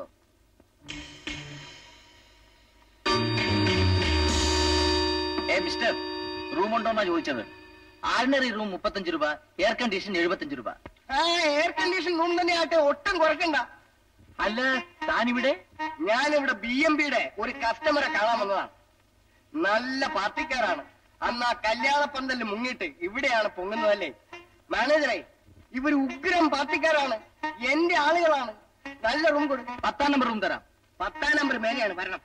ഏ മിസ്റ്റർ റൂം ഉണ്ടോന്നാ ചോദിച്ചത് ആർഡിനറി റൂം മുപ്പത്തഞ്ച് രൂപ എയർ കണ്ടീഷൻ എഴുപത്തഞ്ച് രൂപ ആ എയർ കണ്ടീഷൻ റൂം തന്നെ ആട്ടെ ഒട്ടും കുറക്കണ്ട അല്ല താനിവിടെ ഞാനിവിടെ ബി എം ബിയുടെ ഒരു കസ്റ്റമറെ കാണാൻ വന്നതാണ് നല്ല പാർട്ടിക്കാരാണ് അന്ന് ആ കല്യാണ പന്തലിൽ മുങ്ങിട്ട് ഇവിടെയാണ് പൊങ്ങുന്നതല്ലേ മാനേജറെ ഇവര് ഉഗ്രം പാർട്ടിക്കാരാണ് എന്റെ ആളുകളാണ് നല്ല റൂം കൊടുക്കും പത്താം നമ്പർ റൂം തരാം പത്താം നമ്പർ മേലെയാണ് വരണം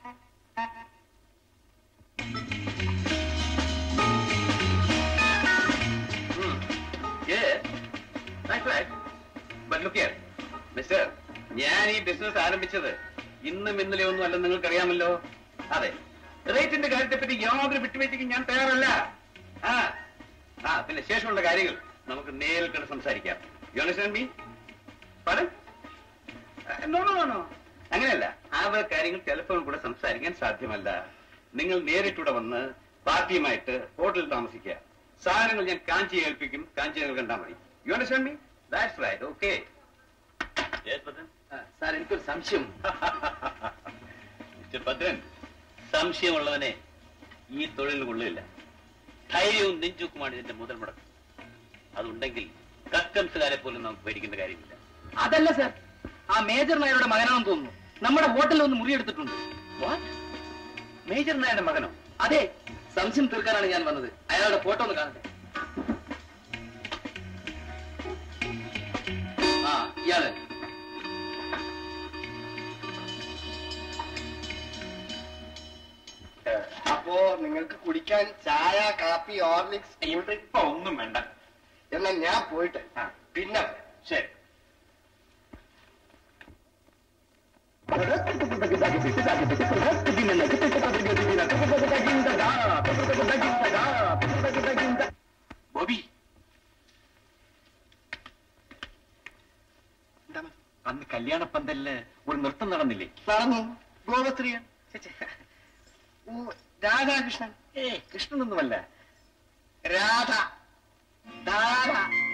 മിസ്റ്റർ ഞാൻ ഈ ബിസിനസ് ആരംഭിച്ചത് ഇന്നും ഇന്നലെ ഒന്നും അല്ലെന്ന് നിങ്ങൾക്കറിയാമല്ലോ അതെ റേറ്റിന്റെ കാര്യത്തെ പറ്റി യാതൊരു വിട്ടുവീഴ്ചയ്ക്കും ഞാൻ തയ്യാറല്ല ആ ആ പിന്നെ ശേഷമുള്ള കാര്യങ്ങൾ നമുക്ക് നേരിൽ കണ്ട് സംസാരിക്കാം യു അണ്ടർസ്റ്റാൻഡ് മീ പടം അങ്ങനെയല്ല ആ വക കാര്യങ്ങൾ ടെലിഫോൺ കൂടെ സംസാരിക്കാൻ സാധ്യമല്ല നിങ്ങൾ നേരിട്ടൂടെ വന്ന് പാർട്ടിയുമായിട്ട് ഹോട്ടലിൽ താമസിക്കുക സാധനങ്ങൾ ഞാൻ കാഞ്ചി ഏൽപ്പിക്കും കാഞ്ചി നിങ്ങൾ കണ്ടാൽ മതി you understand me that's right okay sir എനിക്കൊരു സംശയം മിസ്റ്റർ ഭദ്രൻ സംശയമുള്ളവനെ ഈ തൊഴിൽ കൊള്ളില്ല ധൈര്യവും നെഞ്ചുക്കുമാണ് ഇതിന്റെ മുതൽ മുടക്കം അതുണ്ടെങ്കിൽ കസ്റ്റംസുകാരെ പോലും നമുക്ക് പേടിക്കേണ്ട കാര്യമില്ല അതല്ല സാർ ആ മേജർ നായരുടെ മകനാണെന്ന് തോന്നുന്നു നമ്മുടെ ഹോട്ടലിൽ ഒന്ന് മുറിയെടുത്തിട്ടുണ്ട് മേജർ നായരുടെ മകനോ അതെ സംശയം തീർക്കാനാണ് ഞാൻ വന്നത് അയാളുടെ ഫോട്ടോ ഒന്ന് കാണട്ടെ ആ ഇയാള് അപ്പോ നിങ്ങൾക്ക് കുടിക്കാൻ ചായ കാപ്പി ഓർലിക്സ് കൂൾ ഡ്രിങ്ക് ഇപ്പൊ ഒന്നും വേണ്ട എന്നാൽ ഞാൻ പോയിട്ട് പിന്നെ ശരി ബോബി അന്ന് കല്യാണ പന്തലില് ഒരു നൃത്തം നടന്നില്ലേ നടന്നു ഗോപസ്ത്രീയൻ ഓ, രാധാകൃഷ്ണൻ ഏ കൃഷ്ണനൊന്നുമല്ല രാധ ധാര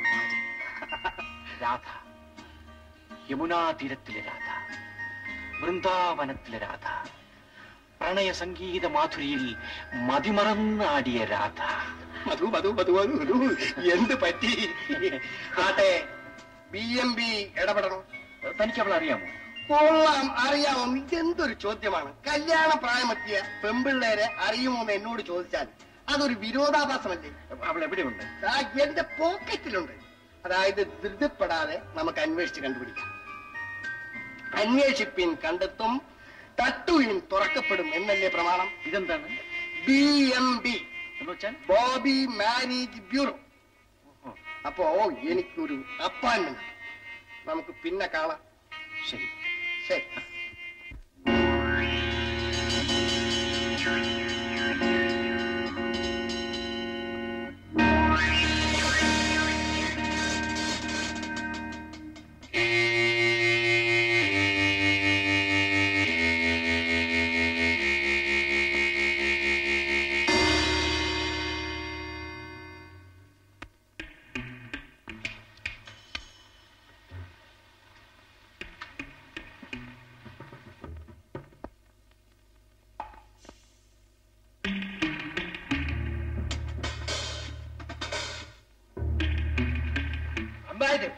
രാധ യമുനാ തീരത്തിലെ രാധ വൃന്ദാവനത്തിലെ രാധ പ്രണയ സംഗീത മാധുരിയിൽ മതിമറന്നാടിയ രാധ മധു മധു മധു മധു മധു എന്ത് പറ്റി ആട്ടെ ബി എം ബി ഇടപെടണം തനിക്ക് അവൾ അറിയാമോ കൊള്ളാം അറിയാമോ ഇതെന്തൊരു ചോദ്യമാണ് കല്യാണ പ്രായമെത്തിയ പെമ്പിള്ളേരെ അറിയുമോ എന്ന് എന്നോട് ചോദിച്ചാൽ അതൊരു വിരോധാഭാസമല്ലേ അവൾ എവിടെയുണ്ട് ആ എന്റെ പോക്കറ്റിലുണ്ട് അതായത് ധൃതിപ്പെടാതെ നമുക്ക് അന്വേഷിച്ച് കണ്ടുപിടിക്കാം അന്വേഷിപ്പിൻ കണ്ടെത്തും തട്ടുവിൻ തുറക്കപ്പെടും എന്നല്ലേ പ്രമാണം ഇതെന്താണ് ബി എം ബി എന്ന് വെച്ചാൽ ബോബി മാരേജ് ബ്യൂറോ അപ്പോ എനിക്കൊരു അപ്പോയിന്റ്മെന്റ് നമുക്ക് പിന്നെ കാണാം ശരി ശരി അമ്പായത്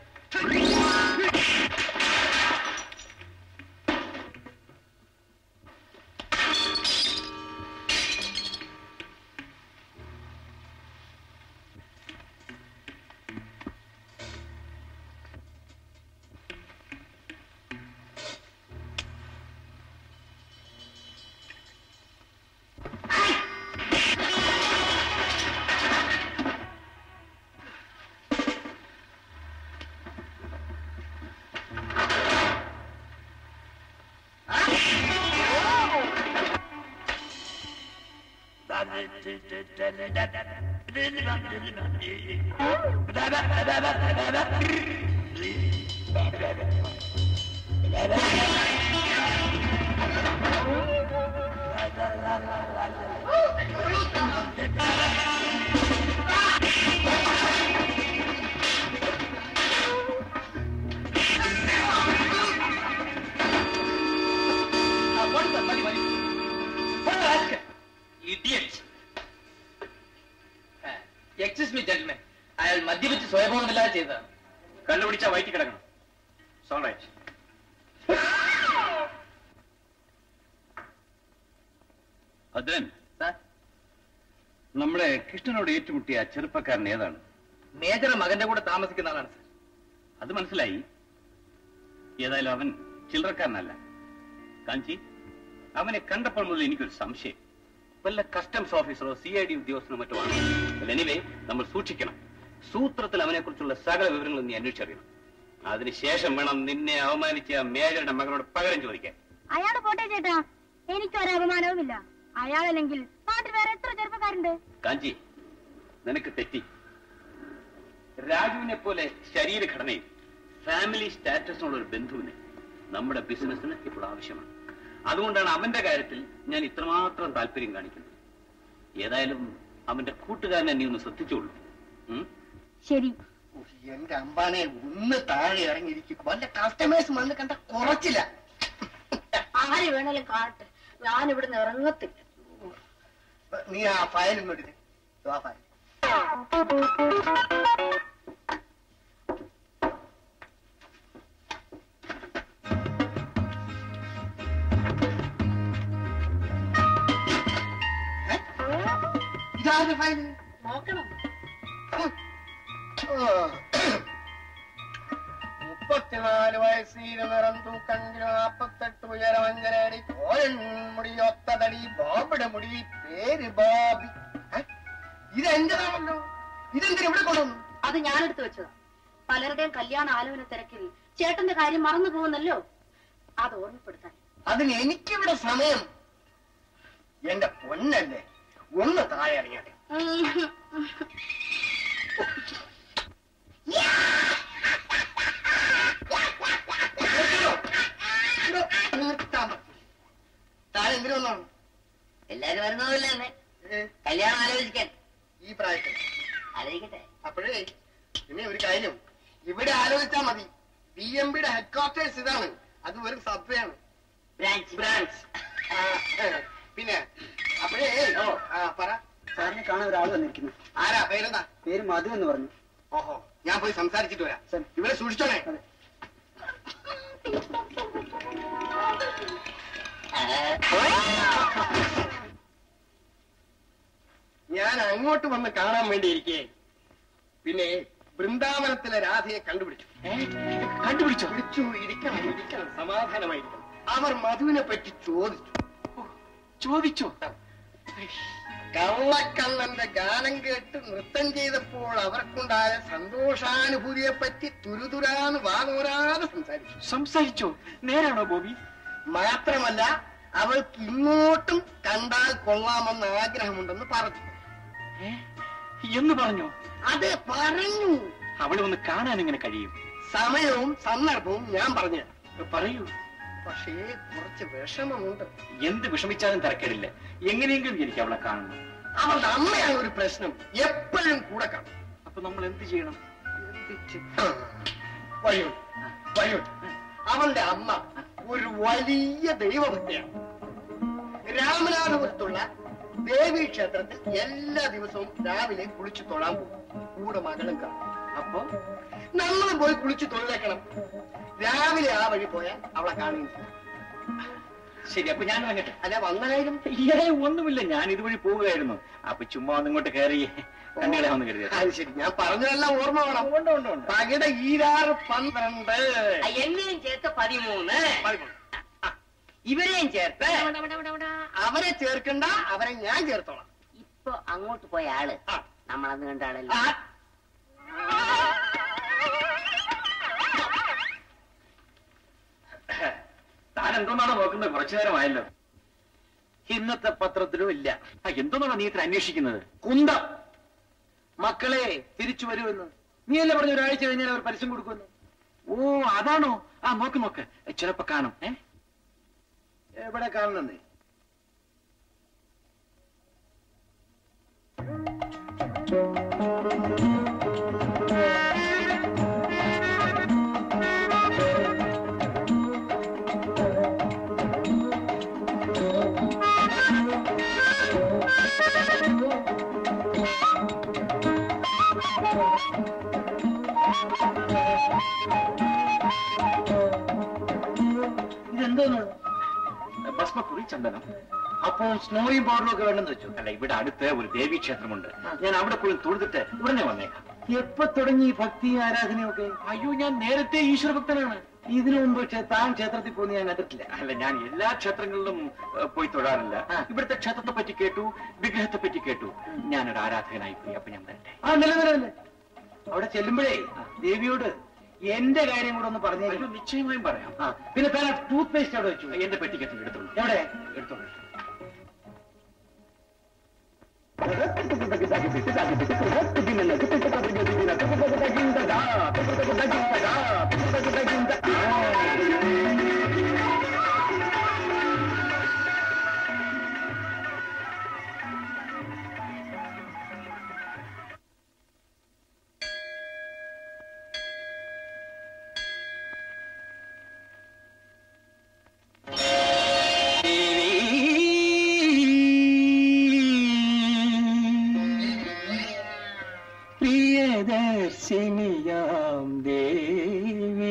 എക്സ്ക്യൂസ് മീ ജെന്റിൽമാൻ അയാൾ മദ്യപിച്ച് സ്വയംഭോഗമില്ലാതെ ചെയ്തതാണ് കണ്ടുപിടിച്ച വയറ്റി കിടക്കണം സോൾറൈറ്റ് ഭദ്രൻ നമ്മുടെ കൃഷ്ണനോട് ഏറ്റുമുട്ടിയ ആ ചെറുപ്പക്കാരൻ ഏതാണ് മേജർ മകന്റെ കൂടെ താമസിക്കുന്ന ആളാണ് സർ അത് മനസ്സിലായി ഏതായാലും അവൻ ചില്ലറക്കാരനല്ല കാഞ്ചി അവനെ കണ്ടപ്പോൾ മുതൽ എനിക്കൊരു സംശയം വല്ല കസ്റ്റംസ് ഓഫീസറോ സി ഐ ഡി ഉദ്യോഗസ്ഥനോ മറ്റോ ആണ് എനിവേ നമ്മൾ സൂക്ഷിക്കണം സൂത്രത്തിൽ അവനെ കുറിച്ചുള്ള സകല വിവരങ്ങളും നീ അന്വേഷിച്ചറിയണം അതിനുശേഷം വേണം നിന്നെ അവമാനിച്ച ആ മേജറുടെ മകനോട് പകരം ചോദിക്കാൻ അയാള് പോട്ടെ ചേട്ടാ എനിക്കൊരു അപമാനവുമില്ല അയാളല്ലെങ്കിൽ നാട്ടിൽ വേറെ എത്ര ചെറുപ്പക്കാരുണ്ട് കാഞ്ചി നിനക്ക് തെറ്റി രാജുവിനെ പോലെ ശരീരഘടനയിൽ ഫാമിലി സ്റ്റാറ്റസിനുള്ള ഒരു ബന്ധുവിനെ നമ്മുടെ ബിസിനസ്സിന് ഇപ്പോൾ ആവശ്യമാണ് അതുകൊണ്ടാണ് അവന്റെ കാര്യത്തിൽ ഞാൻ ഇത്രമാത്രം താല്പര്യം കാണിക്കുന്നത് ഏതായാലും അവന്റെ കൂട്ടുകാരനെ നീ ഒന്ന് ശ്രദ്ധിച്ചോളൂ ഉം? ശരി എന്റെ അമ്പാനെ ഒന്ന് താഴെ ഇറങ്ങിയിരിക്കും വല്ല കസ്റ്റമേഴ്സ് വന്ന് കണ്ട കുറച്ചില്ല ആര് വേണേലും കാണട്ടെ ഞാൻ ഇവിടുന്ന് ഇറങ്ങത്തില്ല നീ ആ ഫയൽ ഇങ്ങോട്ട് ഇട്. ഇതോ ആ ഫയൽ ഇതാരുടെ ഫയൽ നോക്കണം മുപ്പത്തിനാല് വയസ്സിൽ നിറം തൂക്കഞ്ച് നാപ്പത്തെട്ട് ഉയരം അഞ്ചരടി കോഴൻ മുടിയൊത്തതടി ബോബിയുടെ മുടി പേര് ബോബി ഏ? ഇതെന്റേതാണല്ലോ ഇതെന്തിനാ ഇവിടെ കൊണ്ടുവന്നു അത് ഞാനെടുത്ത് വെച്ചതാ പലരുടെയും കല്യാണ ആലോചന തിരക്കിൽ ചേട്ടന്റെ കാര്യം മറന്നു പോകുന്നല്ലോ അത് ഓർമ്മപ്പെടുത്താൻ അതിന് എനിക്കിവിടെ സമയം എന്റെ പൊന്നല്ലേ ഒന്ന് താഴെ ഇറങ്ങിയാട്ടെ താഴെ എന്തിനു വന്നാണ് എല്ലാരും വരുന്നതല്ലേ അമ്മേ കല്യാണം ആലോചിക്കാൻ ഈ പ്രായത്തിൽ ആലോചിക്കട്ടെ അപ്പോഴേ പിന്നെ ഒരു കാര്യം ഇവിടെ ആലോചിച്ചാ മതി ബി എം പിയുടെ ഹെഡ് ക്വാർട്ടേഴ്സ് ഇതാണ് അത് വെറും സബ്വയാണ് ബ്രാഞ്ച് ബ്രാഞ്ച് പിന്നെ അപ്പോഴേ ഓ ആ പറ സാറിനെ കാണാൻ ഒരാൾ വന്നിരിക്കുന്നു ആരാ പേരെന്താ പേര് മധു എന്ന് പറഞ്ഞു ഓഹോ ഞാൻ പോയി സംസാരിച്ചിട്ട് വരാം ഇവിടെ സൂക്ഷിച്ചോണേ ഞാൻ അങ്ങോട്ട് വന്ന് കാണാൻ വേണ്ടിയിരിക്കേ പിന്നെ വൃന്ദാവനത്തിലെ രാധയെ കണ്ടുപിടിച്ചു കണ്ടുപിടിച്ചു പിടിച്ചു ഇരിക്കണം ഇരിക്കണം സമാധാനമായിരിക്കണം അവർ മധുവിനെ പറ്റി ചോദിച്ചു ചോദിച്ചോ കള്ളക്കള്ളന്റെ ഗാനം കേട്ട് നൃത്തം ചെയ്തപ്പോൾ അവർക്കുണ്ടായ സന്തോഷാനുഭൂതിയെ പറ്റി തുരുതുരാന്ന് വാനോരാതെ സംസാരിച്ചു സംസാരിച്ചോ നേരാണോ ബോബി മാത്രമല്ല അവൾക്ക് ഇങ്ങോട്ടും കണ്ടാൽ കൊള്ളാമെന്ന് ആഗ്രഹമുണ്ടെന്ന് പറഞ്ഞു എന്ന് പറഞ്ഞോ അതെ പറഞ്ഞു അവളെ ഒന്ന് കാണാൻ എങ്ങനെ കഴിയും സമയവും സന്ദർഭവും ഞാൻ പറഞ്ഞു പറയൂ പക്ഷേ കുറച്ച് വിഷമമുണ്ട് എന്ത് വിഷമിച്ചാലും തിരക്കേടില്ല എങ്ങനെയെങ്കിലും എനിക്ക് അവളെ കാണണം അവളുടെ അമ്മയാണ് ഒരു പ്രശ്നം എപ്പോഴും കൂടെ കാണും അപ്പൊ നമ്മൾ എന്ത് ചെയ്യണം വരൂ വരൂ അവളുടെ അമ്മ ഒരു വലിയ ദൈവഭക്തിയാണ് രാമനാഥപുരത്തുള്ള ദേവി ക്ഷേത്രത്തിൽ എല്ലാ ദിവസവും രാവിലെ കുളിച്ചു തൊഴാൻ പോകും കൂടെ മകളും കാണും അപ്പൊ നമ്മളും പോയി കുളിച്ചു തൊഴിലേക്കണം രാവിലെ ആ വഴി പോയാൽ അവളെ കാണുകയും ചെയ്യും. ശരി അപ്പൊ ഞാൻ വന്നിട്ട് അല്ല വന്നാലും ഏ ഒന്നുമില്ല ഞാൻ ഇതുവഴി പോവുകയായിരുന്നു അപ്പൊ ചുമ്മാ ഒന്ന് ഇങ്ങോട്ട് കയറി കണ്ടുകളെ വന്ന് കരുതി അത് ശരി ഞാൻ പറഞ്ഞതെല്ലാം ഓർമ്മ വേണം പകിട ഈരാറ് പന്ത്രണ്ട് എന്നെയും ചേർത്ത് പതിമൂന്ന് പതിമൂന്ന്. ഇവരെയും ചേർത്ത് അവരെ ചേർക്കണ്ട അവരെ ഞാൻ ചേർത്തോളാം ഇപ്പൊ അങ്ങോട്ട് പോയ ആള് ആ. നമ്മളന്ന് കണ്ട ആളല്ലേ ആ, താൻ എന്തോന്നാണോ നോക്കുന്നത് കുറച്ചു നേരമായല്ലോ ഇന്നത്തെ പത്രത്തിലും ഇല്ല എന്തോന്നാണ് നീ ഇത്ര അന്വേഷിക്കുന്നത് കുന്തം മക്കളെ തിരിച്ചു വരുമെന്ന് നീയല്ലേ പറഞ്ഞ ഒരാഴ്ച കഴിഞ്ഞാൽ അവർ പരസ്യം കൊടുക്കുമെന്ന് ഓ അതാണോ ആ നോക്ക് നോക്ക് ചിലപ്പോ കാണും ഏ എവിടെ കാണുന്നേ ഇതെന്തോന്ന് ഭസ്മക്കുറി ചന്ദനം അപ്പോൾ സ്നോയും പൗഡറും ഒക്കെ വേണ്ടെന്ന് വെച്ചു അല്ല ഇവിടെ അടുത്ത് ഒരു ദേവീ ക്ഷേത്രമുണ്ട് ഞാൻ അവിടെ പോയി തൊഴുതിട്ട് ഉടനെ വന്നേക്കാം എപ്പോ തുടങ്ങി ഈ ഭക്തിയും ആരാധനയും ഒക്കെ അയ്യോ ഞാൻ നേരത്തെ ഈശ്വര ഭക്തനാണ് ഇതിനു മുമ്പ് ക്ഷേ- താൻ ക്ഷേത്രത്തിൽ പോകുന്ന ഞാൻ കണ്ടിട്ടില്ല അല്ല ഞാൻ എല്ലാ ക്ഷേത്രങ്ങളിലും ഏ, പോയി തൊഴാറില്ല ആ. ഇവിടുത്തെ ക്ഷേത്രത്തെ പറ്റി കേട്ടു വിഗ്രഹത്തെ പറ്റി കേട്ടു ഞാനൊരു ആരാധകനായി പോയി അപ്പൊ ഞാൻ വരട്ടെ ആ നില നില നില അവിടെ ചെല്ലുമ്പോഴേ ദേവിയോട് എന്റെ കാര്യം കൂടെ ഒന്ന് പറഞ്ഞു അയ്യോ നിശ്ചയമായും പറയാം ആ പിന്നെ താൻ ടൂത്ത് പേസ്റ്റ് അവിടെ വെച്ചു എന്റെ പെട്ടിക്കകത്ത് എടുത്തോളൂ എവിടെ എടുത്തോളൂ പ്രിയദർശിനിയാം ദേവി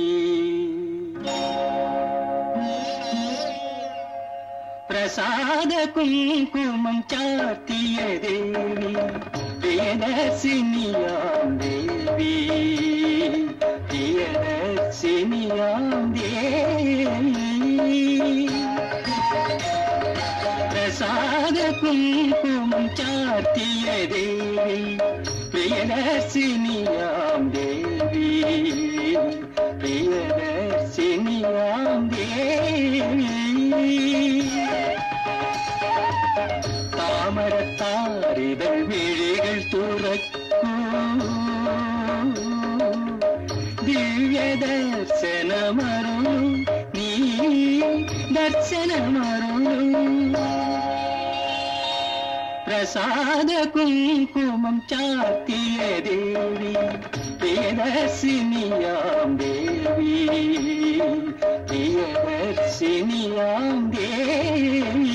പ്രസാദ കുങ്കുമം ചാർത്തിയ ദേവി പ്രിയദർശിനിയാം ദേവി പ്രിയദർശിനിയാം ദേവി പ്രസാദ കുങ്കുമം ചാർത്തിയ ദേവി പ്രിയദർശിനിയാം ദേവി പ്രിയദർശിനിയാം ദേവി താമരത്താരിതൾ വിഴികൾ തുറക്കൂ ദിവ്യ ദർശനമരുളു നീ ദർശനമരുളു പ്രസാദ കുങ്കുമം ചാർത്തിയ ദേവി പ്രിയദർശിനിയാം ദേവി പ്രിയദർശിനിയാം ദേവി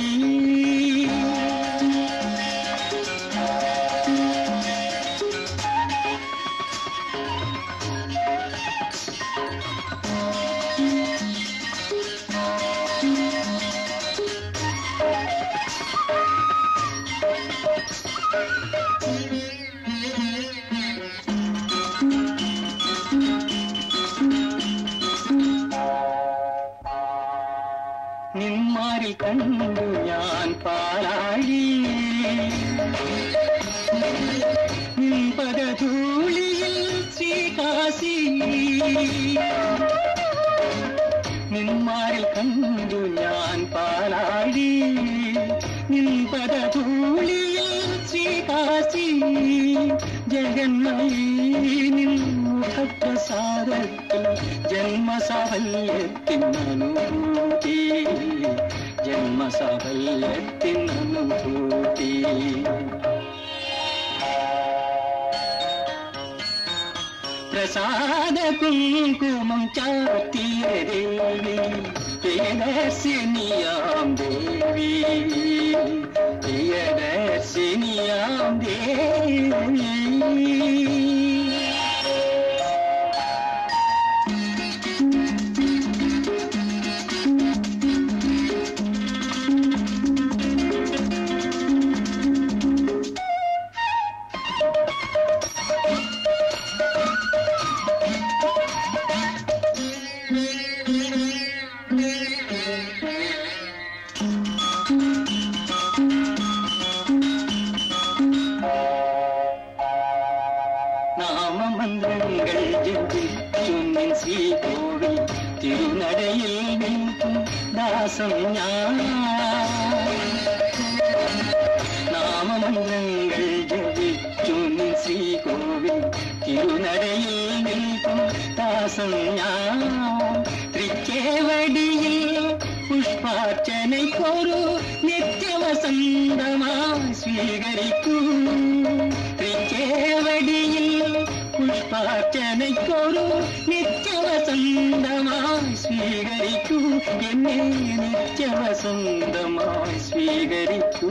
നിന്മാരിൽ കണ്ടു ഞാൻ പാലാഴി നിൻപദധൂളിയിൽ ശ്രീകാശി നിന്മാരിൽ കണ്ടു ഞാൻ പാലാഴി നിൻപദധൂളിയിൽ ശ്രീകാശി ജഗന്മയീ നിൻ മുഖപ്രസാദത്തിൽ ജന്മസാഫല്യത്തിൻ അനുഭൂതി ജന്മസാഫല്യത്തിൻ അനുഭൂതി പ്രസാദ കുങ്കുമം ചാത്തിയ ദേവി പ്രിയദർശിനിയാം ദേവി പ്രിയദർശിനിയാം ദേവി നാമമന്ത്രങ്ങൾ ജപിച്ചു നിൻ ശ്രീകോവിൽ തിരുനടയിൽ നിൽക്കും ദാസം ഞാൻ സ്വീകരിക്കൂ തൃച്ചേവടിയിൽ പുഷ്പാർച്ചനയ്ക്കൊരു നിത്യവസന്തമായി സ്വീകരിക്കൂ എന്നെ നിത്യവസന്തമായി സ്വീകരിക്കൂ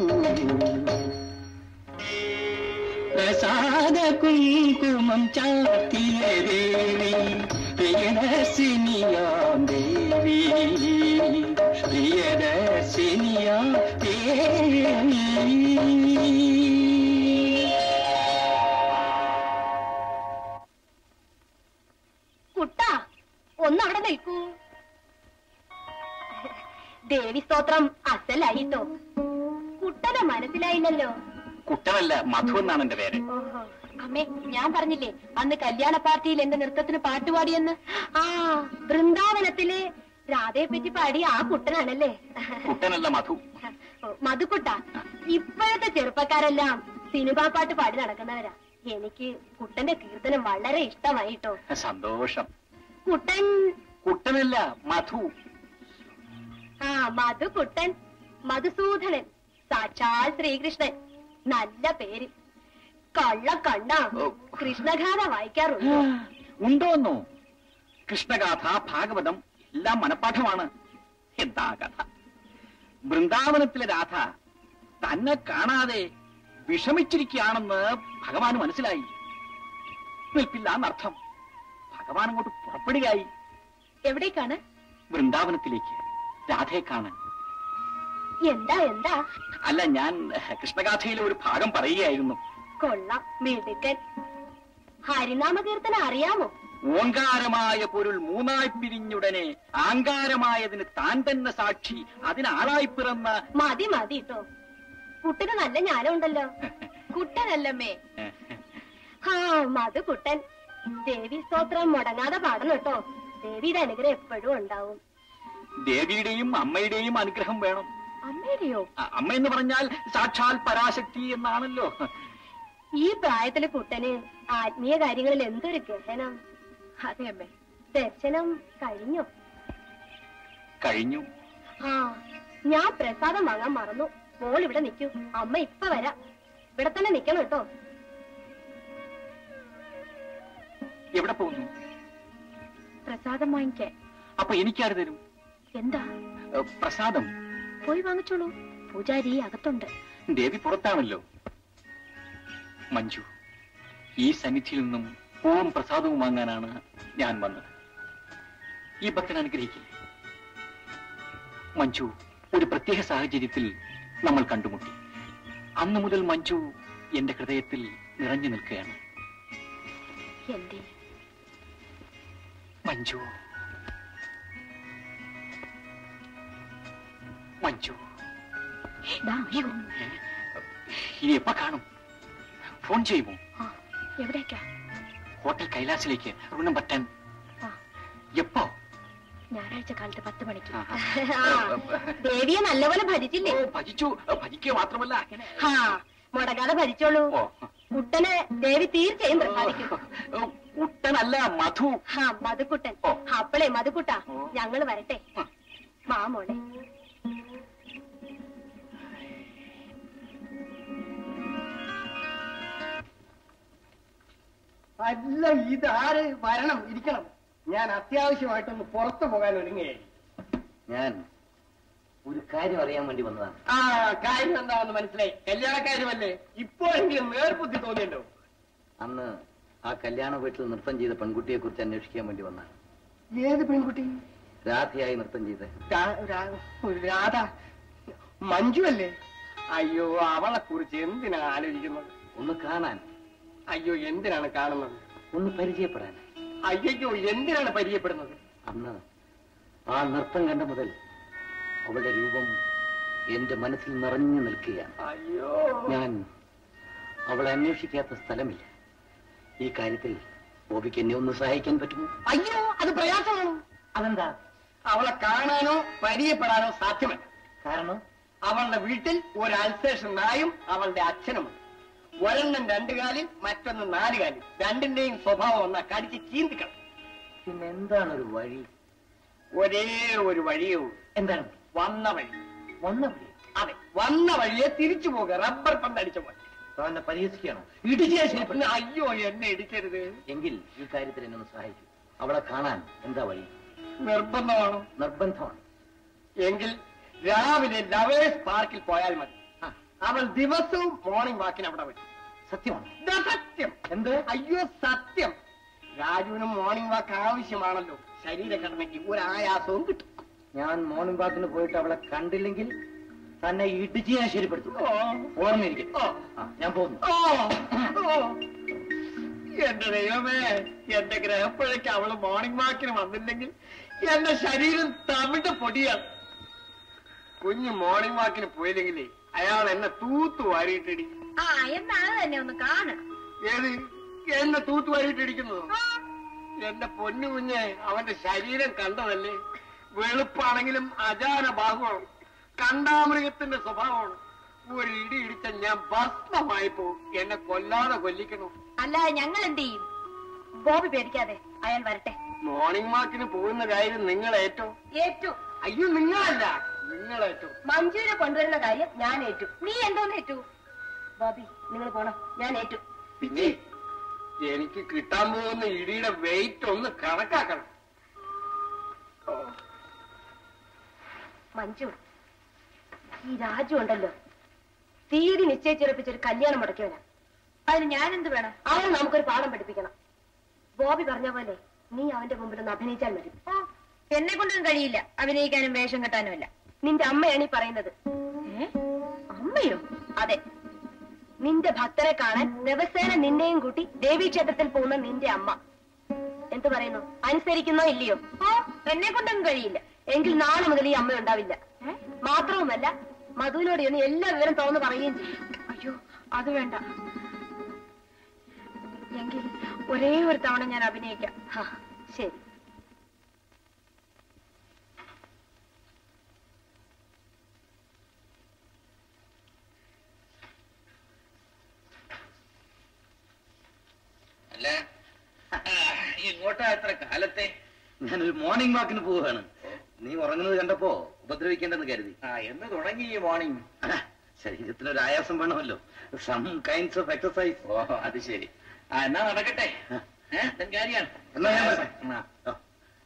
പ്രസാദ കുങ്കുമം ചാത്തിയ ദേവി പ്രിയദർശിനിയാം ദേവി പ്രിയദർശിനിയാം ദേവി കുട്ട ഒന്നവിടെ നിൽക്കൂ ദേവി സ്തോത്രം അസലായിട്ടോ കുട്ടനെ മനസ്സിലായില്ലല്ലോ കുട്ടനല്ല മധു എന്നാണ് എന്റെ പേര് ഓഹോ അമ്മേ ഞാൻ പറഞ്ഞില്ലേ അന്ന് കല്യാണ പാർട്ടിയിൽ എന്റെ നൃത്തത്തിന് പാട്ടുപാടിയെന്ന് ആ വൃന്ദാവനത്തില് രാധയെ പറ്റി പാടിയ ആ കുട്ടനാണല്ലേ കുട്ടനല്ല മധു മധുക്കുട്ട ഇപ്പോഴത്തെ ചെറുപ്പക്കാരെല്ലാം സിനിമാ പാട്ട് പാടി നടക്കുന്നവരാ എനിക്ക് കുട്ടന്റെ കീർത്തനം വളരെ ഇഷ്ടമായിട്ടോ സന്തോഷം കുട്ടൻ കുട്ടനല്ല മധു ആ മധുകുട്ടൻ മധുസൂദനൻ സാക്ഷാൽ ശ്രീകൃഷ്ണൻ നല്ല പേര് കള്ള കണ്ണ കൃഷ്ണഗാഥ വായിക്കാറുണ്ടോ ഉണ്ടോന്നോ കൃഷ്ണഗാഥ ഭാഗവതം എല്ലാം മനഃപ്പാഠമാണ് എന്താ കഥ വൃന്ദാവനത്തിലെ രാധ തന്നെ കാണാതെ വിഷമിച്ചിരിക്കുകയാണെന്ന് ഭഗവാന് മനസ്സിലായി നിൽപ്പില്ല എന്നർത്ഥം ഭഗവാൻ അങ്ങോട്ട് പുറപ്പെടുകയായി എവിടേക്കാണ് വൃന്ദാവനത്തിലേക്ക് രാധയെ കാണാൻ എന്താ എന്താ അല്ല ഞാൻ കൃഷ്ണഗാഥയിലെ ഒരു ഭാഗം പറയുകയായിരുന്നു കൊള്ളാം മിടുക്കൻ ഹരിനാമ കീർത്തന അറിയാമോ ഓങ്കാരമായ പൊരുൾ മൂന്നായി പിരിഞ്ഞുടനെ ആങ്കാരമായതിന് താൻ തന്നെ സാക്ഷി അതിനാളായി പിറന്ന മതി മതി ട്ടോ കുട്ടന് നല്ല ജ്ഞാനമുണ്ടല്ലോ കുട്ടനല്ലമ്മേ ആ മധു കുട്ടൻ ദേവി സ്തോത്രം മുടങ്ങാതെ പാടണം കേട്ടോ ദേവിയുടെ അനുഗ്രഹം എപ്പോഴും ഉണ്ടാവും ദേവിയുടെയും അമ്മയുടെയും അനുഗ്രഹം വേണം അമ്മയുടെയോ അ- അമ്മ എന്ന് പറഞ്ഞാൽ സാക്ഷാൽ പരാശക്തി എന്നാണല്ലോ ഈ പ്രായത്തിലെ കുട്ടന് ആത്മീയ കാര്യങ്ങളിൽ എന്തൊരു ഗഹനം അതെ അമ്മേ ദർശനം കഴിഞ്ഞോ കഴിഞ്ഞു ആ ഞാൻ പ്രസാദം വാങ്ങാൻ മറന്നു മോൾ ഇവിടെ നിൽക്കൂ അമ്മ ഇപ്പൊ വരാം ഇവിടെ തന്നെ നിക്കണം കേട്ടോ എവിടെ പോകുന്നു പ്രസാദം വാങ്ങിക്കാൻ അപ്പൊ എനിക്കാര് തരും എന്താ ഏ, പ്രസാദം പോയി വാങ്ങിച്ചോളൂ പൂജാരി അകത്തുണ്ട് ദേവി പുറത്താണല്ലോ മഞ്ജു ഈ സന്നിധിയിൽ നിന്നും പൂവും പ്രസാദവും വാങ്ങാനാണ് ഞാൻ വന്നത് ഈ ഭക്തൻ അനുഗ്രഹിക്കില്ലേ മഞ്ജു ഒരു പ്രത്യേക സാഹചര്യത്തിൽ നമ്മൾ കണ്ടുമുട്ടി അന്നു മുതൽ മഞ്ജു എന്റെ ഹൃദയത്തിൽ നിറഞ്ഞു നിൽക്കുകയാണ് എന്തേ മഞ്ജു മഞ്ജു ദാ, അയ്യോ. ഇനി എപ്പ കാണും ഫോൺ ചെയ്യുമോ ആ, എവിടേക്കാ ഹോട്ടൽ കൈലാസിലേക്ക് റൂം നമ്പർ ടെൻ ആ. എപ്പോ ഞായറാഴ്ച കാലത്ത് പത്ത് മണിക്ക് ആഹാ. ആ, ദേവിയെ നല്ലപോലെ ഭജിച്ചില്ലേ ഓ, ഭജിച്ചു ഭജിക്കുക മാത്രമല്ല അങ്ങനെ ആ മുടങ്ങാതെ ഭരിച്ചോളൂ ഓ, കുട്ടനെ ദേവി തീർച്ചയായും പ്രസാദിക്കും ഓ, കുട്ടനല്ല മധു ആ മധുക്കുട്ടൻ ഓ. അപ്പളേ മധുക്കുട്ട ഓ. ഞങ്ങള് വരട്ടെ ആ. മാ മോളെ അല്ല ഇതാര് വരണം ഇരിക്കണം ഞാൻ അത്യാവശ്യമായിട്ടൊന്ന് പുറത്തു പോകാൻ ഒരുങ്ങുകയായി ഞാൻ ഒരു കാര്യം അറിയാൻ വേണ്ടി വന്നതാണ് ആ കാര്യം എന്താണെന്ന് മനസ്സിലായി കല്യാണക്കാരുമല്ലേ ഇപ്പോഴെങ്കിലും നേർബുദ്ധി തോന്നിയല്ലോ അന്ന് ആ കല്യാണ വീട്ടിൽ നൃത്തം ചെയ്ത പെൺകുട്ടിയെ കുറിച്ച് അന്വേഷിക്കാൻ വേണ്ടി വന്നതാണ് ഏത് പെൺകുട്ടി രാധയായി നൃത്തം ചെയ്ത് രാ- രാ- രാധ മഞ്ജു അല്ലേ അയ്യോ അവളെ കുറിച്ച് എന്തിനാ ആലോചിക്കുന്നത് ഒന്ന് കാണാൻ അയ്യോ എന്തിനാണ് കാണുന്നത് ഒന്ന് പരിചയപ്പെടാൻ അയ്യോ എന്തിനാണ് പരിചയപ്പെടുന്നത് അന്ന് ആ നൃത്തം കണ്ട മുതൽ അവളുടെ രൂപം എന്റെ മനസ്സിൽ നിറഞ്ഞു നിൽക്കുകയാണ് അയ്യോ ഞാൻ അവളെ അന്വേഷിക്കാത്ത സ്ഥലമില്ല ഈ കാര്യത്തിൽ ബോബിക്ക് എന്നെ ഒന്ന് സഹായിക്കാൻ പറ്റുമോ അയ്യോ അത് പ്രയാസമാണ് അതെന്താ അവളെ കാണാനോ പരിചയപ്പെടാനോ സാധ്യമല്ല കാരണം അവളുടെ വീട്ടിൽ ഒരു അൽസേഷൻ നായും അവളുടെ അച്ഛനുമുണ്ട് ഒരെണ്ണം രണ്ടു കാലിൽ മറ്റൊന്ന് നാല് കാലിൽ രണ്ടിന്റെയും സ്വഭാവം ഒന്നാ കടിച്ച് ചീന്തിക്കണം പിന്നെ എന്താണ് ഒരു വഴി ഒരേ ഒരു വഴിയേ ഉള്ളൂ എന്താണ് വന്ന വഴി വന്ന വഴി അതെ വന്ന വഴിയെ തിരിച്ചു പോകുക റബ്ബർ പന്ത് അടിച്ച പോലെ താൻ പരിഹസിക്കുകയാണോ ഇടിച്ചാ ശരി അയ്യോ എന്നെ ഇടിക്കരുത് എങ്കിൽ ഈ കാര്യത്തിൽ എന്നെ ഒന്ന് സഹായിക്കൂ അവളെ കാണാൻ എന്താ വഴി നിർബന്ധമാണോ നിർബന്ധമാണ് എങ്കിൽ രാവിലെ ലവേഴ്സ് പാർക്കിൽ പോയാൽ മതി അവൾ ദിവസവും മോർണിംഗ് വാക്കിന് അവിടെ വരും സത്യമാണ് ഇതാ സത്യം എന്ത് അയ്യോ സത്യം രാജുവിനും മോർണിംഗ് വാക്ക് ആവശ്യമാണല്ലോ ശരീരഘടനയ്ക്ക് ഒരു ആയാസവും കിട്ടും ഞാൻ മോർണിംഗ് വാക്കിന് പോയിട്ട് അവളെ കണ്ടില്ലെങ്കിൽ തന്നെ ഇടിച്ച് ഞാൻ ശരിപ്പെടുത്തും ഓർമ്മയിരിക്കും ആ, ഞാൻ പോകുന്നു ഓ ഓ എന്റെ ദൈവമേ എന്റെ ഗ്രഹപ്പഴയ്ക്ക് അവള് മോർണിംഗ് വാക്കിന് വന്നില്ലെങ്കിൽ എന്റെ ശരീരം തമിഴ് പൊടിയാണ് കുഞ്ഞ് മോർണിംഗ് വാക്കിന് പോയില്ലെങ്കിലേ അയാൾ എന്നെ തൂത്തു വാരിയിട്ടിടിക്കും ആ എന്നാണ് തന്നെ ഒന്ന് കാണണം ഏത് എന്നെ തൂത്തു വാരിയിട്ടിടിക്കുന്നത് എന്റെ പൊന്നു കുഞ്ഞെ അവന്റെ ശരീരം കണ്ടതല്ലേ വെളുപ്പാണെങ്കിലും അജാന ബാഹുവാണ് കണ്ടാമൃഗത്തിന്റെ സ്വഭാവമാണ് ഒരു ഇടി ഇടിച്ച ഞാൻ ഭസ്മമായി പോകും എന്നെ കൊല്ലാതെ കൊല്ലിക്കണോ അല്ലാതെ ഞങ്ങൾ എന്ത് ചെയ്യും ബോബി പേടിക്കാതെ അയാൾ വരട്ടെ മോർണിംഗ് വാക്കിന് പോകുന്ന കാര്യം നിങ്ങൾ ഏറ്റവും ഏറ്റു അയ്യോ നിങ്ങളല്ല നിങ്ങളേറ്റവും മഞ്ജുവിനെ കൊണ്ടുവരുന്ന കാര്യം ഞാൻ ഏറ്റു നീ എന്തോന്ന് ഏറ്റു ബോബി നിങ്ങൾ പോണം ഞാൻ ഏറ്റു പിന്നെ എനിക്ക് കിട്ടാൻ പോകുന്ന ഇടിയുടെ വെയിറ്റ് ഒന്ന് കണക്കാക്കണം ഓ, മഞ്ജു ഈ രാജു ഉണ്ടല്ലോ തീയതി നിശ്ചയിച്ചുറപ്പിച്ചൊരു കല്യാണം മുടക്കിയവനാ അതിന് ഞാൻ എന്ത് വേണം അവൻ നമുക്കൊരു പാഠം പഠിപ്പിക്കണം ബോബി പറഞ്ഞ പോലെ നീ അവന്റെ മുമ്പിൽ ഒന്ന് അഭിനയിച്ചാൽ മതി എന്നെ കൊണ്ടൊന്നും കഴിയില്ല അഭിനയിക്കാനും വേഷം കെട്ടാനുമല്ല നിന്റെ അമ്മയാണ് ഈ പറയുന്നത് അമ്മയോ അതെ നിന്റെ ഭക്തരെ കാണാൻ ദിവസേന നിന്നെയും കൂട്ടി ദേവീക്ഷേത്രത്തിൽ പോകുന്ന നിന്റെ അമ്മ എന്ത് പറയുന്നു അനുസരിക്കുന്നോ ഇല്ലയോ ഓ എന്നെ കൊണ്ടൊന്നും കഴിയില്ല എങ്കിൽ നാളെ മുതൽ ഈ അമ്മ ഉണ്ടാവില്ല മാത്രവുമല്ല മധുവിനോട് ഇനി എല്ലാ വിവരം തുറന്ന് പറയുകയും ചെയ്യും അയ്യോ അത് വേണ്ട എങ്കിൽ ഒരേ ഒരു തവണ ഞാൻ അഭിനയിക്കാം ഹാ, ശരി അല്ല ഇങ്ങോട്ടാ എത്ര കാലത്തെ ഞാനൊരു മോർണിംഗ് വാക്കിന് പോവുകയാണ് നീ ഉറങ്ങുന്നത് കണ്ടപ്പോ ഉപദ്രവിക്കേണ്ടെന്ന് കരുതി ആ എന്ന് തുടങ്ങി ഈ മോർണിംഗ് ശരീരത്തിന് ഒരു ആയാസം വേണമല്ലോ സം കൈൻഡ്സ് ഓഫ് എക്സസൈസ് ഓ അത് ശരി ആ എന്നാ നടക്കട്ടെ ഏഹ് കാര്യമാണ് എന്നാ ഞാൻ വരട്ടെ? ആ.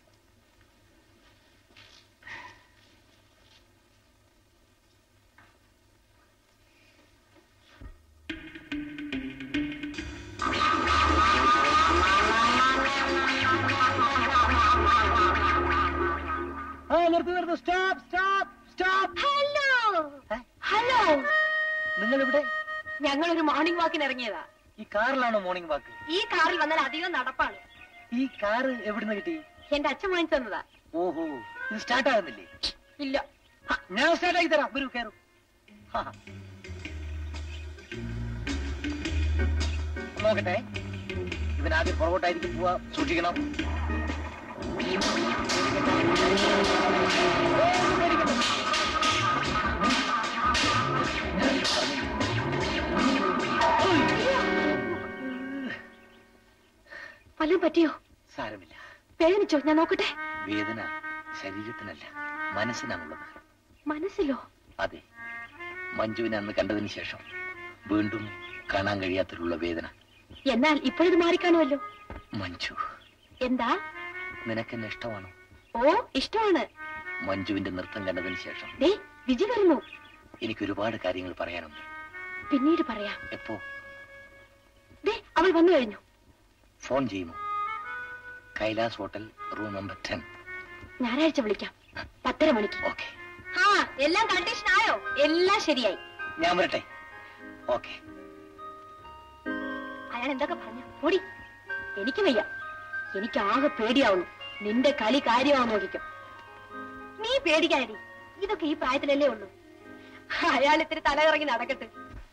നിർത്തി നിർത്തി stop stop stop hello hello നിങ്ങൾ ഇവിടെ ഞങ്ങൾ ഒരു മോർണിംഗ് വാക്കിന് ഇറങ്ങിയതാ ഈ കാറിലാണോ മോർണിംഗ് വാക്ക് ഈ കാറിൽ വന്നാൽ അധികം നടപ്പാണ് ഈ കാറ് എവിടുന്ന് കിട്ടി എന്റെ അച്ഛൻ വാങ്ങിച്ചു തന്നതാ ഓഹോ ഇത് സ്റ്റാർട്ട് ആകുന്നില്ലേ ഇല്ല ആ, ഞാൻ സ്റ്റാർട്ട് ആക്കി തരാം വരൂ കയറൂ ആ. നോക്കട്ടെ ഇവനാദ്യം പുറകോട്ടായിരിക്കും പോവാ സൂക്ഷിക്കണം വല്ലതും പറ്റിയോ സാരമില്ല വേദനിച്ചോ ഞാൻ നോക്കട്ടെ വേദന ശരീരത്തിനല്ല മനസ്സിനാണുള്ളത് മനസ്സിലോ അതെ മഞ്ജുവിനെ അന്ന് കണ്ടതിന് ശേഷം വീണ്ടും കാണാൻ കഴിയാത്തതിലുള്ള വേദന എന്നാൽ ഇപ്പോഴിത് മാറിക്കാണുമല്ലോ മഞ്ജു എന്താ നിനക്കെന്നെ ഇഷ്ടമാണോ ഓ ഇഷ്ടമാണ് മഞ്ജുവിന്റെ നൃത്തം കണ്ടതിന് ശേഷം ദേ വിജി വരുന്നു എനിക്ക് ഒരുപാട് കാര്യങ്ങൾ പറയാനുണ്ട് പിന്നീട് പറയാം എപ്പോ ദേ അവൾ വന്നു കഴിഞ്ഞു ഫോൺ ചെയ്യുമോ Kailas hotel room number ten ഞായറാഴ്ച വിളിക്കാം പത്തര മണിക്ക് ഓക്കെ ആ എല്ലാം കണ്ടീഷൻ ആയോ എല്ലാം ശരിയായി ഞാൻ വരട്ടെ ഓക്കെ അയാൾ എന്തൊക്കെ പറഞ്ഞു ഓടി എനിക്ക് വയ്യ എനിക്ക് ആകെ പേടിയാവുന്നു നിന്റെ കളി കാര്യമാവും നോക്കിക്കോ നീ പേടിക്കാതി ഇതൊക്കെ ഈ പ്രായത്തിലല്ലേ ഉള്ളൂ അയാൾ ഇത്തിരി തലകറങ്ങി നടക്കട്ടെ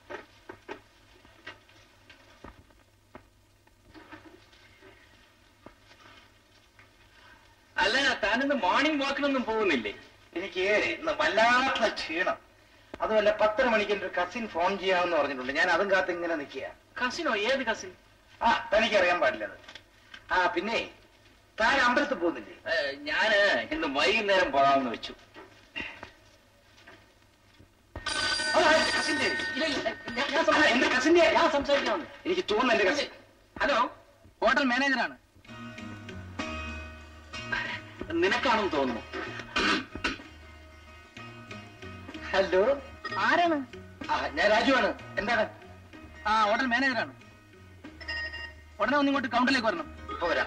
അല്ല താനിന്ന് മോർണിംഗ് വാക്കിനൊന്നും പോകുന്നില്ലേ എനിക്ക് ഇന്ന് വല്ലാത്ത ക്ഷീണം അതുമല്ല പത്തര മണിക്ക് എന്റെ ഒരു കസിൻ ഫോൺ ചെയ്യാമെന്ന് പറഞ്ഞിട്ടുണ്ട് ഞാൻ അതും കാത്ത് ഇങ്ങനെ നിൽക്കുക കസിനോ ഏത് കസിൻ ആ തനിക്കറിയാൻ പാടില്ലത് ആ പിന്നെ താൻ അമ്പലത്തിൽ പോകുന്നില്ലേ ഞാന് ഇന്ന് വൈകുന്നേരം പോകാമെന്ന് വെച്ചു കസിന്റെ ഇല്ല, ഇല്ല, ഞാൻ- ഞാൻ സംസാരിക്കാം. എന്റെ കസിന്റെ ഞാൻ സംസാരിക്കാവുന്നു എനിക്ക് തോന്നുന്നു എന്റെ കസിൻ ഹലോ ഹോട്ടൽ മാനേജറാണ് നിനക്കാണെന്ന് തോന്നുന്നു ഹലോ ആരാണ് ആ, ഞാൻ രാജുവാണ് എന്താണ് ആ ഹോട്ടൽ മാനേജറാണ് ഉടനെ ഒന്ന് ഇങ്ങോട്ട് കൗണ്ടറിലേക്ക് വരണം ഇപ്പൊ വരാം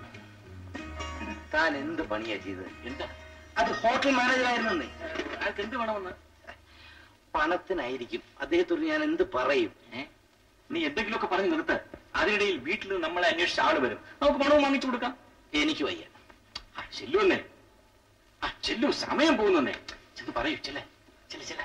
താൻ എന്ത് പണിയാ ചെയ്തത് എന്താ അത് ഹോട്ടൽ മാനേജർ ആയിരുന്നേ അയാൾക്ക് എന്ത് വേണമെന്ന് പണത്തിനായിരിക്കും അദ്ദേഹത്തോട് ഞാൻ എന്ത് പറയും ഏ? നീ എന്തെങ്കിലുമൊക്കെ പറഞ്ഞു നിർത്ത് അതിനിടയിൽ വീട്ടിൽ നിന്ന് നമ്മളെ അന്വേഷിച്ച ആള് വരും നമുക്ക് പണവും വാങ്ങിച്ചു കൊടുക്കാം എനിക്ക് വയ്യ ആ ചെല്ലു എന്നേ ആ ചെല്ലു സമയം പോകുന്നേ ചെന്ന് പറയൂ ചെല്ലേ ചെല്ല ചെല്ല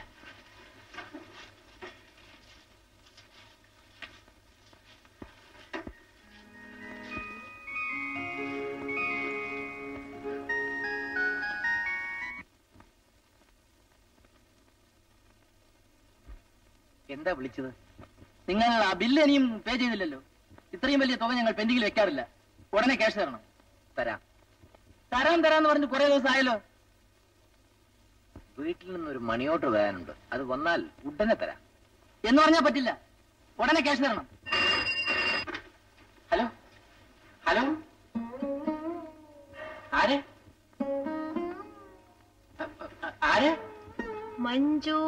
എന്താ വിളിച്ചത് നിങ്ങൾ ആ ബില്ല് ഇനിയും പേ ചെയ്തില്ലല്ലോ ഇത്രയും വലിയ തുക ഞങ്ങൾ പെൻഡിങ്ങിൽ വെക്കാറില്ല ഉടനെ ക്യാഷ് തരണം തരാം തരാം തരാന്ന് പറഞ്ഞ് കുറെ ദിവസം ആയല്ലോ വീട്ടിൽ നിന്നൊരു മണി ഓർഡർ വരാനുണ്ട് അത് വന്നാൽ ഉടനെ തരാം എന്ന് പറഞ്ഞാൽ പറ്റില്ല ഉടനെ ക്യാഷ് തരണം ഹലോ ഹലോ ആരെ അ- അ- ആരെ മഞ്ജു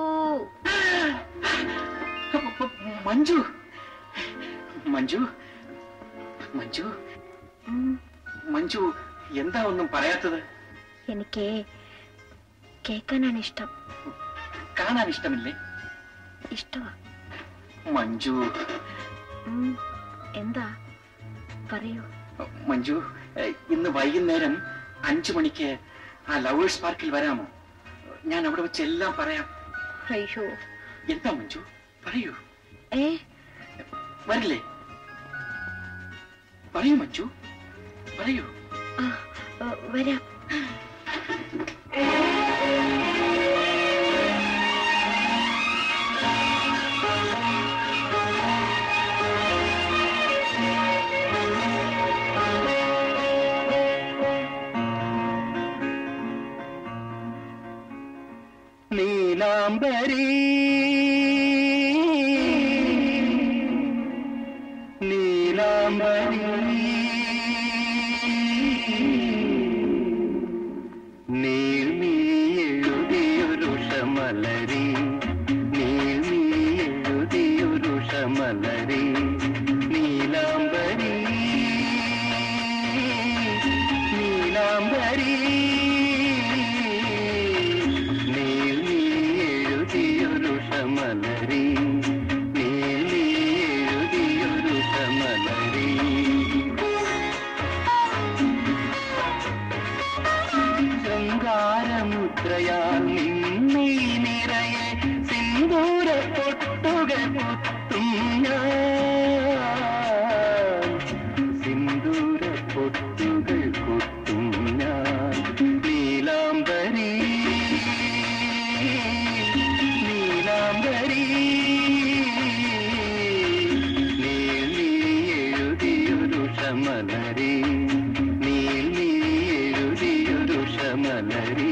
മഞ്ജു മഞ്ജു മഞ്ജു മഞ്ജു എന്താ ഒന്നും പറയാത്തത് എനിക്ക് കേൾക്കാനാണ് ഇഷ്ടം കാണാൻ ഇഷ്ടമില്ലേ ഇഷ്ടമാ മഞ്ജു ഉം, എന്താ പറയൂ മഞ്ജു ഏഹ്, ഇന്ന് വൈകുന്നേരം അഞ്ചു മണിക്ക് ആ ലവേഴ്സ് പാർക്കിൽ വരാമോ ഞാൻ അവിടെ വെച്ച് എല്ലാം പറയാം അയ്യോ എന്താ മഞ്ജു പറയൂ ഏ വരില്ലേ പറയൂ മഞ്ജു പറയൂ ആ, ആ, വരാം നീലാംബരി നീലാംബരി നീൾമീ എഴുതിയൊരു ഷമലരി നീൾമീ എഴുതിയൊരു ഷമലരി നീലാംബരി നീലാംബരി നീൾമീ എഴുതിയൊരു ഷമലരി നീൾമീ എഴുതിയൊരു ഷമലരി ശൃംഗാരമുദ്രയാൽ നിന്നീ നിറയെ സിന്ദൂര പൊട്ടുകൾ കുത്തും ഞാൻ സിന്ദൂര പൊട്ടുകൾ കുത്തും ഞാൻ നീലാംബരി നീലാംബരി നീൾ നീ എഴുതിയൊരു ഷമലരി നീൾ നീ എഴുതിയൊരു ഷമലരി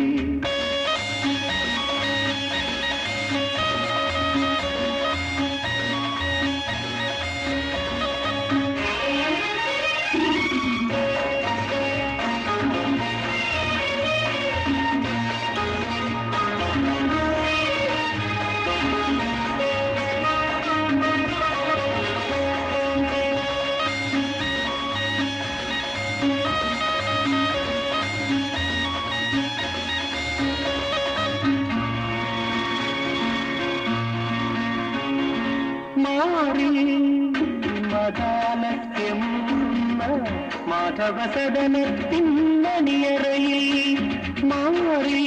മാറി മതാലസ്യമൂർന്ന മാധവ സദനത്തിന്നണിയറയിൽ മാറി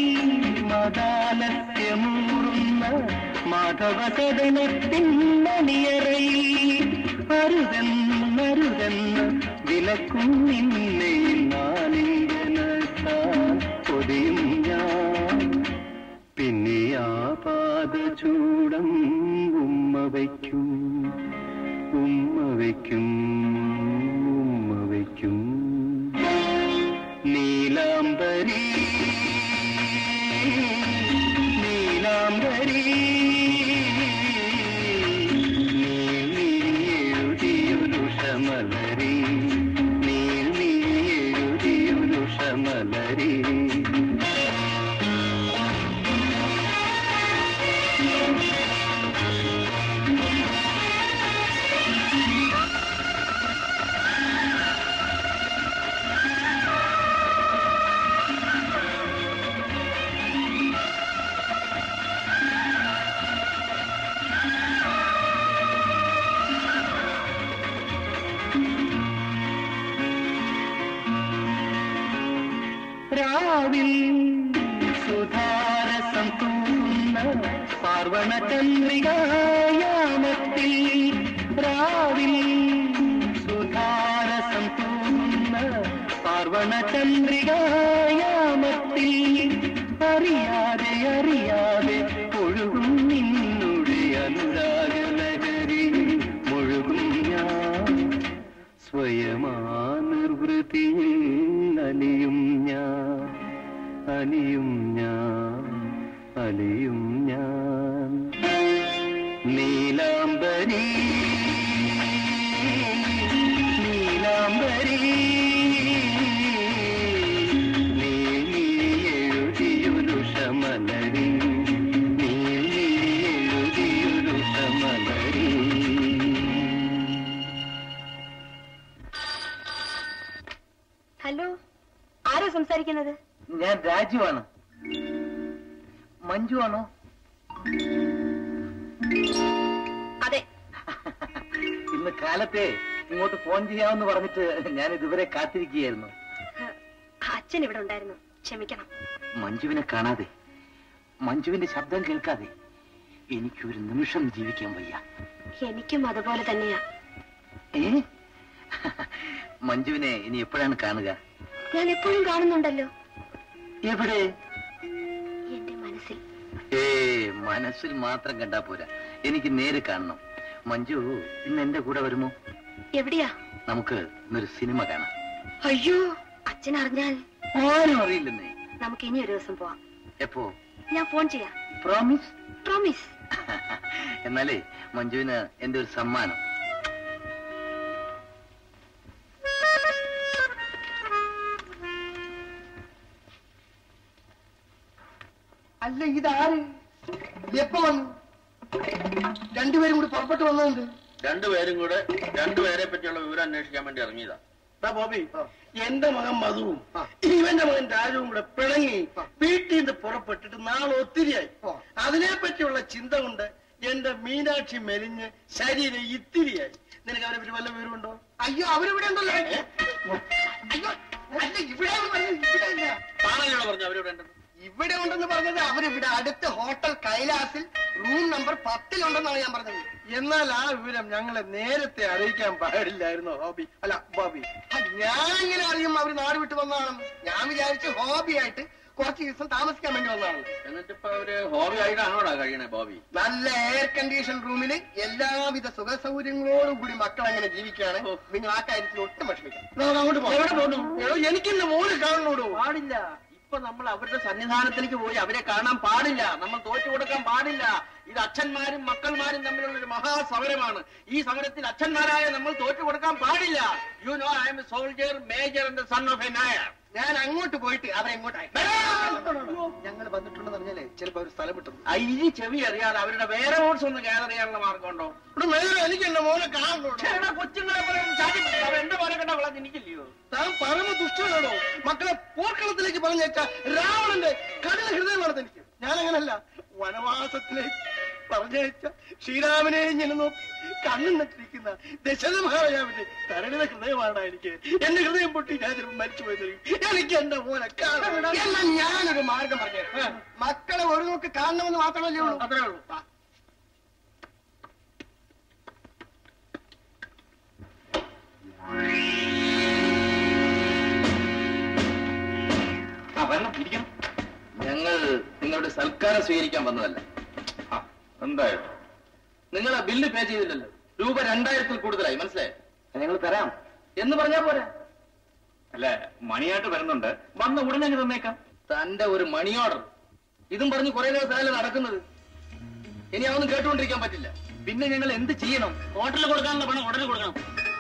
മതാലസ്യമൂർന്ന മാധവ സദനത്തിന്നണിയറയിൽ അരുതെന്നരുതെന്ന് വിലക്കും നിന്നെ നാലിംഗനത്താൽ പൊതിയും ഞാൻ പിന്നെ ആ പാദചൂടം ഉമ്മ വയ്ക്കും ഉമ്മ വയ്ക്കും ഉമ്മ വയ്ക്കും നീലാംബരി നീലാംബരി ചന്ദ്രികായാമത്തിൽ രാവിൽ സുധാരസം തോന്നുന്ന പാർവണ ചന്ദ്രികായാമത്തിൽ അറിയാതെ അറിയാതെ ഒഴുകും നിന്നുടെ അനുരാഗലഹരിയിൽ മുഴുകും ഞാൻ സ്വയമാ നിർവൃതിയിൽ അലിയും ഞാൻ അലിയും ഞാൻ അലിയും ഞാൻ നീലാംബരി നീലാംബരി നീ നീ എഴുതിയൊരു ശമലരി നീ നീ എഴുതിയൊരു ശമലരി ഹലോ ആരാ സംസാരിക്കുന്നത് ഞാൻ രാജുവാണ് മഞ്ജു ആണോ അതെ ഇന്ന് കാലത്തെ ഇങ്ങോട്ട് ഫോൺ ചെയ്യാമെന്ന് പറഞ്ഞിട്ട് ഞാൻ ഇതുവരെ കാത്തിരിക്കുകയായിരുന്നു അച്ഛൻ ഇവിടെ ഉണ്ടായിരുന്നു ക്ഷമിക്കണം മഞ്ജുവിനെ കാണാതെ മഞ്ജുവിന്റെ ശബ്ദം കേൾക്കാതെ എനിക്കൊരു നിമിഷം ജീവിക്കാൻ വയ്യ എനിക്കും അതുപോലെ തന്നെയാ ഏ മഞ്ജുവിനെ ഇനി എപ്പോഴാണ് കാണുക ഞാൻ എപ്പോഴും കാണുന്നുണ്ടല്ലോ എവിടെ എന്റെ മനസ്സിൽ ഏ മനസ്സിൽ മാത്രം കണ്ടാ പോരാ എനിക്ക് നേരെ കാണണം മഞ്ജു ഇന്ന് എന്റെ കൂടെ വരുമോ എവിടെയാ നമുക്ക് ഇന്നൊരു സിനിമ കാണാം അയ്യോ അച്ഛൻ അറിഞ്ഞാൽ ആരും അറിയില്ലെന്നേ നമുക്ക് ഇനി ഒരു ദിവസം പോവാം എപ്പോ ഞാൻ ഫോൺ ചെയ്യാം പ്രോമിസ് പ്രോമിസ് എന്നാലേ മഞ്ജുവിന് എന്റെ ഒരു സമ്മാനം അല്ല ഇതാര് എപ്പോ വന്നു രണ്ടുപേരും കൂടി പുറപ്പെട്ടു വന്നത് രണ്ടുപേരും കൂടെ രണ്ടുപേരെ പറ്റിയുള്ള വിവരം അന്വേഷിക്കാൻ വേണ്ടി ഇറങ്ങിയതാ ദാ ബോബി എന്റെ മകൻ മധുവും ഇവന്റെ മകൻ രാജുവും കൂടെ പിണങ്ങി വീട്ടിൽ നിന്ന് പുറപ്പെട്ടിട്ട് നാളെ ഒത്തിരിയായി അതിനെ പറ്റിയുള്ള ചിന്ത കൊണ്ട് എന്റെ മീനാക്ഷി മെലിഞ്ഞ് ശരീരം ഇത്തിരിയായി നിനക്ക് അവരെ പറ്റി വല്ല വിവരമുണ്ടോ അയ്യോ അവരിവിടെ ഉണ്ടല്ലോ അയ്യോ അല്ല ഇവിടെ ഇവിടെ ഇല്ല താനല്ലോ പറഞ്ഞു അവരോട് ഉണ്ടെന്ന് ഇവിടെ ഉണ്ടെന്ന് പറഞ്ഞത് അവരിവിടെ അടുത്ത ഹോട്ടൽ കൈലാസിൽ റൂം നമ്പർ പത്തിലുണ്ടെന്നാണ് ഞാൻ പറഞ്ഞത് എന്നാൽ ആ വിവരം ഞങ്ങളെ നേരത്തെ അറിയിക്കാൻ പാടില്ലായിരുന്നു ഹോബി അല്ല ബോബി ആ, ഞാൻ എങ്ങനെ അറിയും അവര് നാട് വിട്ട് വന്നതാണെന്ന് ഞാൻ വിചാരിച്ചു ഹോബിയായിട്ട് കുറച്ച് ദിവസം താമസിക്കാൻ വേണ്ടി വന്നതാണ് എന്നിട്ടിപ്പോ അവര് ഹോബി ആയിട്ടാണോടാ കഴിയണേ ബോബി നല്ല എയർ കണ്ടീഷൻ റൂമിൽ എല്ലാവിധ സുഖ സൗകര്യങ്ങളോടും കൂടി മക്കൾ അങ്ങനെ ജീവിക്കുകയാണ് നിങ്ങൾ ആ കാര്യത്തിൽ ഒട്ടും വിഷമിക്കണം നമുക്ക് അങ്ങോട്ട് പോകാം എവിടെ പോകുന്നു? എടോ, എനിക്കിന്ന് മോന് കാണണോടോ പാടില്ല ഇപ്പൊ നമ്മൾ അവരുടെ സന്നിധാനത്തിലേക്ക് പോയി അവരെ കാണാൻ പാടില്ല നമ്മൾ തോറ്റു കൊടുക്കാൻ പാടില്ല ഇത് അച്ഛന്മാരും മക്കൾമാരും തമ്മിലുള്ള ഒരു മഹാസമരമാണ് ഈ സമരത്തിൽ അച്ഛന്മാരായ നമ്മൾ തോറ്റു കൊടുക്കാൻ പാടില്ല you know I'm a soldier major എന്റെ സൺ ഓഫ് എ നായർ ഞാൻ അങ്ങോട്ട് പോയിട്ട് അവരെ ഇങ്ങോട്ട് ഞങ്ങൾ വന്നിട്ടുണ്ടെന്ന് പറഞ്ഞാലേ ചിലപ്പോ ഒരു സ്ഥലം വിട്ടു ഇനി ചെവി അറിയാതെ അവരുടെ വേറെ വോട്ട്സ് ഒന്ന് ഗ്യാദർ ചെയ്യാനുള്ള മാർഗമുണ്ടോ ഇവിടെ നേരെ എനിക്ക് എന്റെ മോനെ കാണണോടോ ചേട്ടാ കൊച്ചുങ്ങളെ പോലെ ഒന്ന് ചാടി പിടിച്ച് അവൻ എന്റെ മോനെ കണ്ട വളർന്ന് എനിക്കില്ലയോ താൻ പരമ ദുഷ്ടനാണോ മക്കളെ പോർക്കളത്തിലേക്ക് പറഞ്ഞേച്ച രാവണന്റെ കഠിന ഹൃദയമാണ് എനിക്ക് ഞാൻ അങ്ങനല്ല വനവാസത്തിലേക്ക് പറഞ്ഞയച്ച ശ്രീരാമനെ ഇങ്ങനെ നോക്കി കണ്ണും നട്ടിരിക്കുന്ന ദശരഥ മഹാരാജാവിന്റെ തരളിത ഹൃദയമാണ് എനിക്ക് എന്റെ ഹൃദയം പൊട്ടി ഞാൻ ചിലപ്പോൾ മരിച്ചു പോയത് എനിക്ക് എന്റെ മോനെ കാണണം എന്നാ ഞാനൊരു മാർഗം പറഞ്ഞു മക്കളെ ഒരു നോക്ക് കാണണമെന്ന് മാത്രമല്ലേ ഉള്ളൂ അത്രേ ഉള്ളൂ ആ. ആ വരണം ഇരിക്കണം ഞങ്ങൾ നിങ്ങളുടെ സൽക്കാരം സ്വീകരിക്കാൻ വന്നതല്ല ആ എന്തായാലും നിങ്ങൾ ആ ബില്ല് പേ ചെയ്തില്ലല്ലോ രൂപ രണ്ടായിരത്തിൽ കൂടുതലായി മനസ്സിലായോ ഞങ്ങൾ തരാം എന്ന് പറഞ്ഞാ പോരാ അല്ല മണിയായിട്ട് വരുന്നുണ്ട് വന്ന ഉടനെ അങ്ങ് തന്നേക്കാം തന്റെ ഒരു മണി ഓർഡർ ഇതും പറഞ്ഞ് കുറെ ദിവസമല്ലേ നടക്കുന്നത് ഇനി അതൊന്നും കേട്ടുകൊണ്ടിരിക്കാൻ പറ്റില്ല പിന്നെ ഞങ്ങൾ എന്ത് ചെയ്യണം ഹോട്ടലിൽ കൊടുക്കാനുള്ള പണം ഉടനെ കൊടുക്കണം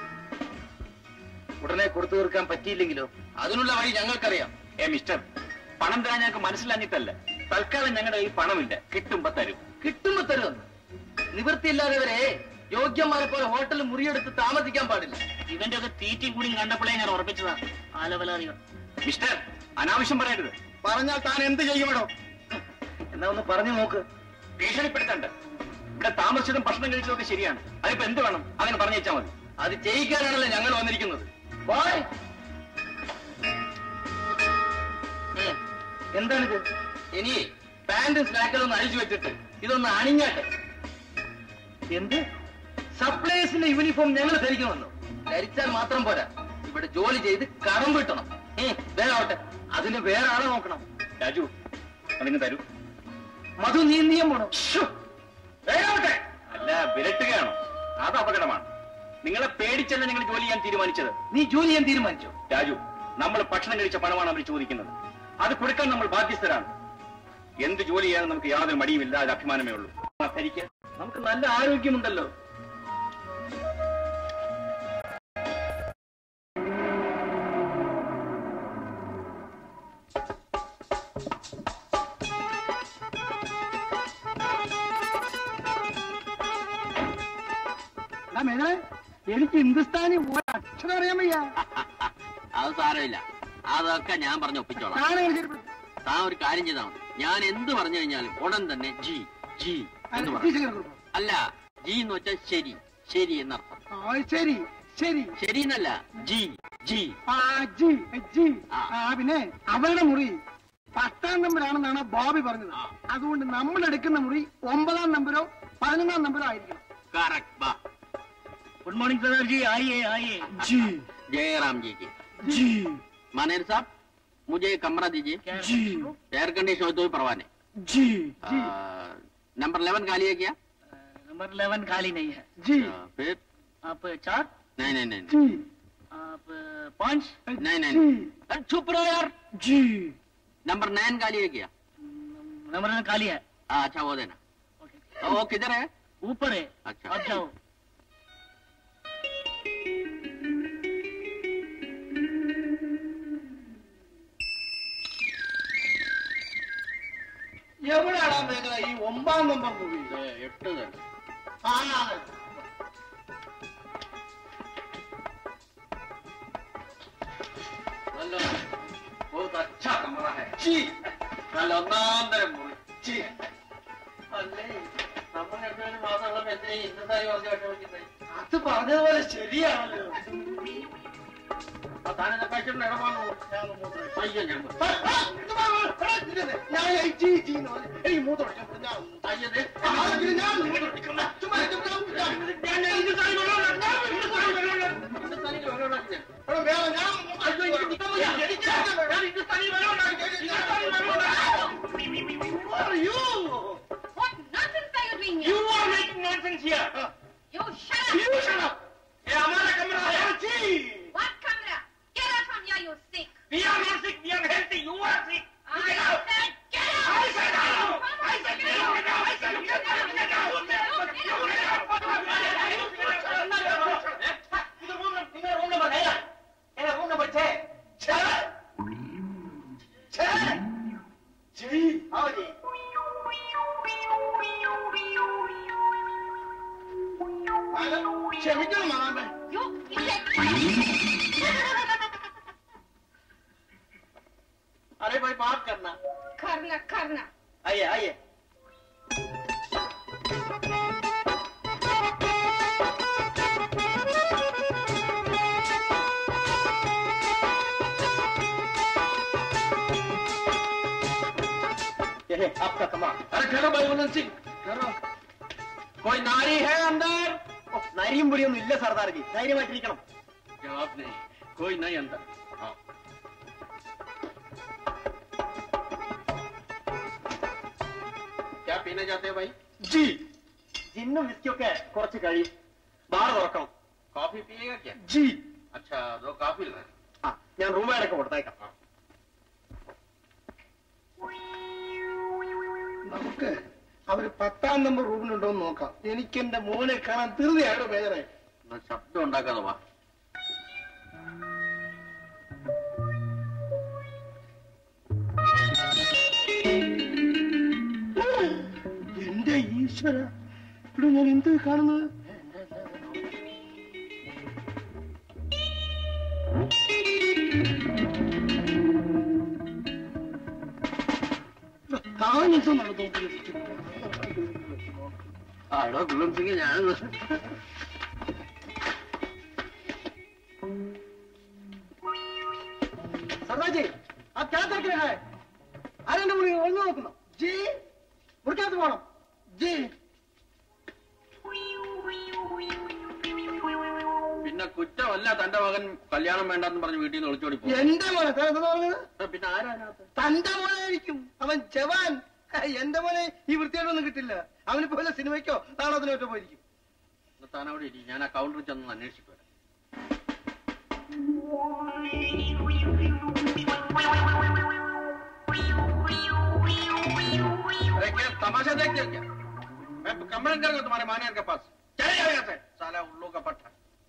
ഉടനെ കൊടുത്തു തീർക്കാൻ പറ്റിയില്ലെങ്കിലോ അതിനുള്ള വഴി ഞങ്ങൾക്കറിയാം ഏ മിസ്റ്റർ പണം തരാൻ ഞങ്ങൾക്ക് മനസ്സിലാഞ്ഞിട്ടല്ല തൽക്കാലം ഞങ്ങളുടെ ഈ പണമില്ല കിട്ടുമ്പോ തരും കിട്ടുമ്പോ തരും നിവൃത്തിയില്ലാതെ വരെ യോഗ്യന്മാരെ പോലെ ഹോട്ടലിൽ മുറിയെടുത്ത് താമസിക്കാൻ പാടില്ല ഇവന്റെ ഒക്കെ തീറ്റയും കൂടി കണ്ടപ്പോഴേ ഞാൻ ഉറപ്പിച്ചതാ ആലവലാറികൾ മിസ്റ്റർ അനാവശ്യം പറയരുത് പറഞ്ഞാൽ താൻ എന്ത് ചെയ്യുമോ എന്നാ ഒന്ന് പറഞ്ഞു നോക്ക് ഭീഷണിപ്പെടുത്തണ്ട ഇവിടെ താമസിച്ചതും ഭക്ഷണം കഴിച്ചതും ഒക്കെ ശരിയാണ് അതിപ്പോ എന്ത് വേണം അങ്ങനെ പറഞ്ഞു വെച്ചാൽ മതി അത് ചെയ്യിക്കാനാണല്ലോ ഞങ്ങൾ വന്നിരിക്കുന്നത് പോയ്. ഏ, എന്താണിത് ഇനി പാന്റും സ്നാക്കലും ഒന്ന് അഴിച്ചു വെച്ചിട്ട് ഇതൊന്ന് അണിഞ്ഞാട്ടെ എന്ത് സപ്ലൈസിന്റെ യൂണിഫോം ഞങ്ങൾ ധരിക്കണമെന്നോ ധരിച്ചാൽ മാത്രം പോരാ ഇവിടെ ജോലി ചെയ്ത് കടം വീട്ടണം ഉം, വേഗാവട്ടെ അതിന് വേറെ ആളെ നോക്കണം രാജു അതിന് തരൂ മധു നീ നീയം പോണം വേഗാവട്ടെ അല്ല വിരട്ടുകയാണോ അത് അപകടമാണ് നിങ്ങളെ പേടിച്ചല്ല നിങ്ങൾ ജോലി ചെയ്യാൻ തീരുമാനിച്ചത് നീ ജോലി ചെയ്യാൻ തീരുമാനിച്ചോ രാജു നമ്മൾ ഭക്ഷണം കഴിച്ച പണമാണ് അവർ ചോദിക്കുന്നത് അത് കൊടുക്കാൻ നമ്മൾ ബാധ്യസ്ഥരാണ് എന്ത് ജോലി ചെയ്യാനും നമുക്ക് യാതൊരു മടിയുമില്ല അത് അഭിമാനമേ ഉള്ളൂ ആ, ധരിക്ക്. നമുക്ക് നല്ല ആരോഗ്യമുണ്ടല്ലോ എടാ മേഘനെ എനിക്ക് ഹിന്ദുസ്ഥാനി ഒരു അക്ഷരം അറിയാൻ വയ്യ അത് സാരമില്ല അതൊക്കെ ഞാൻ പറഞ്ഞ് ഒപ്പിച്ചോളാം താനെങ്ങനെ ശരിപ്പെടുത്തും? താൻ ഒരു കാര്യം ചെയ്താൽ മതി ഞാൻ എന്ത് പറഞ്ഞു കഴിഞ്ഞാലും ഉടൻ തന്നെ ജി ജി എന്ന് ആ, പറയും ടീച്ചർ കൊടുക്കും. അല്ല ജി എന്ന് വെച്ചാൽ ശരി ശരി എന്നർത്ഥം ആ ശരി ശരി ശരി എന്നല്ല ജി ജി ആ ജി ജി ആ. ആ പിന്നെ അവരുടെ മുറി പത്താം നമ്പറാണെന്നാണ് ബോബി പറഞ്ഞത് അതുകൊണ്ട് നമ്മൾ എടുക്കുന്ന മുറി ഒമ്പതാം നമ്പരോ പതിനൊന്നാം നമ്പരോ ആയിരിക്കണം करेक्ट बा गुड मॉर्निंग सरदार जी आइए आइए ജി जयराम जी की ജി मानेर साहब मुझे एक कमरा दीजिए जी एयर कंडीशन हो तो ही परवाह नहीं जी आ, नंबर इलेवन खाली है क्या नंबर इलेवन खाली नहीं है जी आ, फिर आप चार नहीं नहीं नहीं जी आप पाँच नहीं नहीं जी नहीं अरे चुप रहो यार जी नंबर नाइन खाली है क्या नंबर खाली है हाँ अच्छा वो देना वो किधर है ऊपर है अच्छा आप जाओ എവിടെയാടാ മേഖല ഈ ഒമ്പതാം നമ്പർ മുറി ഇത് എട്ട് തന്നെ ആ നല്ല बहुत अच्छा कमरा है ജി നല്ല ഒന്നാം തരം മുറി ജി അല്ലേ നമ്മൾ രണ്ടുപേരും മാസമുള്ള എന്തിനാ ഇന്ന സാരി പറഞ്ഞ് വിഷമിക്കുന്നത് അത് പറഞ്ഞതുപോലെ ശരിയാണല്ലോ ആ താനെന്നെ കഴിച്ചിട്ടുണ്ട് ഇടപാടോ അയ്യോ ഞാൻ പോയി. ആ, ആ, ഇത് വാ, വാ, എടാ, ഇതിനെ, ഞാൻ ഈ ജി ജി എന്ന് പറഞ്ഞു എനിക്ക് മൂത്തൊഴിക്കാൻ പറ്റും. ഞാൻ അയ്യോ ദേ. ആ, ഇതിന് ഞാൻ മൂത്തൊഴിക്കണം. ചുമ്മാ ഇരിക്ക്, ഞാൻ- ഞാൻ- ഞാൻ ഇത് സാരി കൊണ്ടുവരാം. ഞാൻ ഇത് സാരി കൊണ്ടുവരാം. ഇന്ന സാരിക്ക് വെള്ളം ഒഴിച്ച്. എടാ, വേറെ ഞാൻ അയ്യോ, എനിക്ക് നിൽക്കാൻ വയ്യ. എനിക്ക് ഞാൻ ഇത് സാരി വെള്ളം ഉണ്ടാക്കി. ഞാൻ സാരി വെള്ളം ഉണ്ടാക്കി. Who are you? What nonsense are you doing You here? are making nonsense here. You shut up! You shut up. ये हमारा कमरा है जी What camera? Get out from here, you sick! We are not sick, we are healthy. You are sick. You I get out. said get out! I said out. I said get out. Get out. I said get out. Get out. You get out. ഇത് room number- നിങ്ങളുടെ room number ഏതാ? ഏതാ room number ഛേ? ഛേ? ഛേ? G. आओ जी. Hello. ക്ഷമിക്കണം മാമേ You idiot! अरे भाई माफ करना करना करना आइए आइए ये है आपका कमाल अरे ठहरो भाई बुलंद सिंह करो कोई नारी है अंदर ഓ, നരിയും പൊടിയൊന്നും ഇല്ല സർദാർജി ധൈര്യമായിട്ടിരിക്കണം जवाब नहीं कोई नहीं अंदर हाँ। क्या पीने जाते हैं भाई ജി ജിന്നും വിസ്കിയൊക്കെ കുറച്ച് കഴിയും ബാർ തുറക്കണം कॉफी पिएगा क्या ജി अच्छा दो कॉफी ले ആ ഞാൻ റൂം അടക്കം കൊടുത്തേക്കാം നമുക്ക് അവര് പത്താം നമ്പർ റൂമിലുണ്ടോ എന്ന് നോക്കാം എനിക്ക് എന്റെ മോനെ കാണാൻ തീർച്ചയായിട്ടും വേദന എന്നാ ശബ്ദം ഉണ്ടാക്കാതെ വാ എന്റെ ഈശ്വര ഇവിടെ ഞാൻ എന്ത് കാണുന്നത് താനെന്തോ നടന്നു ആടോ ഗുളം സിംഗ് ഞാൻ സർദാർജി ആ ക്യാ തിരക്കിലെ ആരെന്റെ മുറി ഒഴിഞ്ഞു നോക്കുന്നു ജി മുറിക്കകത്ത് പോണം ജി പിന്നെ കുറ്റമല്ല തന്റെ മകൻ കല്യാണം വേണ്ടെന്ന് പറഞ്ഞ് വീട്ടിൽ നിന്ന് ഒളിച്ചോടി പോകും എന്റെ മോനെ താൻ എന്താ പറഞ്ഞത് പിന്നെ ആരാ അതിനകത്ത്? തന്റെ മോനായിരിക്കും അവൻ ജവാൻ എന്റെ മോനെ ഈ വൃത്തിയായിട്ടൊന്നും കിട്ടില്ല അവന് പോലെ സിനിമയ്ക്കോ നാളത്തിനോ ഒറ്റ പോയിരിക്കും എന്നാ താൻ അവിടെ ഇരി ഞാൻ ആ കൗണ്ടറിൽ ചെന്ന് അന്വേഷിച്ചു വരാം अरे क्या तमाशा देखते हो क्या मैं कमरन करूंगा तुम्हारे मानियर के पास चले जाओ यहाँ से साला उल्लू का पट्टा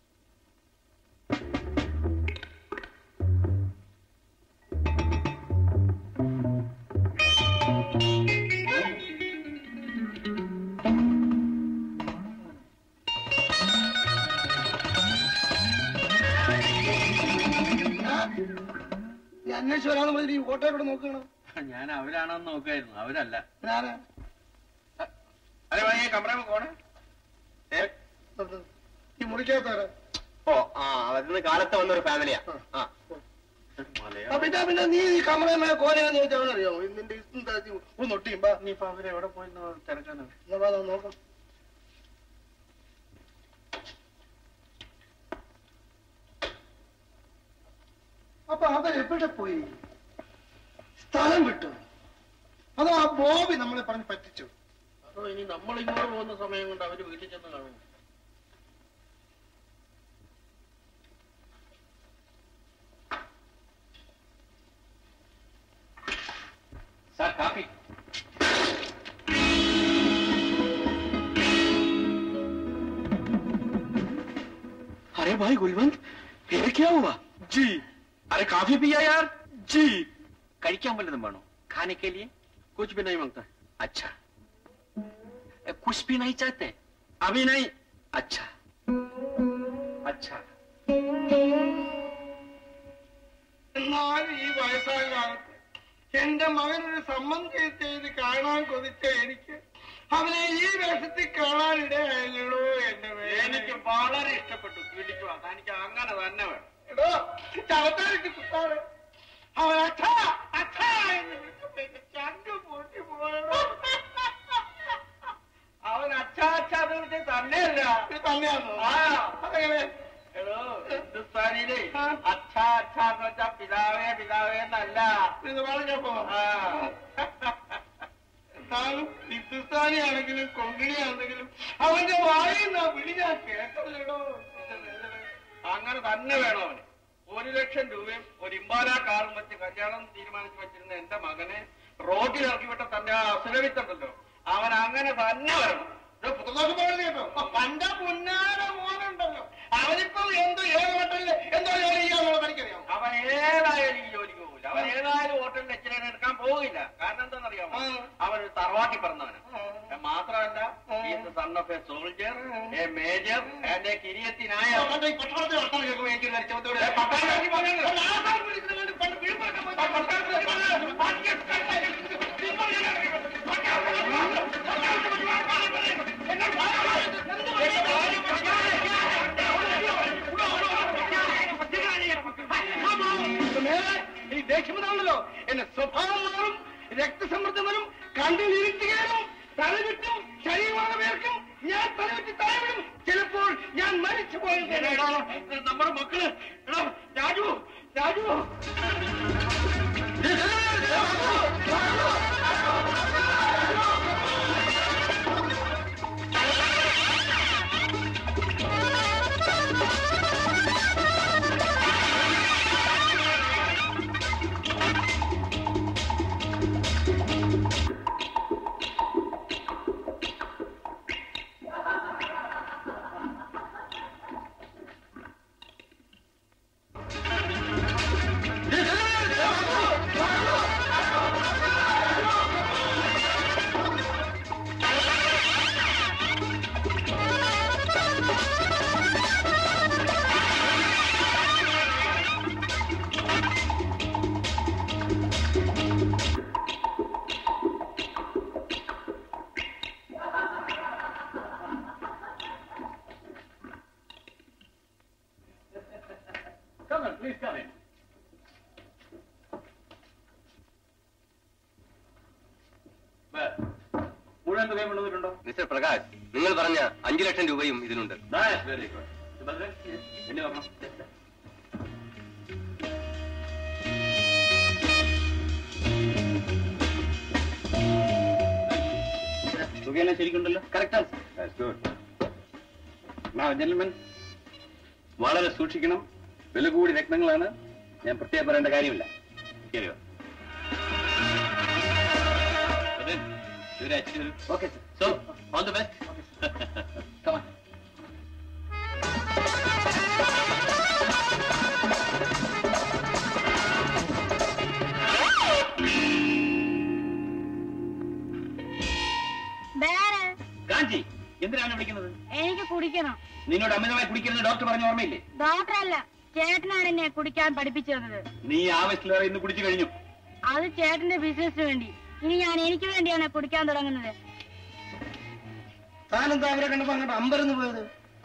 ഈ അന്വേഷിച്ച് വരാന്ന് പറഞ്ഞ് ഈ ഓട്ടോ കൂടെ നോക്കണം ഞാൻ അവരാണെന്ന് നോക്കായിരുന്നു അവരല്ല ഞാനാ अरे भाई ये कमरे में कौन है ഈ മുറിക്കകത്താരാ ഓ ആ അതിന് കാലത്ത് വന്ന ഒരു ഫാമിലിയാ ആ ആ, പിന്നെ പിന്നെ നീ ഈ കമറമേ കോരയാന്ന് ചോദിച്ചാൽ അവനറിയാമോ നിന്റെ ഇഷ്ടം താഴ്ത്തി ഒന്ന് ഒട്ടിയും ബാ നീ ഇപ്പൊ അവരെവിടെ പോയി തിരക്കാനാണ് എന്നാ വാ, നമുക്ക് നോക്കാം അപ്പൊ അവരെവിടെ പോയി സ്ഥലം വിട്ടു അതോ ആ ബോബി നമ്മളെ പറഞ്ഞ് പറ്റിച്ചു അതോ ഇനി നമ്മൾ ഇങ്ങോട്ട് പോകുന്ന സമയം കൊണ്ട് അവര് വീട്ടിൽ ചെന്ന് കാണും സാർ കാപ്പി अरे भाई गुलवंत फिर क्या हुआ जी अरे काफी पिया यार जी കഴിക്കാൻ വല്ലതും വേണോ खाने के लिए कुछ भी नहीं मांगता अच्छा ए, कुछ भी नहीं चाहते अभी नहीं अच्छा अच्छा എന്നാലും ഈ വയസ്സായ കാലത്ത് എന്റെ മകനൊരു സംബന്ധം ചെയ്ത് കാണാൻ കൊതിച്ച എനിക്ക് അവനെ ഈ വേഷത്തിൽ കാണാനിടയായല്ലോ എന്റെ എനിക്ക് വളരെ ഇഷ്ടപ്പെട്ടു പിടിച്ചു തനിക്ക് അങ്ങനെ തന്നെ വേണം എടോ ചവത്താനിട്ട് കുത്താറ് അവൻ അച്ഛാ അച്ഛാ എന്ന് വിളിച്ചപ്പോ എന്റെ ചങ്ക് പൊട്ടി പോയടോ അവൻ അച്ഛാ അച്ഛാ എന്ന് വിളിച്ചത് തന്നെയല്ല ഇത് തന്നെയാണോ ആ. അതെങ്ങനെ എടോ ഹിന്ദുസ്ഥാനിയിലെ അച്ഛാ അച്ഛാ എന്ന് വെച്ചാ പിതാവേ പിതാവേ എന്നല്ല ഇത് പറഞ്ഞപ്പോ ആ. എന്നാലും ഹിന്ദുസ്ഥാനി ആണെങ്കിലും കൊങ്കിണി ആണെങ്കിലും അവന്റെ വായിൽ നിന്ന് ആ വിളി ഞാൻ കേട്ടല്ലേടോ അങ്ങനെ തന്നെ വേണം അവന് ഒരു ലക്ഷം രൂപയും ഒരു ഇമ്പാല കാറും വെച്ച് കല്യാണം തീരുമാനിച്ചു വെച്ചിരുന്ന എന്റെ മകനെ റോഡിൽ ഇറക്കി വിട്ട തന്റെ ആ അസുരവിത്തുണ്ടല്ലോ അവൻ അങ്ങനെ തന്നെ വരണം ഇത് പുത്രദോഷം പറയുന്നത് കേട്ടോ പണ്ട പുന്നാര മോനുണ്ടല്ലോ അവനിപ്പോ എന്തോ ഏത് ഹോട്ടലില് എന്തോ ജോലി ചെയ്യാന്നുള്ളത് എനിക്കറിയാം അവൻ ഏതായാലും ഈ ജോലിക്ക് പോകില്ല അവൻ ഏതായാലും ഹോട്ടലിൽ എച്ചിനെ എടുക്കാൻ പോകില്ല കാരണം എന്താണെന്നറിയാമോ ആ. അവൻ ഒരു തറവാട്ടി പറഞ്ഞവന് മാത്രമല്ല son of a soldier a major and a കിരിയത്തിനായ ഈ പട്ടണത്തിൽ വർത്തമാനം കേൾക്കുമ്പോൾ എനിക്ക് ഒരു അരിച്ചവത്തോട് ഏ, പട്ടാളത്തിൽ പറഞ്ഞത്. ആസാം വിളിക്കുന്നത് കൊണ്ട് പണ്ട് വിഴുപ്പറക്കാൻ പോയി. മേലെ ഈ ദേഷ്യമുണ്ടാണല്ലോ എന്റെ സ്വഭാവം മാറും രക്തസമ്മർദ്ദം വരും കണ്ണിൽ ഇരുട്ടുകയും തലവിട്ടും ശരീരമാണ് വേർക്കും ഞാൻ തലവിട്ട് തലവിടും ചിലപ്പോൾ ഞാൻ മരിച്ചു പോയത് നമ്മുടെ മക്കള് എടാ, Raju Raju Come on, please come in. മുഴുവൻ മുഴുവൻ തുകയും കൊണ്ടുവന്നിട്ടുണ്ടോ മിസ്റ്റർ പ്രകാശ് നിങ്ങൾ പറഞ്ഞ അഞ്ചു ലക്ഷം രൂപയും ഇതിനുണ്ട് വെരി ഗുഡ് സുഭദ്രൻ എന്നെ പറഞ്ഞു തുകയെല്ലാം ശരിക്കുണ്ടല്ലോ കറക്റ്റ് ഗുഡ് ജെന്റിൽമെൻ വളരെ സൂക്ഷിക്കണം വില കൂടി രത്നങ്ങളാണ് ഞാൻ പ്രത്യേകം പറയേണ്ട കാര്യമില്ല ശരിയോ okay so all the best കമാ വേറെ ഗാന്ധി എന്തിനാണ് വിളിക്കുന്നത് എനിക്ക് കുടിക്കണം നിന്നോട് അമിതമായി കുടിക്കുന്നത് ഡോക്ടർ പറഞ്ഞ ഓർമ്മയില്ലേ ഡോക്ടറല്ല ചേട്ടനാണ് എന്നെ കുടിക്കാൻ പഠിപ്പിച്ചു തന്നത് നീ ആവശ്യത്തിലേറെ ഇന്ന് കുടിച്ചു കഴിഞ്ഞു അത് ചേട്ടന്റെ ബിസിനസിന് വേണ്ടി ഇനി ഞാൻ എനിക്ക് വേണ്ടിയാണ് കുടിക്കാൻ തുടങ്ങുന്നത് താനെന്താ അവരെ കണ്ടപ്പോ അങ്ങോട്ട് അമ്പരന്ന് പോയത്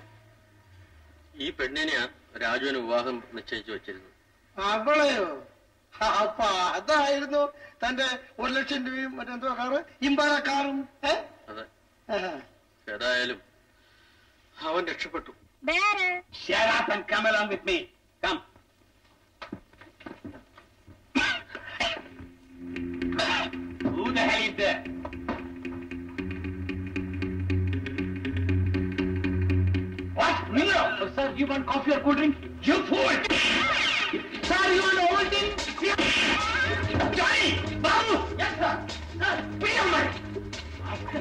ഈ പെണ്ണിനെയാ രാജുവിന് വിവാഹം നിശ്ചയിച്ചു വെച്ചിരുന്നു അവളെയോ ആ, അപ്പൊ അതായിരുന്നു തന്റെ ഒരു ലക്ഷം രൂപയും മറ്റെന്തോ കാറ് ഇമ്പാല കാറും ഏ അതെ ആഹാ. ഏതായാലും അവൻ രക്ഷപ്പെട്ടു വേറെ Shut up and come along with me. Come. Who the hell is there? What? No, no. Oh, sir, you want coffee or cool drink? You fool! sir, you want Ovaltine? Johnny! Babu! Yes, sir. Sir, bring your money.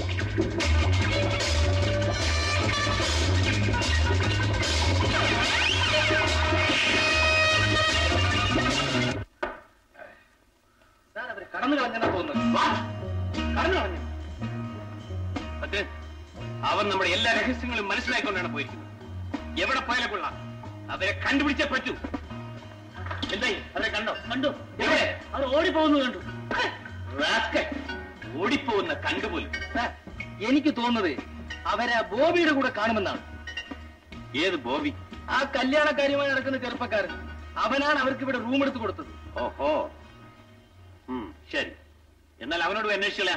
Sir അവര് കടന്നു കളഞ്ഞെന്നാ തോന്നുന്നു കടന്നു കളഞ്ഞു അത് അവൻ നമ്മുടെ എല്ലാ രഹസ്യങ്ങളും മനസ്സിലാക്കിക്കൊണ്ടാണ് പോയിരിക്കുന്നത് എവിടെ പോയാലും കൊള്ളാം അവരെ കണ്ടുപിടിച്ചേ പറ്റൂ എന്തായി അവരെ കണ്ടോ കണ്ടു എവിടെ അവർ ഓടിപ്പോകുന്നു കണ്ടു റാസ്കൽ. ഓടിപ്പോകുന്ന കണ്ടുപോലും സാർ എനിക്ക് തോന്നുന്നത് അവരെ ബോബിയുടെ കൂടെ കാണുമെന്നാണ് ഏത് ബോബി ആ കല്യാണക്കാരിയുമായി നടക്കുന്ന ചെറുപ്പക്കാരൻ അവനാണ് അവർക്ക് ഇവിടെ റൂം എടുത്ത് കൊടുത്തത് ഓഹോ ഉം, ശരി എന്നാൽ അവനോട് പോയി അന്വേഷിച്ചോളാം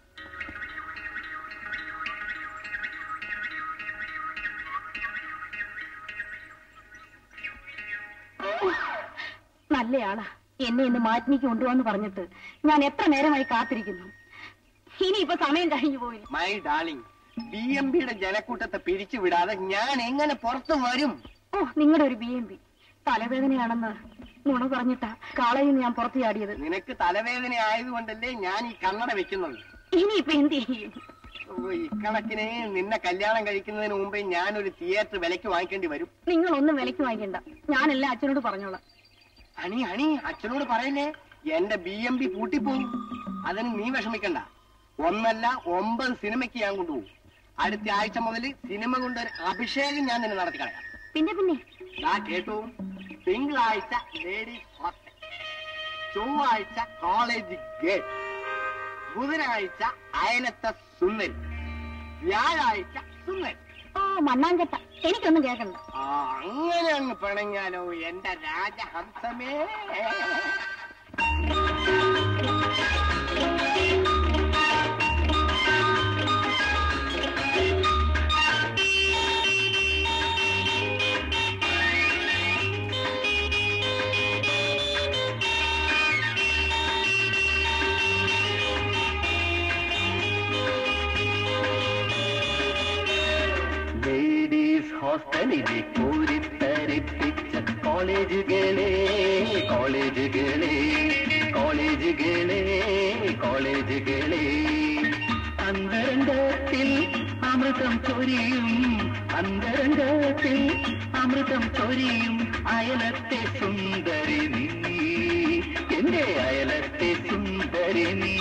നല്ലയാളാ എന്നെ ഇന്ന് മാറ്റിനിക്ക് കൊണ്ടുപോകാന്ന് പറഞ്ഞിട്ട് ഞാൻ എത്ര നേരമായി കാത്തിരിക്കുന്നു ഇനിയിപ്പോ സമയം കഴിഞ്ഞു പോയി മൈ ഡാർലിംഗ് ബി എം ബിയുടെ ജനക്കൂട്ടത്തെ പിരിച്ചു വിടാതെ ഞാൻ എങ്ങനെ പുറത്തു വരും ഓ നിങ്ങളുടെ ഒരു ബി എം പി തലവേദനയാണെന്ന് നുണ പറഞ്ഞിട്ടാ കാളയിൽ നിന്ന് ഞാൻ പുറത്തു ചാടിയത് നിനക്ക് തലവേദന ആയതുകൊണ്ടല്ലേ ഞാൻ ഈ കണ്ണട വെക്കുന്നത് ഇനിയിപ്പോ എന്ത് ചെയ്യും ഓ, ഇക്കണക്കിന് നിന്നെ കല്യാണം കഴിക്കുന്നതിന് മുമ്പേ ഞാനൊരു തിയേറ്റർ വിലക്ക് വാങ്ങിക്കേണ്ടി വരും നിങ്ങളൊന്നും വിലക്ക് വാങ്ങിക്കണ്ട ഞാനെല്ലാം അച്ഛനോട് പറഞ്ഞോളാം അണി അണി അച്ഛനോട് പറയല്ലേ എന്റെ ബി എം ബി പൂട്ടിപ്പോകും അതിന് നീ വിഷമിക്കണ്ട ഒന്നല്ല ഒമ്പത് സിനിമയ്ക്ക് ഞാൻ കൊണ്ടുപോകും അടുത്ത ആഴ്ച മുതൽ സിനിമ കൊണ്ട് ഒരു അഭിഷേകം ഞാൻ നിന്നെ നടത്തി കളയാം പിന്നെ പിന്നെ ദാ കേട്ടു തിങ്കളാഴ്ച ലേഡീസ് ഹോസ്റ്റൽ ചൊവ്വാഴ്ച കോളേജ് ഗേൾ ബുധനാഴ്ച അയലത്തെ സുന്ദരി വ്യാഴാഴ്ച സുന്ദരി ഓ മണ്ണാങ്കട്ട എനിക്കൊന്നും കേൾക്കണ്ട ആ അങ്ങനെ അങ്ങ് പിണങ്ങിയാലോ എന്റെ രാജഹംസമേ ലേഡീസ് ഹോസ്റ്റലിലെ കോരിത്തരിപ്പിച്ച കോളേജുകളെ കോളേജുകളെ കോളേജുകളെ കോളേജുകളെ അന്തരംഗത്തിൽ അമൃതം ചൊരിയും അന്തരംഗത്തിൽ അമൃതം ചൊരിയും അയലത്തെ സുന്ദരി നീ എന്റെ അയലത്തെ സുന്ദരി നീ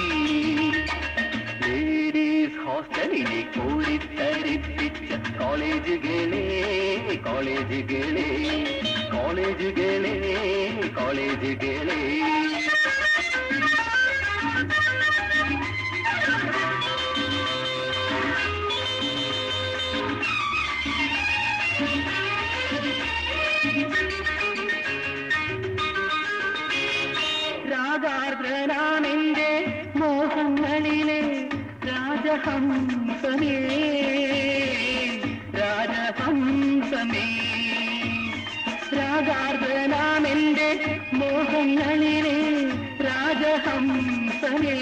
ലേഡീസ് ഹോസ്റ്റലിലെ കോരിത്തരിപ്പിച്ച കോളേജുകളെ കോളേജുകളെ കോളേജുകളെ കോളേജുകളെ രാഗാർദ്രനാണെന്റെ മോഹങ്ങളിലെ രാജഹംസമേ രാജഹംസമേ രാജഹംസമേ രാഗാർദ്രനാമെന്റെ മോഹങ്ങളിലെ രാജഹംസമേ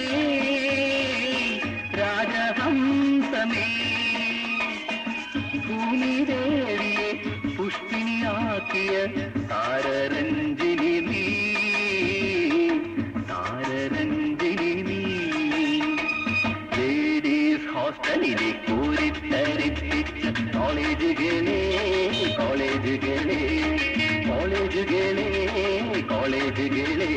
രാജഹംസമേ ഭൂമിദേവിയെ പുഷ്പിണിയാക്കിയ താരരഞ്ജിനി നീ താരരഞ്ജിനി നീ ലേഡീസ് ഹോസ്റ്റലിലെ കോരിത്തരിപ്പിച്ച കോളേജുകളെ കോളേജുകളെ കോളേജുകളെ കോളേജുകളെ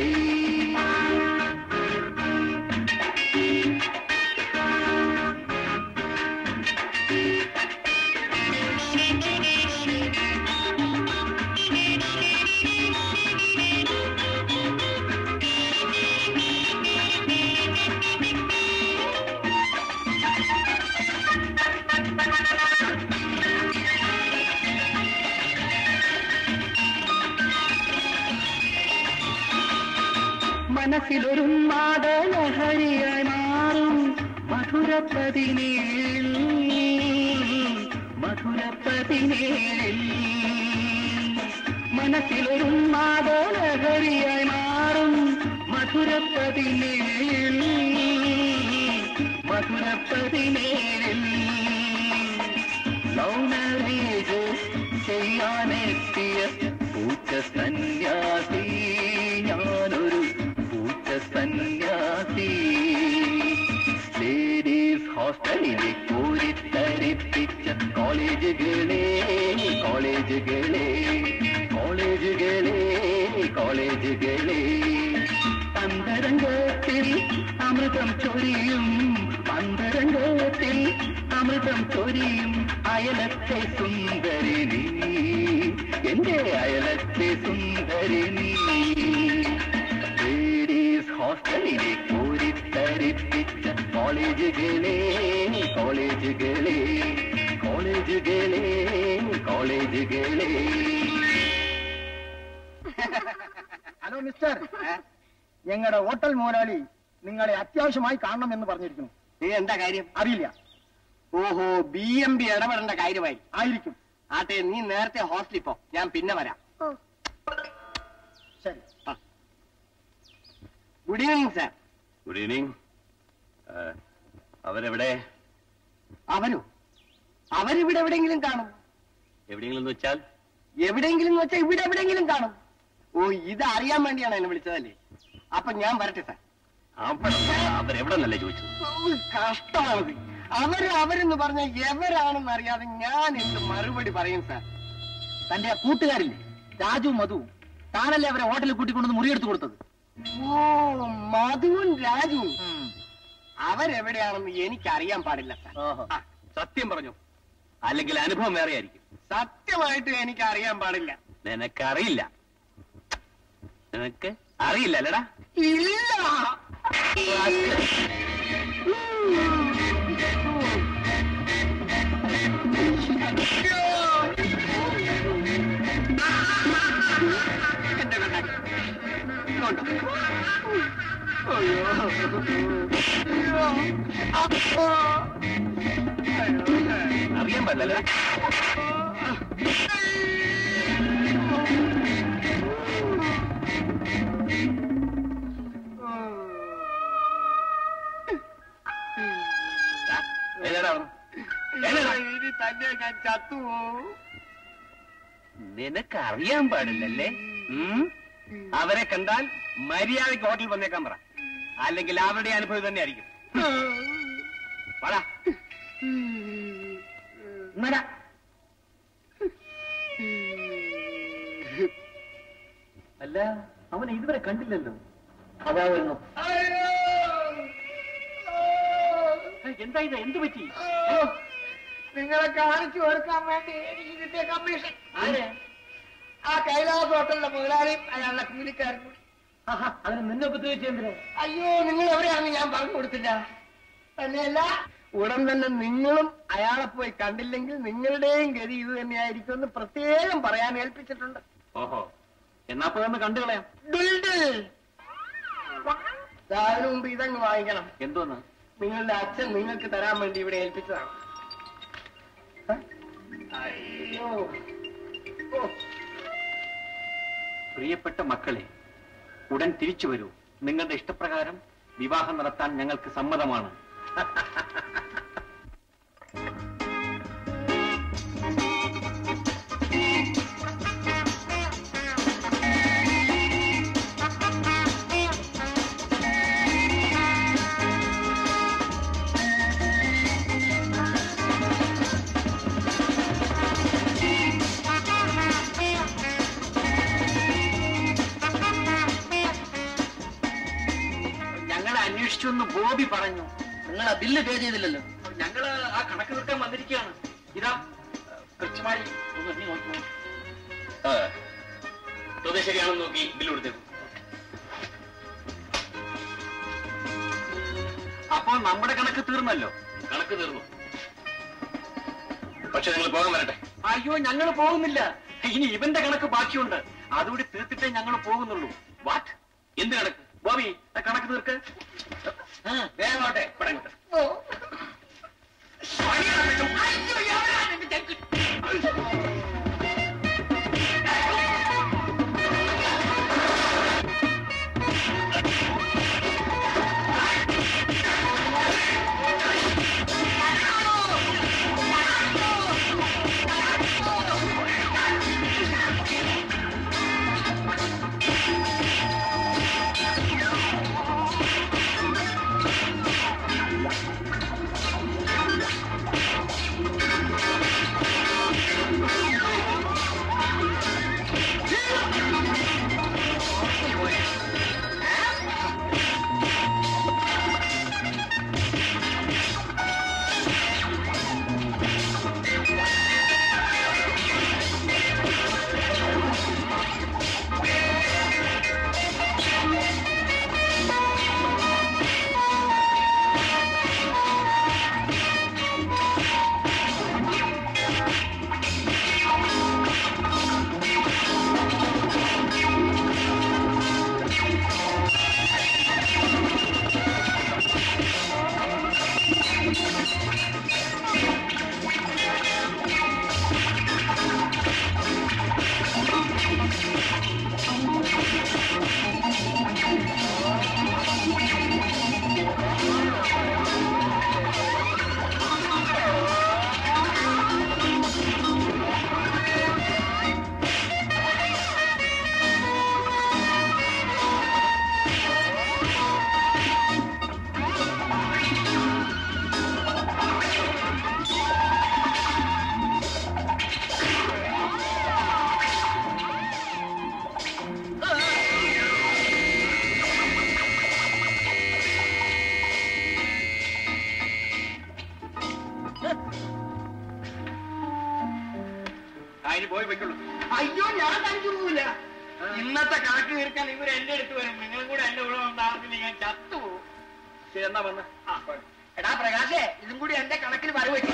മനസ്സിലൊരു മാതലഹരിയായി മാറും മധുരപ്പതിനേഴിൽ മധുരപ്പതിനേഴിൽ മനസ്സിലൊരു മാതലഹരിയായി മാറും മധുരപ്പതിനേഴിൽ മധുരപ്പതിനേഴിൽ ലവ് മാരേജ് ചെയ്യാനെത്തിയ പൂച്ച സന്യാസി ഞാനൊരു പൂച്ച സന്യാസി ലേഡീസ് ഹോസ്റ്റലിലെ കോരിത്തരിപ്പിച്ച കോളേജുകളെ കോളേജുകളെ കോളേജുകളെ കോളേജുകളെ അന്തരംഗത്തിൽ അമൃതം ചൊരിയും അന്തരംഗത്തിൽ അമൃതം ചൊരിയും അയലത്തെ സുന്ദരിനി എന്റെ അയലത്തെ സുന്ദരിനി ലേഡീസ് ഹോസ്റ്റലിലെ കോരിത്തരിപ്പിച്ച കോളേജുകളെ കോളേജുകളെ കോളേജുകളെ കോളേജുകളെ ഹലോ മിസ്റ്റർ ഞങ്ങളുടെ ഹോട്ടൽ മുതലാളി നിങ്ങളെ അത്യാവശ്യമായി കാണണം എന്ന് പറഞ്ഞിരിക്കുന്നു നീ എന്താ കാര്യം അറിയില്ല ഓഹോ ബി എം ബി ഇടപെടേണ്ട കാര്യമായി ആയിരിക്കും ആട്ടെ നീ നേരത്തെ ഹോസ്റ്റലിൽ പോ ഞാൻ പിന്നെ വരാം ശരി good evening sir good evening അവരെവിടെ അവരോ അവരിവിടെ എവിടെയെങ്കിലും കാണും എവിടെയെങ്കിലും എന്ന് വെച്ചാൽ എവിടെയെങ്കിലും എന്ന് വെച്ചാൽ ഇവിടെ എവിടെയെങ്കിലും കാണും ഓ ഇത് അറിയാൻ വേണ്ടിയാണ് എന്നെ വിളിച്ചതല്ലേ അപ്പൊ ഞാൻ വരട്ടെ സാർ അവിടെ അവരെവിടെ നല്ലേ ചോദിച്ചത് ഉം, കഷ്ടമാണത് അവര് അവരെന്ന് പറഞ്ഞ എവരാണെന്ന് അറിയാതെ ഞാൻ എന്ത് മറുപടി പറയും സാർ തന്റെ കൂട്ടുകാരില്ലേ രാജു മധു താനല്ലേ അവരെ ഹോട്ടലിൽ കൂട്ടിക്കൊണ്ടുവന്ന് മുറിയെടുത്ത് കൊടുത്തത് ഓ മധുവും രാജുവും അവരെവിടെയാണെന്ന് എനിക്ക് അറിയാൻ പാടില്ല സാർ ആ, സത്യം പറഞ്ഞു അല്ലെങ്കിൽ അനുഭവം വേറെ ആയിരിക്കും സത്യമായിട്ട് എനിക്ക് അറിയാൻ പാടില്ല നിനക്കറിയില്ല നിനക്ക് അറിയില്ല അല്ലടാ ഇല്ല അറിയാൻ പാടില്ല ഏതാടാ ഏതാടാ ഇനി തന്നെ ഞാൻ ചത്തുപോകും നിനക്ക് അറിയാൻ പാടില്ലല്ലേ ഉം? അവരെ കണ്ടാൽ മര്യാദയ്ക്ക് ഹോട്ടലിൽ വന്നേക്കാൻ പറ അല്ലെങ്കിൽ അവരുടെ അനുഭവം തന്നെ ആയിരിക്കും പറ എന്നടാ അല്ല അവനെ ഇതുവരെ കണ്ടില്ലല്ലോ അതാ വരുന്നു എന്താ ഇത് എന്ത് പറ്റി നിങ്ങളെ കാണിച്ചു കൊടുക്കാൻ വേണ്ടി എനിക്ക് കിട്ടിയ കമ്മീഷൻ ആരെ ആ കൈലാസ് ഹോട്ടലിലെ മുതലാളിയും അയാളുടെ കൂലിക്കാരും കൂടി ആഹാ, അതിന് നിന്നെ ഉപദ്രവിച്ച എന്തിനാ അയ്യോ നിങ്ങൾ എവിടെയാണെന്ന് ഞാൻ പറഞ്ഞു കൊടുത്തില്ല തന്നെയല്ല ഉടൻ തന്നെ നിങ്ങളും അയാളെ പോയി കണ്ടില്ലെങ്കിൽ നിങ്ങളുടെയും ഗതി ഇത് തന്നെയായിരിക്കും എന്ന് പ്രത്യേകം പറയാൻ ഏൽപ്പിച്ചിട്ടുണ്ട് ഓഹോ എന്നാ പോയൊന്ന് കണ്ടു കളയാം ദുൽദുൽ. ദാ അതിനു മുമ്പ് ഇതങ്ങ് വാങ്ങിക്കണം എന്തോന്ന് നിങ്ങളുടെ അച്ഛൻ നിങ്ങൾക്ക് തരാൻ വേണ്ടി ഇവിടെ ഏൽപ്പിച്ചതാണ് ഹ? അയ്യോ ഓ പ്രിയപ്പെട്ട മക്കളെ ഉടൻ തിരിച്ചു വരൂ നിങ്ങളുടെ ഇഷ്ടപ്രകാരം വിവാഹം നടത്താൻ ഞങ്ങൾക്ക് സമ്മതമാണ് ഞങ്ങളെ അന്വേഷിച്ചെന്ന് ബോബി പറഞ്ഞു നിങ്ങൾ ആ ബില്ല് പേ ചെയ്തില്ലല്ലോ ഞങ്ങള് ആ കണക്ക് തീർക്കാൻ വന്നിരിക്കുകയാണ് ഇതാ കൃത്യമായി ഒന്ന് നീ നോക്കൂ ചോദ്യം ശരിയാണെന്ന് നോക്കി ബില്ല് കൊടുത്തേക്കും അപ്പൊ നമ്മുടെ കണക്ക് തീർന്നല്ലോ കണക്ക് തീർന്നു പക്ഷെ നിങ്ങൾ പോകാൻ വരട്ടെ അയ്യോ ഞങ്ങൾ പോകുന്നില്ല ഇനി ഇവന്റെ കണക്ക് ബാക്കിയുണ്ട് അതുകൂടി തീർത്തിട്ടേ ഞങ്ങൾ പോകുന്നുള്ളൂ വാട്ട് എന്ത് കണക്ക് ബോബി ആ കണക്ക് തീർക്ക് വേഗമാട്ടെ ഇവിടെ ഇങ്ങോട്ട്. അതിന് പോയി വെക്കുള്ളൂ അയ്യോ ഞാൻ തനിക്ക് പോവില്ല ഇന്നത്തെ കണക്ക് തീർക്കാൻ ഇവർ എന്റെ അടുത്ത് വരും നിങ്ങളും കൂടെ എന്റെ കൂടെ വന്നാണെങ്കിൽ ഞാൻ ചത്തുപോകും ശരി എന്നാ വന്ന് എടാ പ്രകാശേ ഇതും കൂടി എന്റെ കണക്കിൽ വരവ് വെക്കും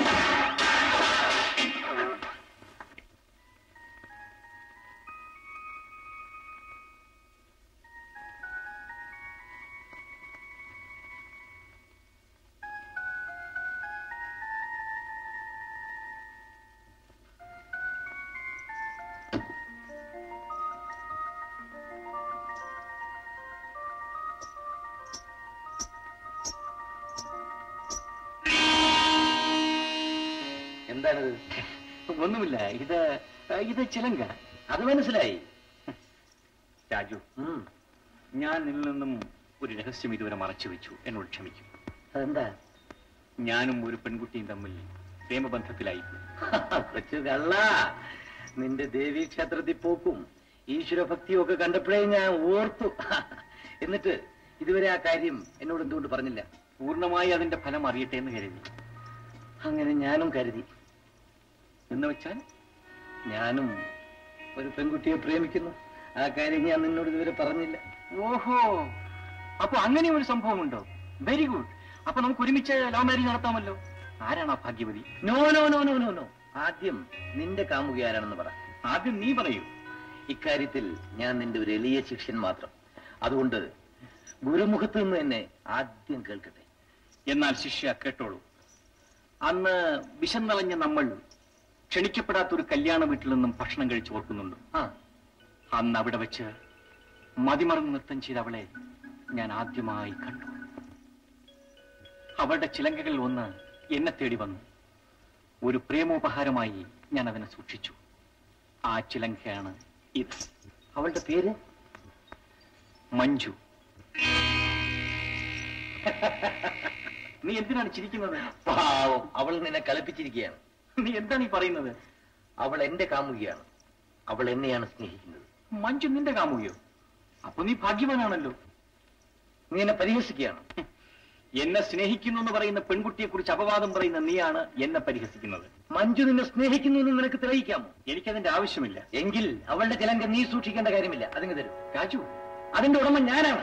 എന്താണിത് ഒന്നുമില്ല ഇത് ഇത് ചിലങ്ക അത് മനസ്സിലായി രാജു ഞാൻ നിന്നിൽ നിന്നും ഒരു രഹസ്യം ഇതുവരെ മറച്ചു വെച്ചു എന്നോട് ക്ഷമിക്കും അതെന്താ ഞാനും ഒരു പെൺകുട്ടിയും തമ്മിൽ പ്രേമബന്ധത്തിലായി കൊച്ചു കള്ള നിന്റെ ദേവീ ക്ഷേത്രത്തിൽ പോക്കും ഈശ്വരഭക്തിയും ഒക്കെ കണ്ടപ്പോഴേ ഞാൻ ഓർത്തു എന്നിട്ട് ഇതുവരെ ആ കാര്യം എന്നോട് എന്തുകൊണ്ട് പറഞ്ഞില്ല പൂർണ്ണമായി അതിന്റെ ഫലം അറിയട്ടെ എന്ന് കരുതി അങ്ങനെ ഞാനും കരുതി എന്ന് വെച്ചാൽ ഞാനും ഒരു പെൺകുട്ടിയെ പ്രേമിക്കുന്നു ആ കാര്യം ഞാൻ നിന്നോട് ഇതുവരെ പറഞ്ഞില്ല ഓഹോ അപ്പൊ അങ്ങനെ ഒരു സംഭവം ഉണ്ടോ വെരി ഗുഡ് അപ്പൊ നമുക്ക് ഒരുമിച്ച് ലവ് മാരേജ് നടത്താമല്ലോ ആരാണ് ആ ഭാഗ്യവതി no no no no no no ആദ്യം നിന്റെ കാമുകി ആരാണെന്ന് പറ ആദ്യം നീ പറയൂ ഇക്കാര്യത്തിൽ ഞാൻ നിന്റെ ഒരു എളിയ ശിഷ്യൻ മാത്രം അതുകൊണ്ട് ഗുരുമുഖത്ത് നിന്ന് തന്നെ ആദ്യം കേൾക്കട്ടെ എന്നാൽ ശിഷ്യ കേട്ടോളൂ അന്ന് വിശന്നളഞ്ഞ നമ്മൾ ക്ഷണിക്കപ്പെടാത്ത ഒരു കല്യാണ വീട്ടിൽ നിന്നും ഭക്ഷണം കഴിച്ചു ഓർക്കുന്നുണ്ട് അന്ന് അവിടെ വെച്ച് മതിമറന്ന് നൃത്തം ചെയ്ത അവളെ ഞാൻ ആദ്യമായി കണ്ടു അവളുടെ ചിലങ്കകളിൽ ഒന്ന് എന്നെ തേടി വന്നു ഒരു പ്രേമോപഹാരമായി ഞാൻ അതിനെ സൂക്ഷിച്ചു ആ ചിലങ്കയാണ് ഇത് അവളുടെ പേര് മഞ്ജു നീ എന്തിനാണ് ചിരിക്കുന്നത് പാവം അവൾ നിന്നെ കളിപ്പിച്ചിരിക്കുകയാണ് നീ എന്താണ് ഈ പറയുന്നത് അവൾ എന്റെ കാമുകിയാണ് അവൾ എന്നെയാണ് സ്നേഹിക്കുന്നത് മഞ്ജു നിന്റെ കാമുകയോ അപ്പൊ നീ ഭാഗ്യവാനാണല്ലോ നീ എന്നെ പരിഹസിക്കുകയാണ് എന്നെ സ്നേഹിക്കുന്നു എന്ന് പറയുന്ന പെൺകുട്ടിയെ കുറിച്ച് അപവാദം പറയുന്ന നീയാണ് എന്നെ പരിഹസിക്കുന്നത് മഞ്ജു നിന്നെ സ്നേഹിക്കുന്നു എന്ന് നിനക്ക് തെളിയിക്കാമോ എനിക്കതിന്റെ ആവശ്യമില്ല എങ്കിൽ അവളുടെ ചിലങ്ക നീ സൂക്ഷിക്കേണ്ട കാര്യമില്ല അതിങ്ങ് തരും രാജു അതിന്റെ ഉടമ ഞാനാണ്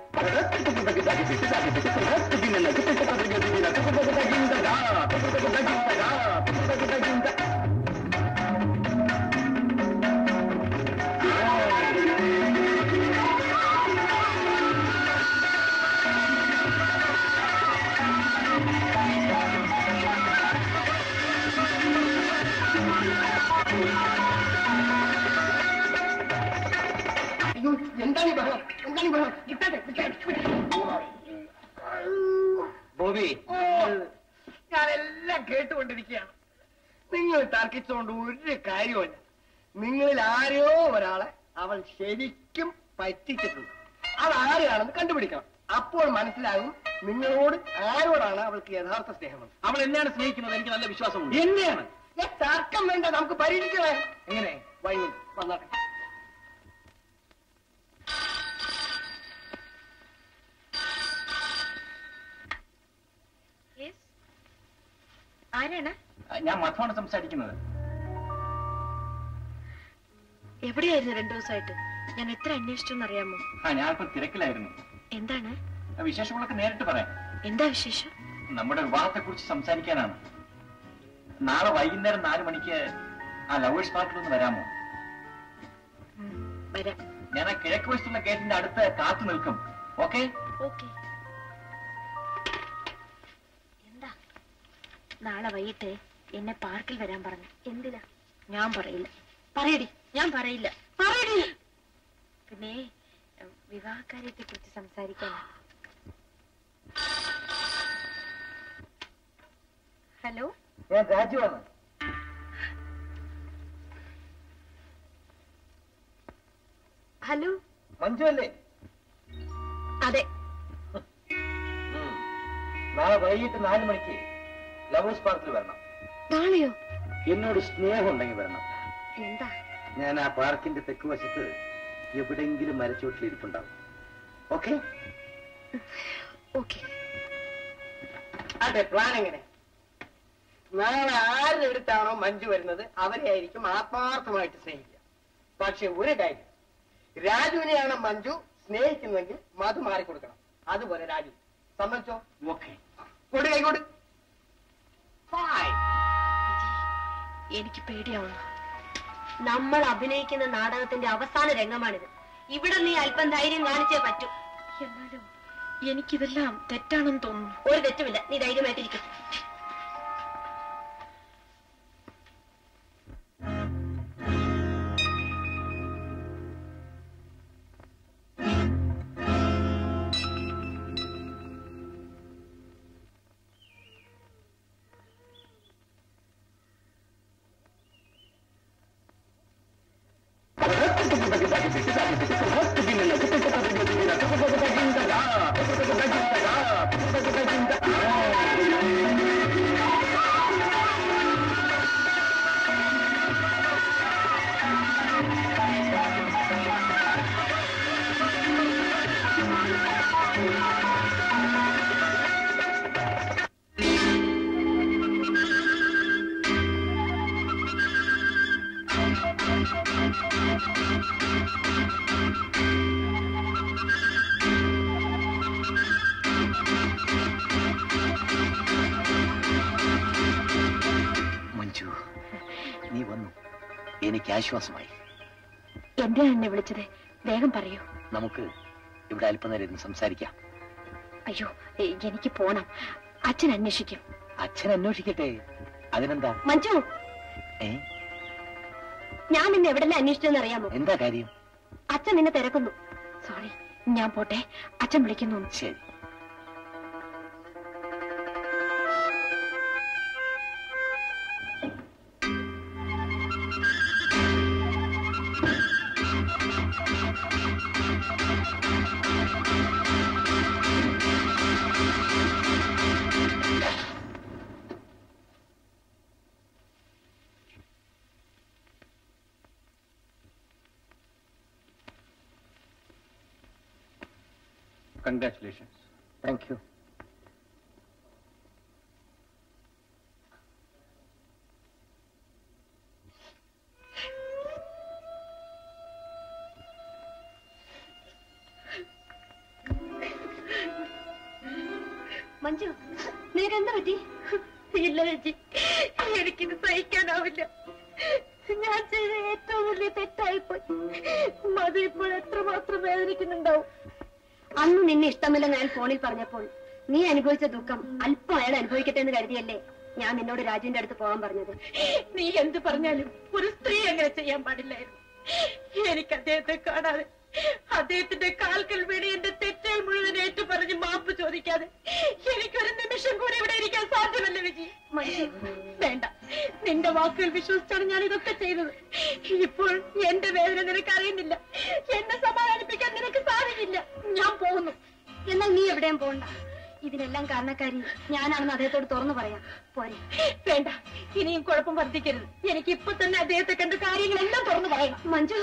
അയ്യോ എന്താണ് ഈ ബഹളം എന്താണ് ഈ ബഹളം വിട്ടാട്ടെ, വിട്ടാട്ടെ, വിട്ടാട്ടെ. ബോബി ഓ, ഞാനെല്ലാം കേട്ടുകൊണ്ടിരിക്കുകയാണ് നിങ്ങൾ തർക്കിച്ചുകൊണ്ട് ഒരു കാര്യമില്ല നിങ്ങളിൽ ആരോ ഒരാളെ അവൾ ശരിക്കും പറ്റിച്ചിട്ടുണ്ട് അതാരെയാണെന്ന് കണ്ടുപിടിക്കണം അപ്പോൾ മനസ്സിലാകും നിങ്ങളോട് ആരോടാണ് അവൾക്ക് യഥാർത്ഥ സ്നേഹമെന്ന് അവൾ എന്നെയാണ് സ്നേഹിക്കുന്നത് എനിക്ക് നല്ല വിശ്വാസമുണ്ട് എന്നെയാണ് ഏ, തർക്കം വേണ്ട നമുക്ക് പരീക്ഷിക്കണേ എങ്ങനെ വൈകി വന്നാട്ടെ ആരാണ് ഞാൻ മധുവാണ് സംസാരിക്കുന്നത് എവിടെയായിരുന്നു രണ്ടു ദിവസമായിട്ട് ഞാൻ എത്ര അന്വേഷിച്ചു എന്നറിയാമോ ആ ഞാൻ അല്പം തിരക്കിലായിരുന്നു എന്താണ് ആ വിശേഷങ്ങളൊക്കെ നേരിട്ട് പറയാം എന്താ വിശേഷം നമ്മുടെ വിവാഹത്തെ കുറിച്ച് സംസാരിക്കാനാണ് നാളെ വൈകുന്നേരം നാല് മണിക്ക് ആ ലവേഴ്സ് പാർക്കിൽ ഒന്ന് വരാമോ വരാം ഞാൻ ആ കിഴക്ക് വശത്തുള്ള ഗേറ്റിന്റെ അടുത്ത് കാത്തു നിൽക്കും ഓക്കെ ഓക്കെ എന്താ നാളെ വൈകിട്ട് എന്നെ പാർക്കിൽ വരാൻ പറഞ്ഞു എന്തിനാ ഞാൻ പറയില്ല പറയടി ഞാൻ പറയില്ല പറയടി പിന്നെ ഉം, വിവാഹകാര്യത്തെ കുറിച്ച് സംസാരിക്കാനാ ഹലോ ഞാൻ രാജുവാണ് ഹലോ മഞ്ജു അല്ലേ അതെ നാളെ വൈകിട്ട് നാല് മണിക്ക് ലവേഴ്സ് പാർക്കിൽ വരണം നാളെയോ എന്നോട് സ്നേഹം ഉണ്ടെങ്കിൽ വരണം എന്താ ഞാൻ ആ പാർക്കിന്റെ തെക്ക് വശത്ത് എവിടെയെങ്കിലും മരച്ചുവട്ടിലിരിപ്പുണ്ടാവും ഓക്കെ ഓക്കെ അതെ പ്ലാൻ എങ്ങനെ നാളെ ആരുടെ അടുത്താണോ മഞ്ജു വരുന്നത് അവരെ ആയിരിക്കും ആത്മാർത്ഥമായിട്ട് സ്നേഹിക്കുക പക്ഷെ ഒരു കാര്യം രാജുവിനെയാണ് മഞ്ജു സ്നേഹിക്കുന്നെങ്കിൽ മധു മാറിക്കൊടുക്കണം അതുപോലെ രാജു സമ്മതിച്ചോ ഓക്കെ കൊടു കൈകൊട് ഹായ് എനിക്ക് പേടിയാവുന്നു നമ്മൾ അഭിനയിക്കുന്ന നാടകത്തിന്റെ അവസാന രംഗമാണിത് ഇവിടെ നീ അല്പം ധൈര്യം കാണിച്ചേ പറ്റൂ എന്നാലും എനിക്കിതെല്ലാം തെറ്റാണെന്ന് തോന്നുന്നു ഒരു തെറ്റുമില്ല നീ ധൈര്യമായിട്ടിരിക്കും മഞ്ജു നീ വന്നു എനിക്ക് ആശ്വാസമായി എന്തിനാ എന്നെ വിളിച്ചത് വേഗം പറയൂ നമുക്ക് ഇവിടെ അല്പനേരം ഇരുന്ന് സംസാരിക്കാം അയ്യോ എ- എനിക്ക് പോണം അച്ഛൻ അന്വേഷിക്കും അച്ഛൻ അന്വേഷിക്കട്ടെ അതിനെന്താ മഞ്ജു ഏ ഞാൻ നിന്നെ എവിടെല്ലാം അന്വേഷിച്ചെന്ന് അറിയാമോ എന്താ കാര്യം അച്ഛൻ നിന്നെ തിരക്കുന്നു സോറി ഞാൻ പോട്ടെ അച്ഛൻ വിളിക്കുന്നു ശരി Congratulations. Thank you. മഞ്ജു നിനക്ക് എന്താ പറ്റി ഇല്ല ചേച്ചി എനിക്കിത് സഹിക്കാനാവില്ല ഞാൻ ചെയ്ത ഏറ്റവും വലിയ തെറ്റായിപ്പോയി മധു ഇപ്പോൾ എത്രമാത്രം വേദനിക്കുന്നുണ്ടാവും അന്ന് നിന്നെ ഇഷ്ടമില്ലെന്ന് ഞാൻ ഫോണിൽ പറഞ്ഞപ്പോൾ നീ അനുഭവിച്ച ദുഃഖം അല്പം അയാൾ അനുഭവിക്കട്ടെ എന്ന് കരുതിയല്ലേ ഞാൻ നിന്നോട് രാജുവിന്റെ അടുത്ത് പോകാൻ പറഞ്ഞത് നീ എന്ത് പറഞ്ഞാലും ഒരു സ്ത്രീ അങ്ങനെ ചെയ്യാൻ പാടില്ലായിരുന്നു എനിക്ക് അദ്ദേഹത്തെ കാണാതെ അദ്ദേഹത്തിന്റെ കാൽക്കൽ വീണ് എന്റെ തെറ്റുകൾ മുഴുവൻ ഏറ്റു പറഞ്ഞ് മാപ്പ് ചോദിക്കാതെ എനിക്കൊരു നിമിഷം കൂടി ഇവിടെ ഇരിക്കാൻ സാധ്യമല്ല വിജി വേണ്ട നിന്റെ വാക്കുകൾ വിശ്വസിച്ചാണ് ഞാൻ ഇതൊക്കെ ചെയ്തത് ഇപ്പോൾ എന്റെ വേദന നിനക്ക് അറിയുന്നില്ല എന്നെ സമാധാനിപ്പിക്കാൻ നിനക്ക് സാധിക്കില്ല ഞാൻ പോകുന്നു എന്നാൽ നീ എവിടെയും പോണ്ട ഇതിനെല്ലാം കാരണക്കാരി ഞാനാണെന്ന് അദ്ദേഹത്തോട് തുറന്നു പറയാം പോരെ വേണ്ട ഇനിയും കുഴപ്പം വർദ്ധിക്കരുത് എനിക്ക് ഇപ്പൊ തന്നെ അദ്ദേഹത്തെ കണ്ട് കാര്യങ്ങളെല്ലാം തുറന്നു പറയണം മഞ്ജു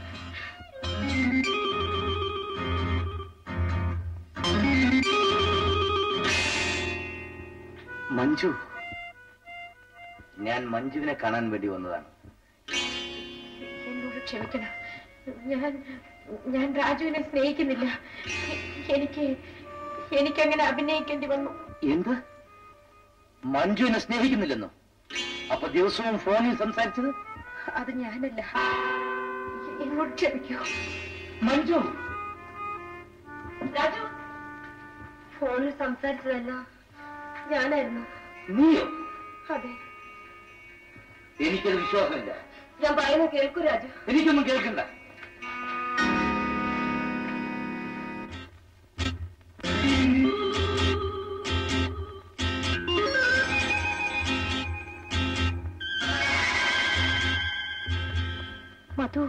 മഞ്ജു ഞാൻ മഞ്ജുവിനെ കാണാൻ വേണ്ടി വന്നതാണ് എന്നോട് ക്ഷമിക്കണം ഞാൻ ഞാൻ രാജുവിനെ സ്നേഹിക്കുന്നില്ല എനിക്ക് എനിക്കങ്ങനെ അഭിനയിക്കേണ്ടി വന്നു എന്ത് മഞ്ജുവിനെ സ്നേഹിക്കുന്നില്ലെന്നോ അപ്പൊ ദിവസവും ഫോണിൽ സംസാരിച്ചത് അത് ഞാനല്ല എന്നോട് ക്ഷമിക്കൂ മഞ്ജു രാജു ഫോണിൽ സംസാരിച്ചതല്ല ഞാനായിരുന്നു നീയോ അതെ എനിക്കത് വിശ്വാസമില്ല ഞാൻ പറയുന്നത് കേൾക്കൂ രാജു എനിക്കൊന്നും കേൾക്കണ്ട മധു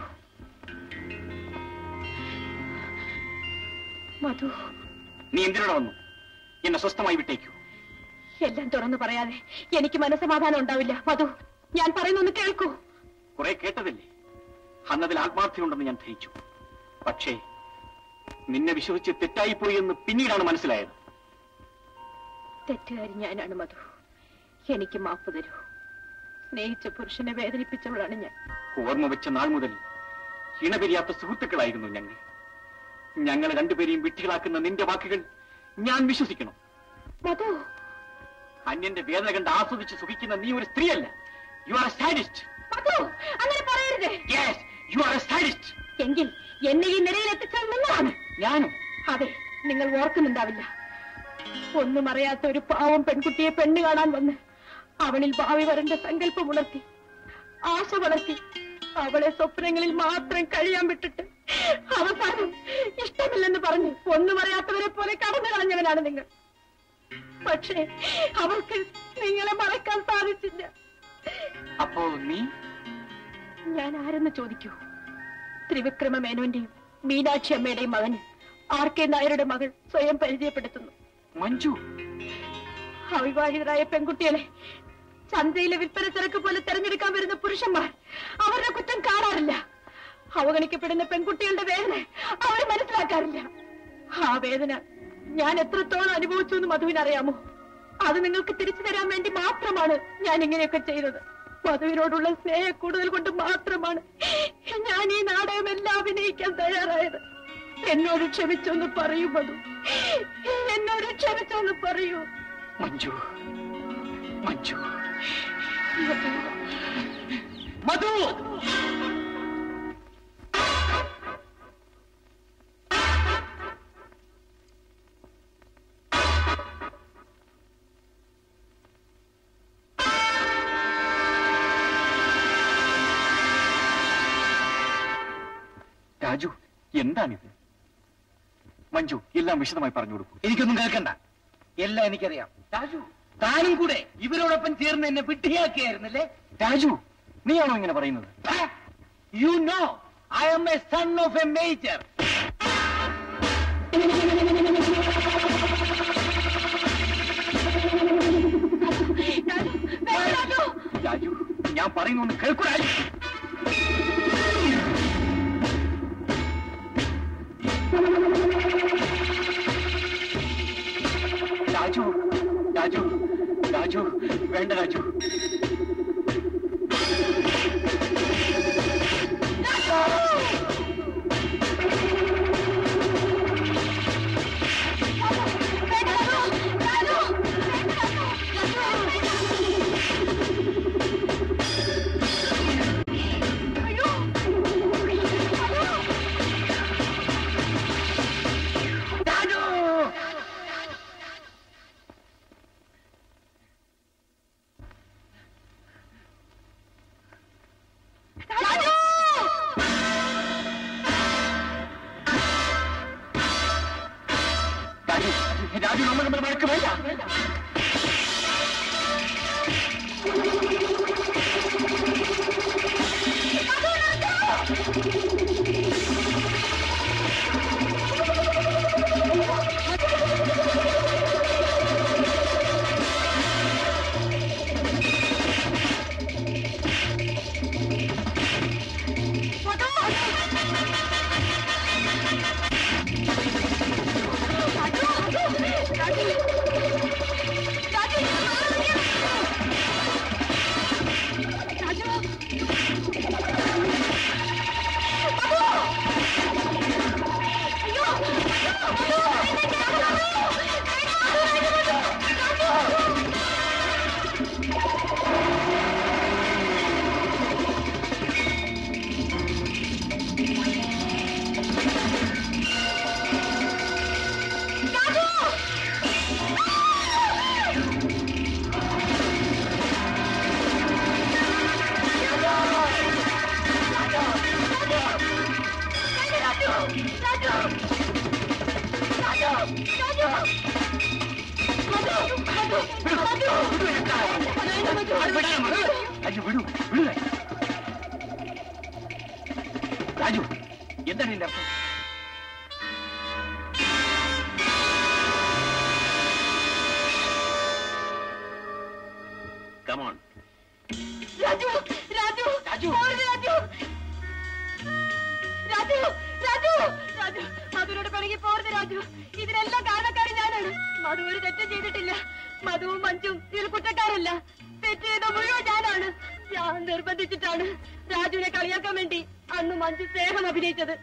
മധു നീ എന്തിനോട് വന്നു എന്നെ സ്വസ്ഥമായി വിട്ടേക്കൂ എല്ലാം തുറന്നു പറയാതെ എനിക്ക് മനസ്സമാധാനം ഉണ്ടാവില്ല മധു ഞാൻ പറയുന്നൊന്ന് കേൾക്കൂ കുറെ കേട്ടതല്ലേ അന്നതിൽ ആത്മാർത്ഥതയുണ്ടെന്ന് ഞാൻ ധരിച്ചു പക്ഷേ നിന്നെ വിശ്വസിച്ച് തെറ്റായിപ്പോയി എന്ന് പിന്നീടാണ് മനസ്സിലായത് തെറ്റുകാരി ഞാനാണ് മധു എനിക്ക് മാപ്പ് തരൂ സ്നേഹിച്ച പുരുഷനെ വേദനിപ്പിച്ചവളാണ് ഞാൻ ഓർമ്മ വെച്ച നാൾ മുതൽ ഇണപിരിയാത്ത സുഹൃത്തുക്കളായിരുന്നു ഞങ്ങൾ ഞങ്ങൾ രണ്ടുപേരെയും വിട്ടികളാക്കുന്ന നിന്റെ വാക്കുകൾ ഞാൻ വിശ്വസിക്കണം മധു അന്യന്റെ വേദന കണ്ട് ആസ്വദിച്ച് സുഖിക്കുന്ന നീ ഒരു സ്ത്രീയല്ല യു ആർ സാഡിസ്റ്റ് മധു അങ്ങനെ പറയരുത് യെസ് യു ആർ സാഡിസ്റ്റ് എങ്കിൽ എന്നെ ഈ നിലയിൽ എത്തിച്ചത് നിങ്ങളാണ് ഞാനും അതെ നിങ്ങൾ ഓർക്കുന്നുണ്ടാവില്ല ഒന്നും അറിയാത്ത ഒരു പാവം പെൺകുട്ടിയെ പെണ്ണ് കാണാൻ വന്ന് അവളിൽ ഭാവി വരന്റെ സങ്കല്പം ഉണർത്തി ആശ വളർത്തി അവളെ സ്വപ്നങ്ങളിൽ മാത്രം കഴിയാൻ വിട്ടിട്ട് അവസാനം ഇഷ്ടമില്ലെന്ന് പറഞ്ഞ് ഒന്നും അറിയാത്തവരെ പോലെ കടന്നു കളഞ്ഞവനാണ് നിങ്ങൾ പക്ഷേ അവൾക്ക് നിങ്ങളെ മറക്കാൻ സാധിച്ചില്ല അപ്പോ നീ ഞാൻ ആരെന്ന് ചോദിക്കൂ ത്രിവിക്രമ മേനോന്റെയും മീനാക്ഷി അമ്മയുടെയും മകന് ആർ കെ നായരുടെ മകൾ സ്വയം പരിചയപ്പെടുത്തുന്നു മഞ്ജു അവിവാഹിതരായ പെൺകുട്ടികളെ ചന്തയിലെ വിൽപ്പന ചരക്ക് പോലെ തെരഞ്ഞെടുക്കാൻ വരുന്ന പുരുഷന്മാർ അവരുടെ കുറ്റം കാണാറില്ല അവഗണിക്കപ്പെടുന്ന പെൺകുട്ടികളുടെ വേദന അവർ മനസ്സിലാക്കാറില്ല ആ വേദന ഞാൻ എത്രത്തോളം അനുഭവിച്ചു എന്ന് മധുവിനറിയാമോ അത് നിങ്ങൾക്ക് തിരിച്ചു തരാൻ വേണ്ടി മാത്രമാണ് ഞാൻ ഇങ്ങനെയൊക്കെ ചെയ്തത് മധുവിനോടുള്ള സ്നേഹ കൂടുതൽ കൊണ്ട് മാത്രമാണ് ഞാൻ ഈ നാടകമെല്ലാം അഭിനയിക്കാൻ തയ്യാറായത് എന്നോട് ക്ഷമിച്ചൊന്ന് പറയൂ മധു എന്നോട് ക്ഷമിച്ചൊന്ന് പറയൂ മഞ്ജു മഞ്ജു മധു രാജു എന്താണിത് മഞ്ജു എല്ലാം വിശദമായി പറഞ്ഞു കൊടുക്കൂ എനിക്കൊന്നും കേൾക്കണ്ട എല്ലാം എനിക്കറിയാം രാജു താനും കൂടെ ഇവരോടൊപ്പം ചേർന്ന് എന്നെ വിട്ടിയാക്കിയായിരുന്നല്ലേ രാജു നീയാണോ ഇങ്ങനെ പറയുന്നത് you know I'm a son of a major Raju ഞാൻ പറയുന്നു കേൾക്കൂ രാജു രാജു രാജു രാജു വേണ്ട രാജു രാജു രാജു നമ്മൾ നമ്മൾ വഴക്ക് വേണ്ട രാജു വിടൂ വിടൂ രാജു എന്താണ് ഇതിന്റെ അർത്ഥം കമോൺ രാജു രാജു രാജു രാജു രാജു രാജു രാജു മധുരോട് പിണങ്ങി പോരുത് രാജു ഇതിനെല്ലാം കാരണക്കാരി ഞാനാണ് മധു ഒരു തെറ്റും ചെയ്തിട്ടില്ല മധുവും മഞ്ജും ഇതിൽ കുറ്റക്കാരല്ല തെറ്റ് ചെയ്ത മുഴുവൻ ഞാനാണ് ഞാൻ നിർബന്ധിച്ചിട്ടാണ് രാജുവിനെ കളിയാക്കാൻ വേണ്ടി അന്ന് മഞ്ജു സ്നേഹം അഭിനയിച്ചത്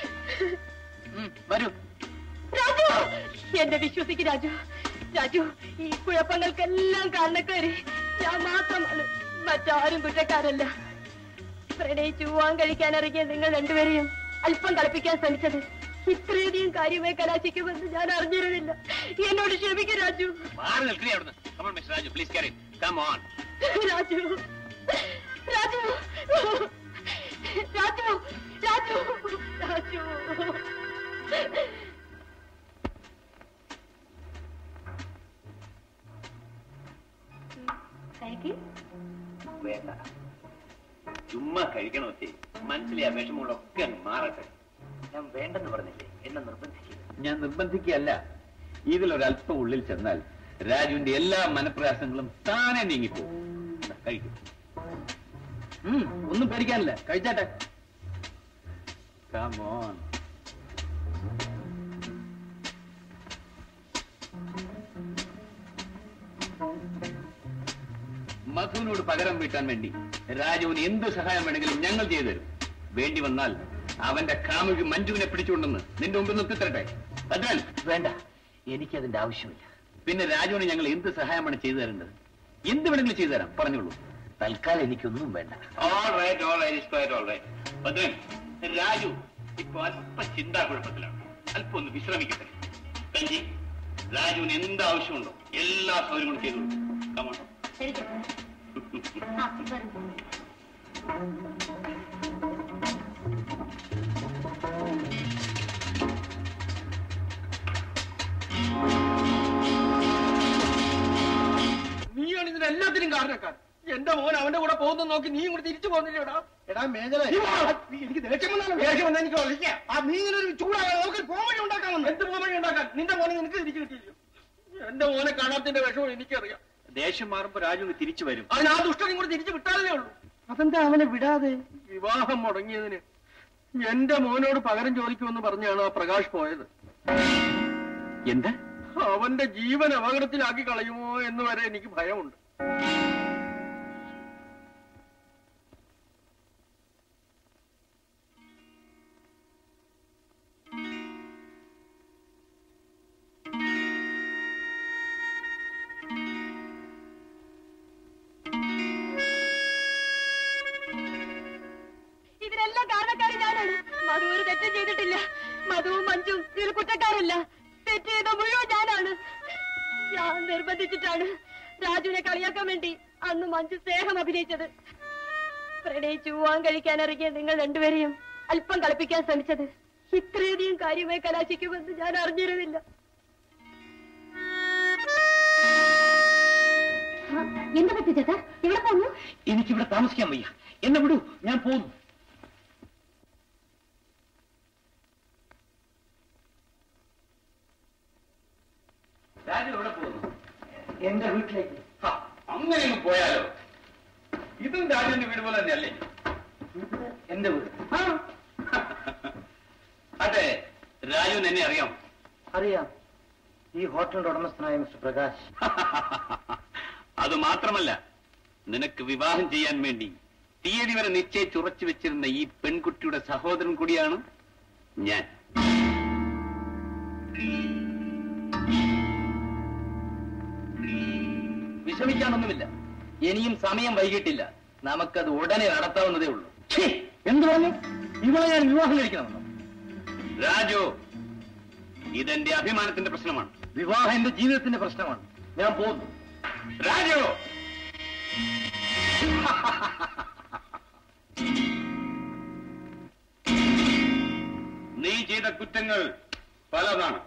വരൂ രാജു എന്നെ വിശ്വസിക്ക് രാജു രാജു ഈ കുഴപ്പങ്ങൾക്കെല്ലാം കാരണക്കാരി ഞാൻ മാത്രമാണ് മറ്റാരും കുറ്റക്കാരല്ല പ്രണയിച്ചു പോവാൻ കഴിക്കാൻ ഇറങ്ങിയ നിങ്ങൾ രണ്ടുപേരെയും അല്പം കളിപ്പിക്കാൻ ശ്രമിച്ചത് ഇത്രയധികം കാര്യമായി കലാശിക്കുമെന്ന് ഞാൻ അറിഞ്ഞിരുന്നില്ല എന്നോട് ക്ഷമിക്കും രാജു മാറി നിൽക്കണേ അവിടുന്ന് come on mister Raju please carry come on Raju Raju Raju Raju Raju കഴിക്ക് വേണ്ട ചുമ്മാ കഴിക്കണമൊക്കെ മനസ്സിലെ ആ വിഷമങ്ങളൊക്കെ അങ്ങ് മാറട്ടെ ഞാൻ വേണ്ടെന്ന് പറഞ്ഞില്ലേ എന്നെ നിർബന്ധിക്കില്ല ഞാൻ നിർബന്ധിക്കുകയല്ല ഇതിലൊരല്പം ഉള്ളിൽ ചെന്നാൽ രാജുവിന്റെ എല്ലാ മനപ്രയാസങ്ങളും താനെ നീങ്ങിപ്പോകും ദാ, കഴിക്കും ഉം, ഒന്നും പേടിക്കാനില്ല കഴിച്ചാട്ടെ Come on. മധുവിനോട് പകരം വീട്ടാൻ വേണ്ടി രാജുവിന് എന്ത് സഹായം വേണമെങ്കിലും ഞങ്ങൾ ചെയ്തു തരും വേണ്ടി വന്നാൽ അവന്റെ കാമുകി മഞ്ജുവിനെ പിടിച്ചുകൊണ്ടെന്ന് നിന്റെ മുമ്പിൽ നിർത്തിത്തരട്ടെ അദ്വാൻ വേണ്ട എനിക്കതിന്റെ ആവശ്യമില്ല പിന്നെ രാജുവിന് ഞങ്ങൾ എന്ത് സഹായമാണ് ചെയ്തു തരേണ്ടത് എന്ത് വേണമെങ്കിലും ചെയ്തു തരാം പറഞ്ഞോളൂ തൽക്കാലം എനിക്കൊന്നും വേണ്ട All right, all right, it's quite all right. Bhadran, Raju ഇപ്പൊ അല്പ ചിന്താകുഴപ്പത്തിലാണ് അല്പം ഒന്ന് വിശ്രമിക്കട്ടെ കഞ്ചി രാജുവിന് എന്ത് ആവശ്യമുണ്ടോ എല്ലാ സൗകര്യങ്ങളും ചെയ്തു കമോൺ ശരി ചേട്ടാ ആ വരും നിന്റെ മോൻ അവന്റെ കൂടെ പോകുന്ന നോക്കി നീ കൂടെ തിരിച്ചു പോകുന്നില്ലേടാ എടാ മേജറെ എനിക്ക് ദേഷ്യം വന്നാണ് ദേഷ്യം വന്നാ എനിക്ക് വിളിക്കാം ആ നീ ഇങ്ങനെ ഒരു ചൂടാകാതെ നമുക്ക് പോവഴി ഉണ്ടാക്കാമെന്ന് എന്ത് പോമണി ഉണ്ടാക്കാൻ നിന്റെ മോനെ നിനക്ക് തിരിച്ചു കിട്ടിയില്ലയോ എന്റെ മോനെ കാണാത്തിന്റെ വിഷമം എനിക്കറിയാം ദേഷ്യം മാറുമ്പോ രാജു തിരിച്ചു വരും അതിന് ആ ദുഷ്ടനും കൂടെ തിരിച്ചു വിട്ടാലേ ഉള്ളൂ അതെന്താ അവനെ വിടാതെ വിവാഹം മുടങ്ങിയതിന് എന്റെ മോനോട് പകരം ചോദിക്കുമെന്ന് പറഞ്ഞാണ് ആ പ്രകാശ് പോയത് എന്ത് അവന്റെ ജീവൻ അപകടത്തിലാക്കി കളയുമോ എന്ന് വരെ എനിക്ക് ഭയമുണ്ട് ഇതിനെല്ലാം കാരണക്കാരി ഞാനാണ് മധു ഒരു തെറ്റും ചെയ്തിട്ടില്ല മധുവും മഞ്ജുവും ഇതിൽ കുറ്റക്കാരല്ല തെറ്റ് ചെയ്ത മുഴുവൻ ഞാനാണ് ഞാൻ നിർബന്ധിച്ചിട്ടാണ് രാജുവിനെ കളിയാക്കാൻ വേണ്ടി അന്ന് മഞ്ജു സ്നേഹം അഭിനയിച്ചത് പ്രണയിച്ചു പോവാൻ കഴിക്കാൻ ഇറങ്ങിയ നിങ്ങൾ രണ്ടുപേരെയും അല്പം കളിപ്പിക്കാൻ ശ്രമിച്ചത് ഇത്രയധികം കാര്യമായി കലാശിക്കുമെന്ന് ഞാൻ അറിഞ്ഞിരുന്നില്ല എന്താ പറ്റി ചേട്ടാ ഇവിടെ പോന്നു എനിക്കിവിടെ താമസിക്കാൻ വയ്യ എന്നെ വിടൂ ഞാൻ പോകുന്നു രാജു എവിടെ പോകുന്നു എന്റെ വീട്ടിലേക്ക് ഹ, അങ്ങനെ അങ്ങ് പോയാലോ ഇതും രാജുവിന്റെ വീട് പോലെ തന്നെയല്ലേ എന്റെ വീട് അതെ രാജുവിന് എന്നെ അറിയാം അറിയാം ഈ ഹോട്ടലിന്റെ ഉടമസ്ഥനായ മിസ്റ്റർ പ്രകാശ് അത് മാത്രമല്ല നിനക്ക് വിവാഹം ചെയ്യാൻ വേണ്ടി തീയതി വരെ നിശ്ചയിച്ചുറച്ചു വെച്ചിരുന്ന ഈ പെൺകുട്ടിയുടെ സഹോദരൻ കൂടിയാണ് ഞാൻ വിഷമിക്കാനൊന്നുമില്ല ഇനിയും സമയം വൈകിട്ടില്ല നമുക്കത് ഉടനെ നടത്താവുന്നതേ ഉള്ളൂ എന്ത് പറഞ്ഞു ഇവളെ ഞാൻ വിവാഹം കഴിക്കണമെന്നോ രാജു ഇതെന്റെ അഭിമാനത്തിന്റെ പ്രശ്നമാണ് വിവാഹം എന്റെ ജീവിതത്തിന്റെ പ്രശ്നമാണ് ഞാൻ പോകുന്നു രാജു നീ ചെയ്ത കുറ്റങ്ങൾ പലതാണ്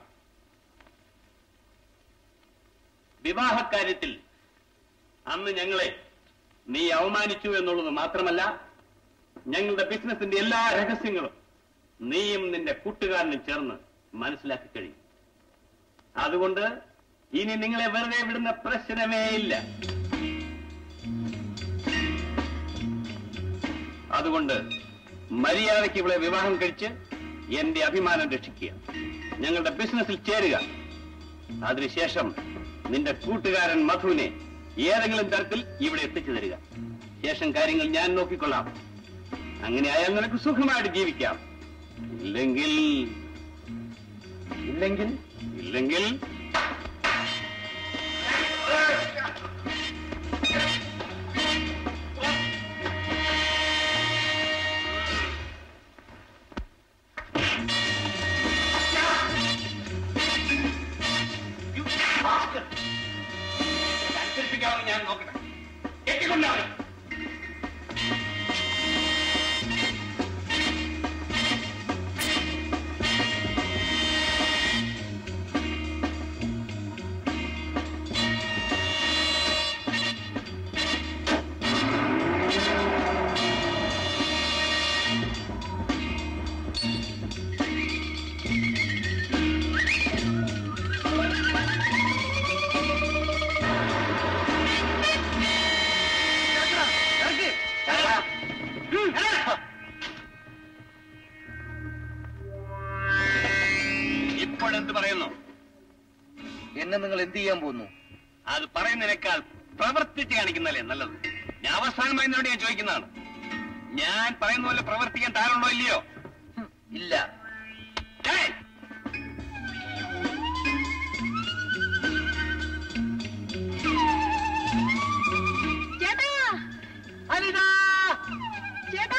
വിവാഹക്കാര്യത്തിൽ അന്ന് ഞങ്ങളെ നീ അവമാനിച്ചു എന്നുള്ളത് മാത്രമല്ല ഞങ്ങളുടെ ബിസിനസിന്റെ എല്ലാ രഹസ്യങ്ങളും നീയും നിന്റെ കൂട്ടുകാരനും ചേർന്ന് മനസ്സിലാക്കി കഴിയും അതുകൊണ്ട് ഇനി നിങ്ങളെ വെറുതെ വിടുന്ന പ്രശ്നമേ ഇല്ല അതുകൊണ്ട് മര്യാദയ്ക്ക് ഇവളെ വിവാഹം കഴിച്ച് എന്റെ അഭിമാനം രക്ഷിക്കുക ഞങ്ങളുടെ ബിസിനസ്സിൽ ചേരുക അതിനുശേഷം നിന്റെ കൂട്ടുകാരൻ മധുവിനെ ഏതെങ്കിലും തരത്തിൽ ഇവിടെ എത്തിച്ചു തരിക ശേഷം കാര്യങ്ങൾ ഞാൻ നോക്കിക്കൊള്ളാം അങ്ങനെ അയാൾ നിനക്ക് സുഖമായിട്ട് ജീവിക്കാം ഇല്ലെങ്കിൽ ഇല്ലെങ്കിൽ ഇല്ലെങ്കിൽ അനുസരിപ്പിക്കാമെന്ന് ഞാൻ നോക്കട്ടെ എത്തിക്കൊണ്ടാണ് ഇപ്പോഴെന്ത് പറയുന്നു എന്നെ നിങ്ങൾ എന്ത് ചെയ്യാൻ പോകുന്നു അത് പറയുന്നതിനേക്കാൾ പ്രവർത്തിച്ച് കാണിക്കുന്നതല്ലേ നല്ലത് ഞാൻ അവസാനമായി നിന്നോട് ഞാൻ ചോദിക്കുന്നതാണ് ഞാൻ പറയുന്ന പോലെ പ്രവർത്തിക്കാൻ താറുണ്ടോ ഇല്ലയോ ഇല്ല ഏയ്! ചേട്ടാ അനിത ചേട്ടാ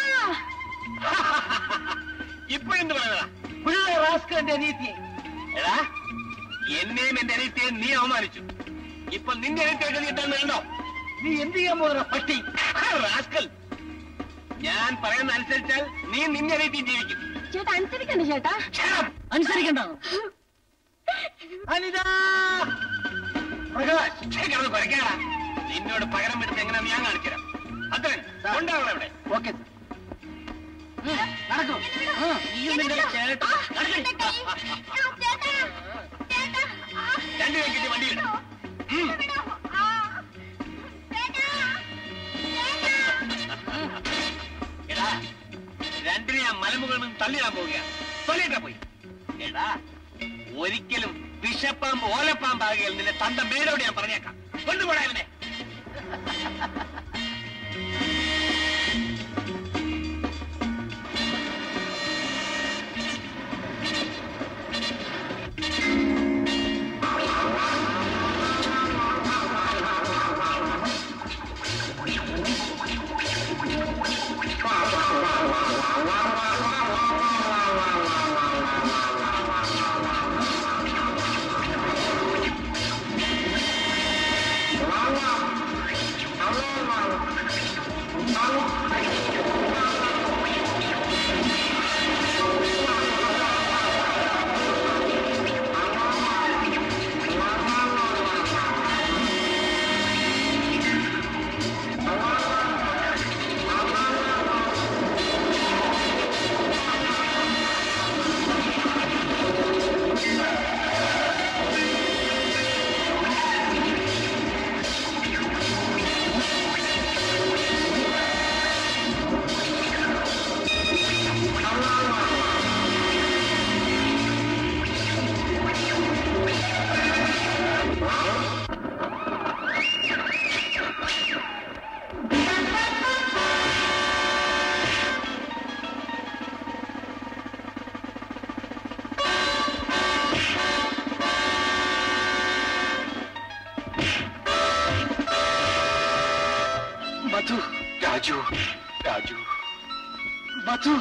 ഇപ്പൊ എന്ത് പറയുന്നതാ റാസ്കന്റെ അനിയത്തി എടാ എന്നെയും എന്റെ അനിയത്തെയും നീ അവമാനിച്ചു ഇപ്പൊ നിന്റെ അനിയത്തിയൊക്കെ നീ ഇട്ടാൻ വേണ്ടോ നീ എന്ത് ചെയ്യാൻ പോകുന്ന പട്ടി റാസ്കൽ ഞാൻ പറയുന്ന അനുസരിച്ചാൽ നീ നിന്റെ അനിയത്തിയും ജീവിക്കും ചേട്ടാ അനുസരിക്കണ്ട ചേട്ടാ അനുസരിക്കണ്ട അനിത പ്രകാശ് ഛെ, കിടന്ന് കുരയ്ക്കാടാ. നിന്നോട് പകരം വിടുന്ന എങ്ങനെയാന്ന് ഞാൻ കാണിച്ചുതരാം അത്രൻ കൊണ്ടാവണം ഇവിടെ ഓക്കെ നടക്കൂ നീയും നിന്റെ ചേട്ടൻ രണ്ടുപേരും കിട്ടി വണ്ടിയിലിടാം എടാ രണ്ടിനെ ഞാൻ മലമുകളിൽ നിന്ന് തള്ളിയിടാൻ പോവുകയാണ് തൊള്ളിയിട്ടാ പോയി എടാ ഒരിക്കലും വിഷപ്പാമ്പ് ഓലപ്പാമ്പാകുകയിൽ നിന്റെ തന്റെ മേലോട് ഞാൻ പറഞ്ഞേക്കാം കൊണ്ടുപോടാ ഇവനെ മധു രാജു രാജു മധു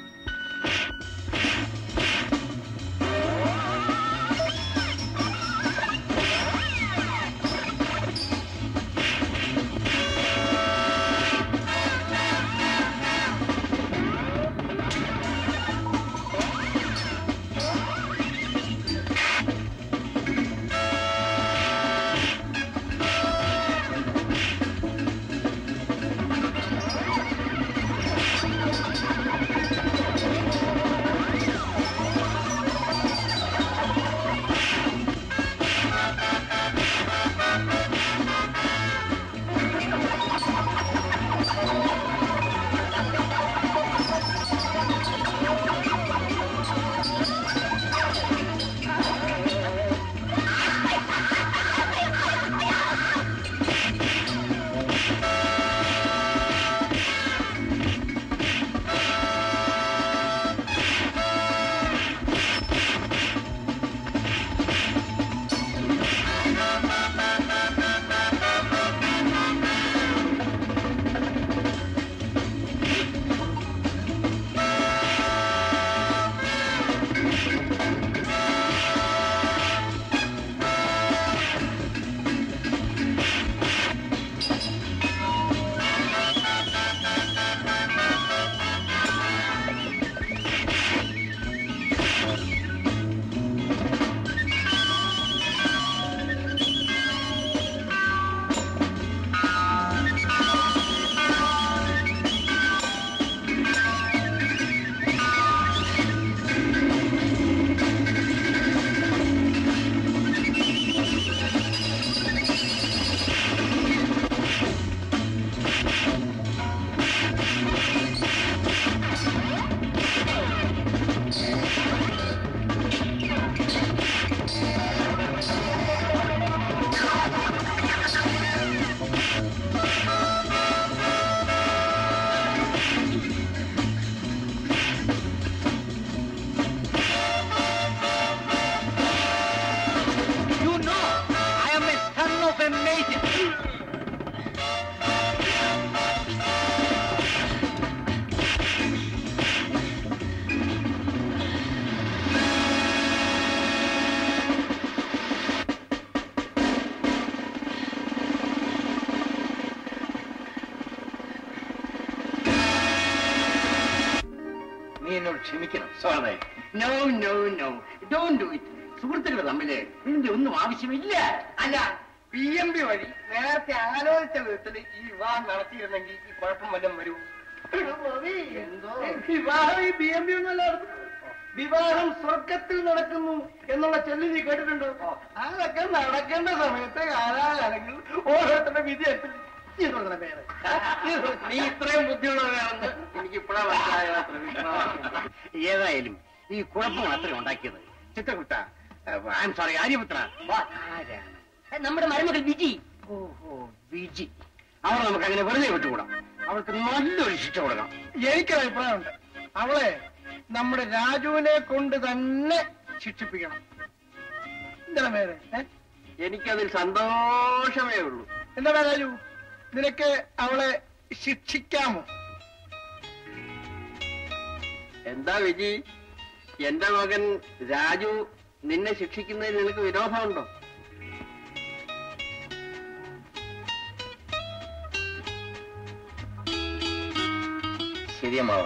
You know, I am a son of a major. നീ എന്നോട് ക്ഷമിക്കണം sorry no no no don't do it സുഹൃത്തുക്കൾ തമ്മില് ഇതിന്റെ ഒന്നും ആവശ്യമില്ല അല്ല പി എം ബി വഴി നേരത്തെ ആലോചിച്ച വിധത്തിൽ ഈ വിവാഹം നടത്തിയിരുന്നെങ്കിൽ ഈ കുഴപ്പം വല്ലതും വരൂ എന്തോ വിവാഹം ഈ ബി എം ബി ഒന്നുമല്ല നടത്തുന്നത്. വിവാഹം സ്വർഗത്തിൽ നടക്കുന്നു എന്നുള്ള ചൊല്ലി നീ കേട്ടിട്ടുണ്ടോ അതൊക്കെ നടക്കേണ്ട സമയത്ത് കാലാകാലങ്ങൾ ഓരോരുത്തരുടെ വിധി അനുസരിച്ച് നീ തുടങ്ങണ പേര് നീ ഇത്രയും ബുദ്ധിയുള്ളവരാണെന്ന് എനിക്ക് ഇപ്പോഴാ മനസ്സിലായത് ഏതായാലും ഈ കുഴപ്പം മാത്രമേ ഉണ്ടാക്കിയത് ചിത്രകുട്ട ഐ എം സോറി ആര്യപുത്ര ആരാണ് നമ്മുടെ മരുമകൾ വിജി ഓഹോ വിജി അവളെ നമുക്ക് അങ്ങനെ വെറുതെ വിട്ടുകൂടാം അവൾക്ക് നല്ലൊരു ശിക്ഷ കൊടുക്കണം എനിക്കൊരു അഭിപ്രായമുണ്ട് അവളെ നമ്മുടെ രാജുവിനെ കൊണ്ട് തന്നെ ശിക്ഷിപ്പിക്കണം എന്താണ് പേര് ഏ? എനിക്കതിൽ സന്തോഷമേ ഉള്ളൂ എന്താടാ രാജു നിനക്ക് അവളെ ശിക്ഷിക്കാമോ എന്താ വിജി എന്റെ മകൻ രാജു നിന്നെ ശിക്ഷിക്കുന്നതിൽ നിനക്ക് വിരോധമുണ്ടോ ശരിയമ്മാവ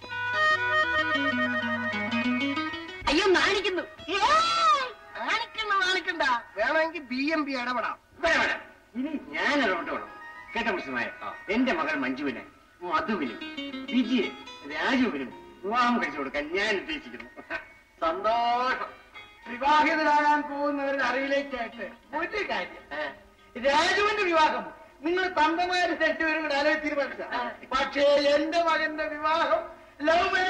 അയ്യോ നാണിക്കുന്നു ആണിക്കണ്ട ആണിക്കണ്ട വേണമെങ്കിൽ ബി എം ബി ഇടപെടാം വേണം, വേണം. ഇനി ഞാൻ ഇടപെട്ട് വേണം കേട്ടോ കൃഷ്ണനായ എന്റെ മകൾ മഞ്ജുവിനെ മധുവിനും വിജയെ രാജുവിനും വിവാഹം കഴിച്ചു കൊടുക്കാൻ ഞാൻ ഉദ്ദേശിക്കുന്നു സന്തോഷം വിവാഹിതരാകാൻ പോകുന്നവരുടെ അറിവിലേക്കായിട്ട് ഒരു കാര്യം രാജുവിന്റെ വിവാഹം നിങ്ങൾ തന്തമാര് രണ്ടുപേരും കൂടെ ആലോചിച്ച് തീരുമാനിച്ച പക്ഷേ എന്റെ മകന്റെ വിവാഹം ലവ്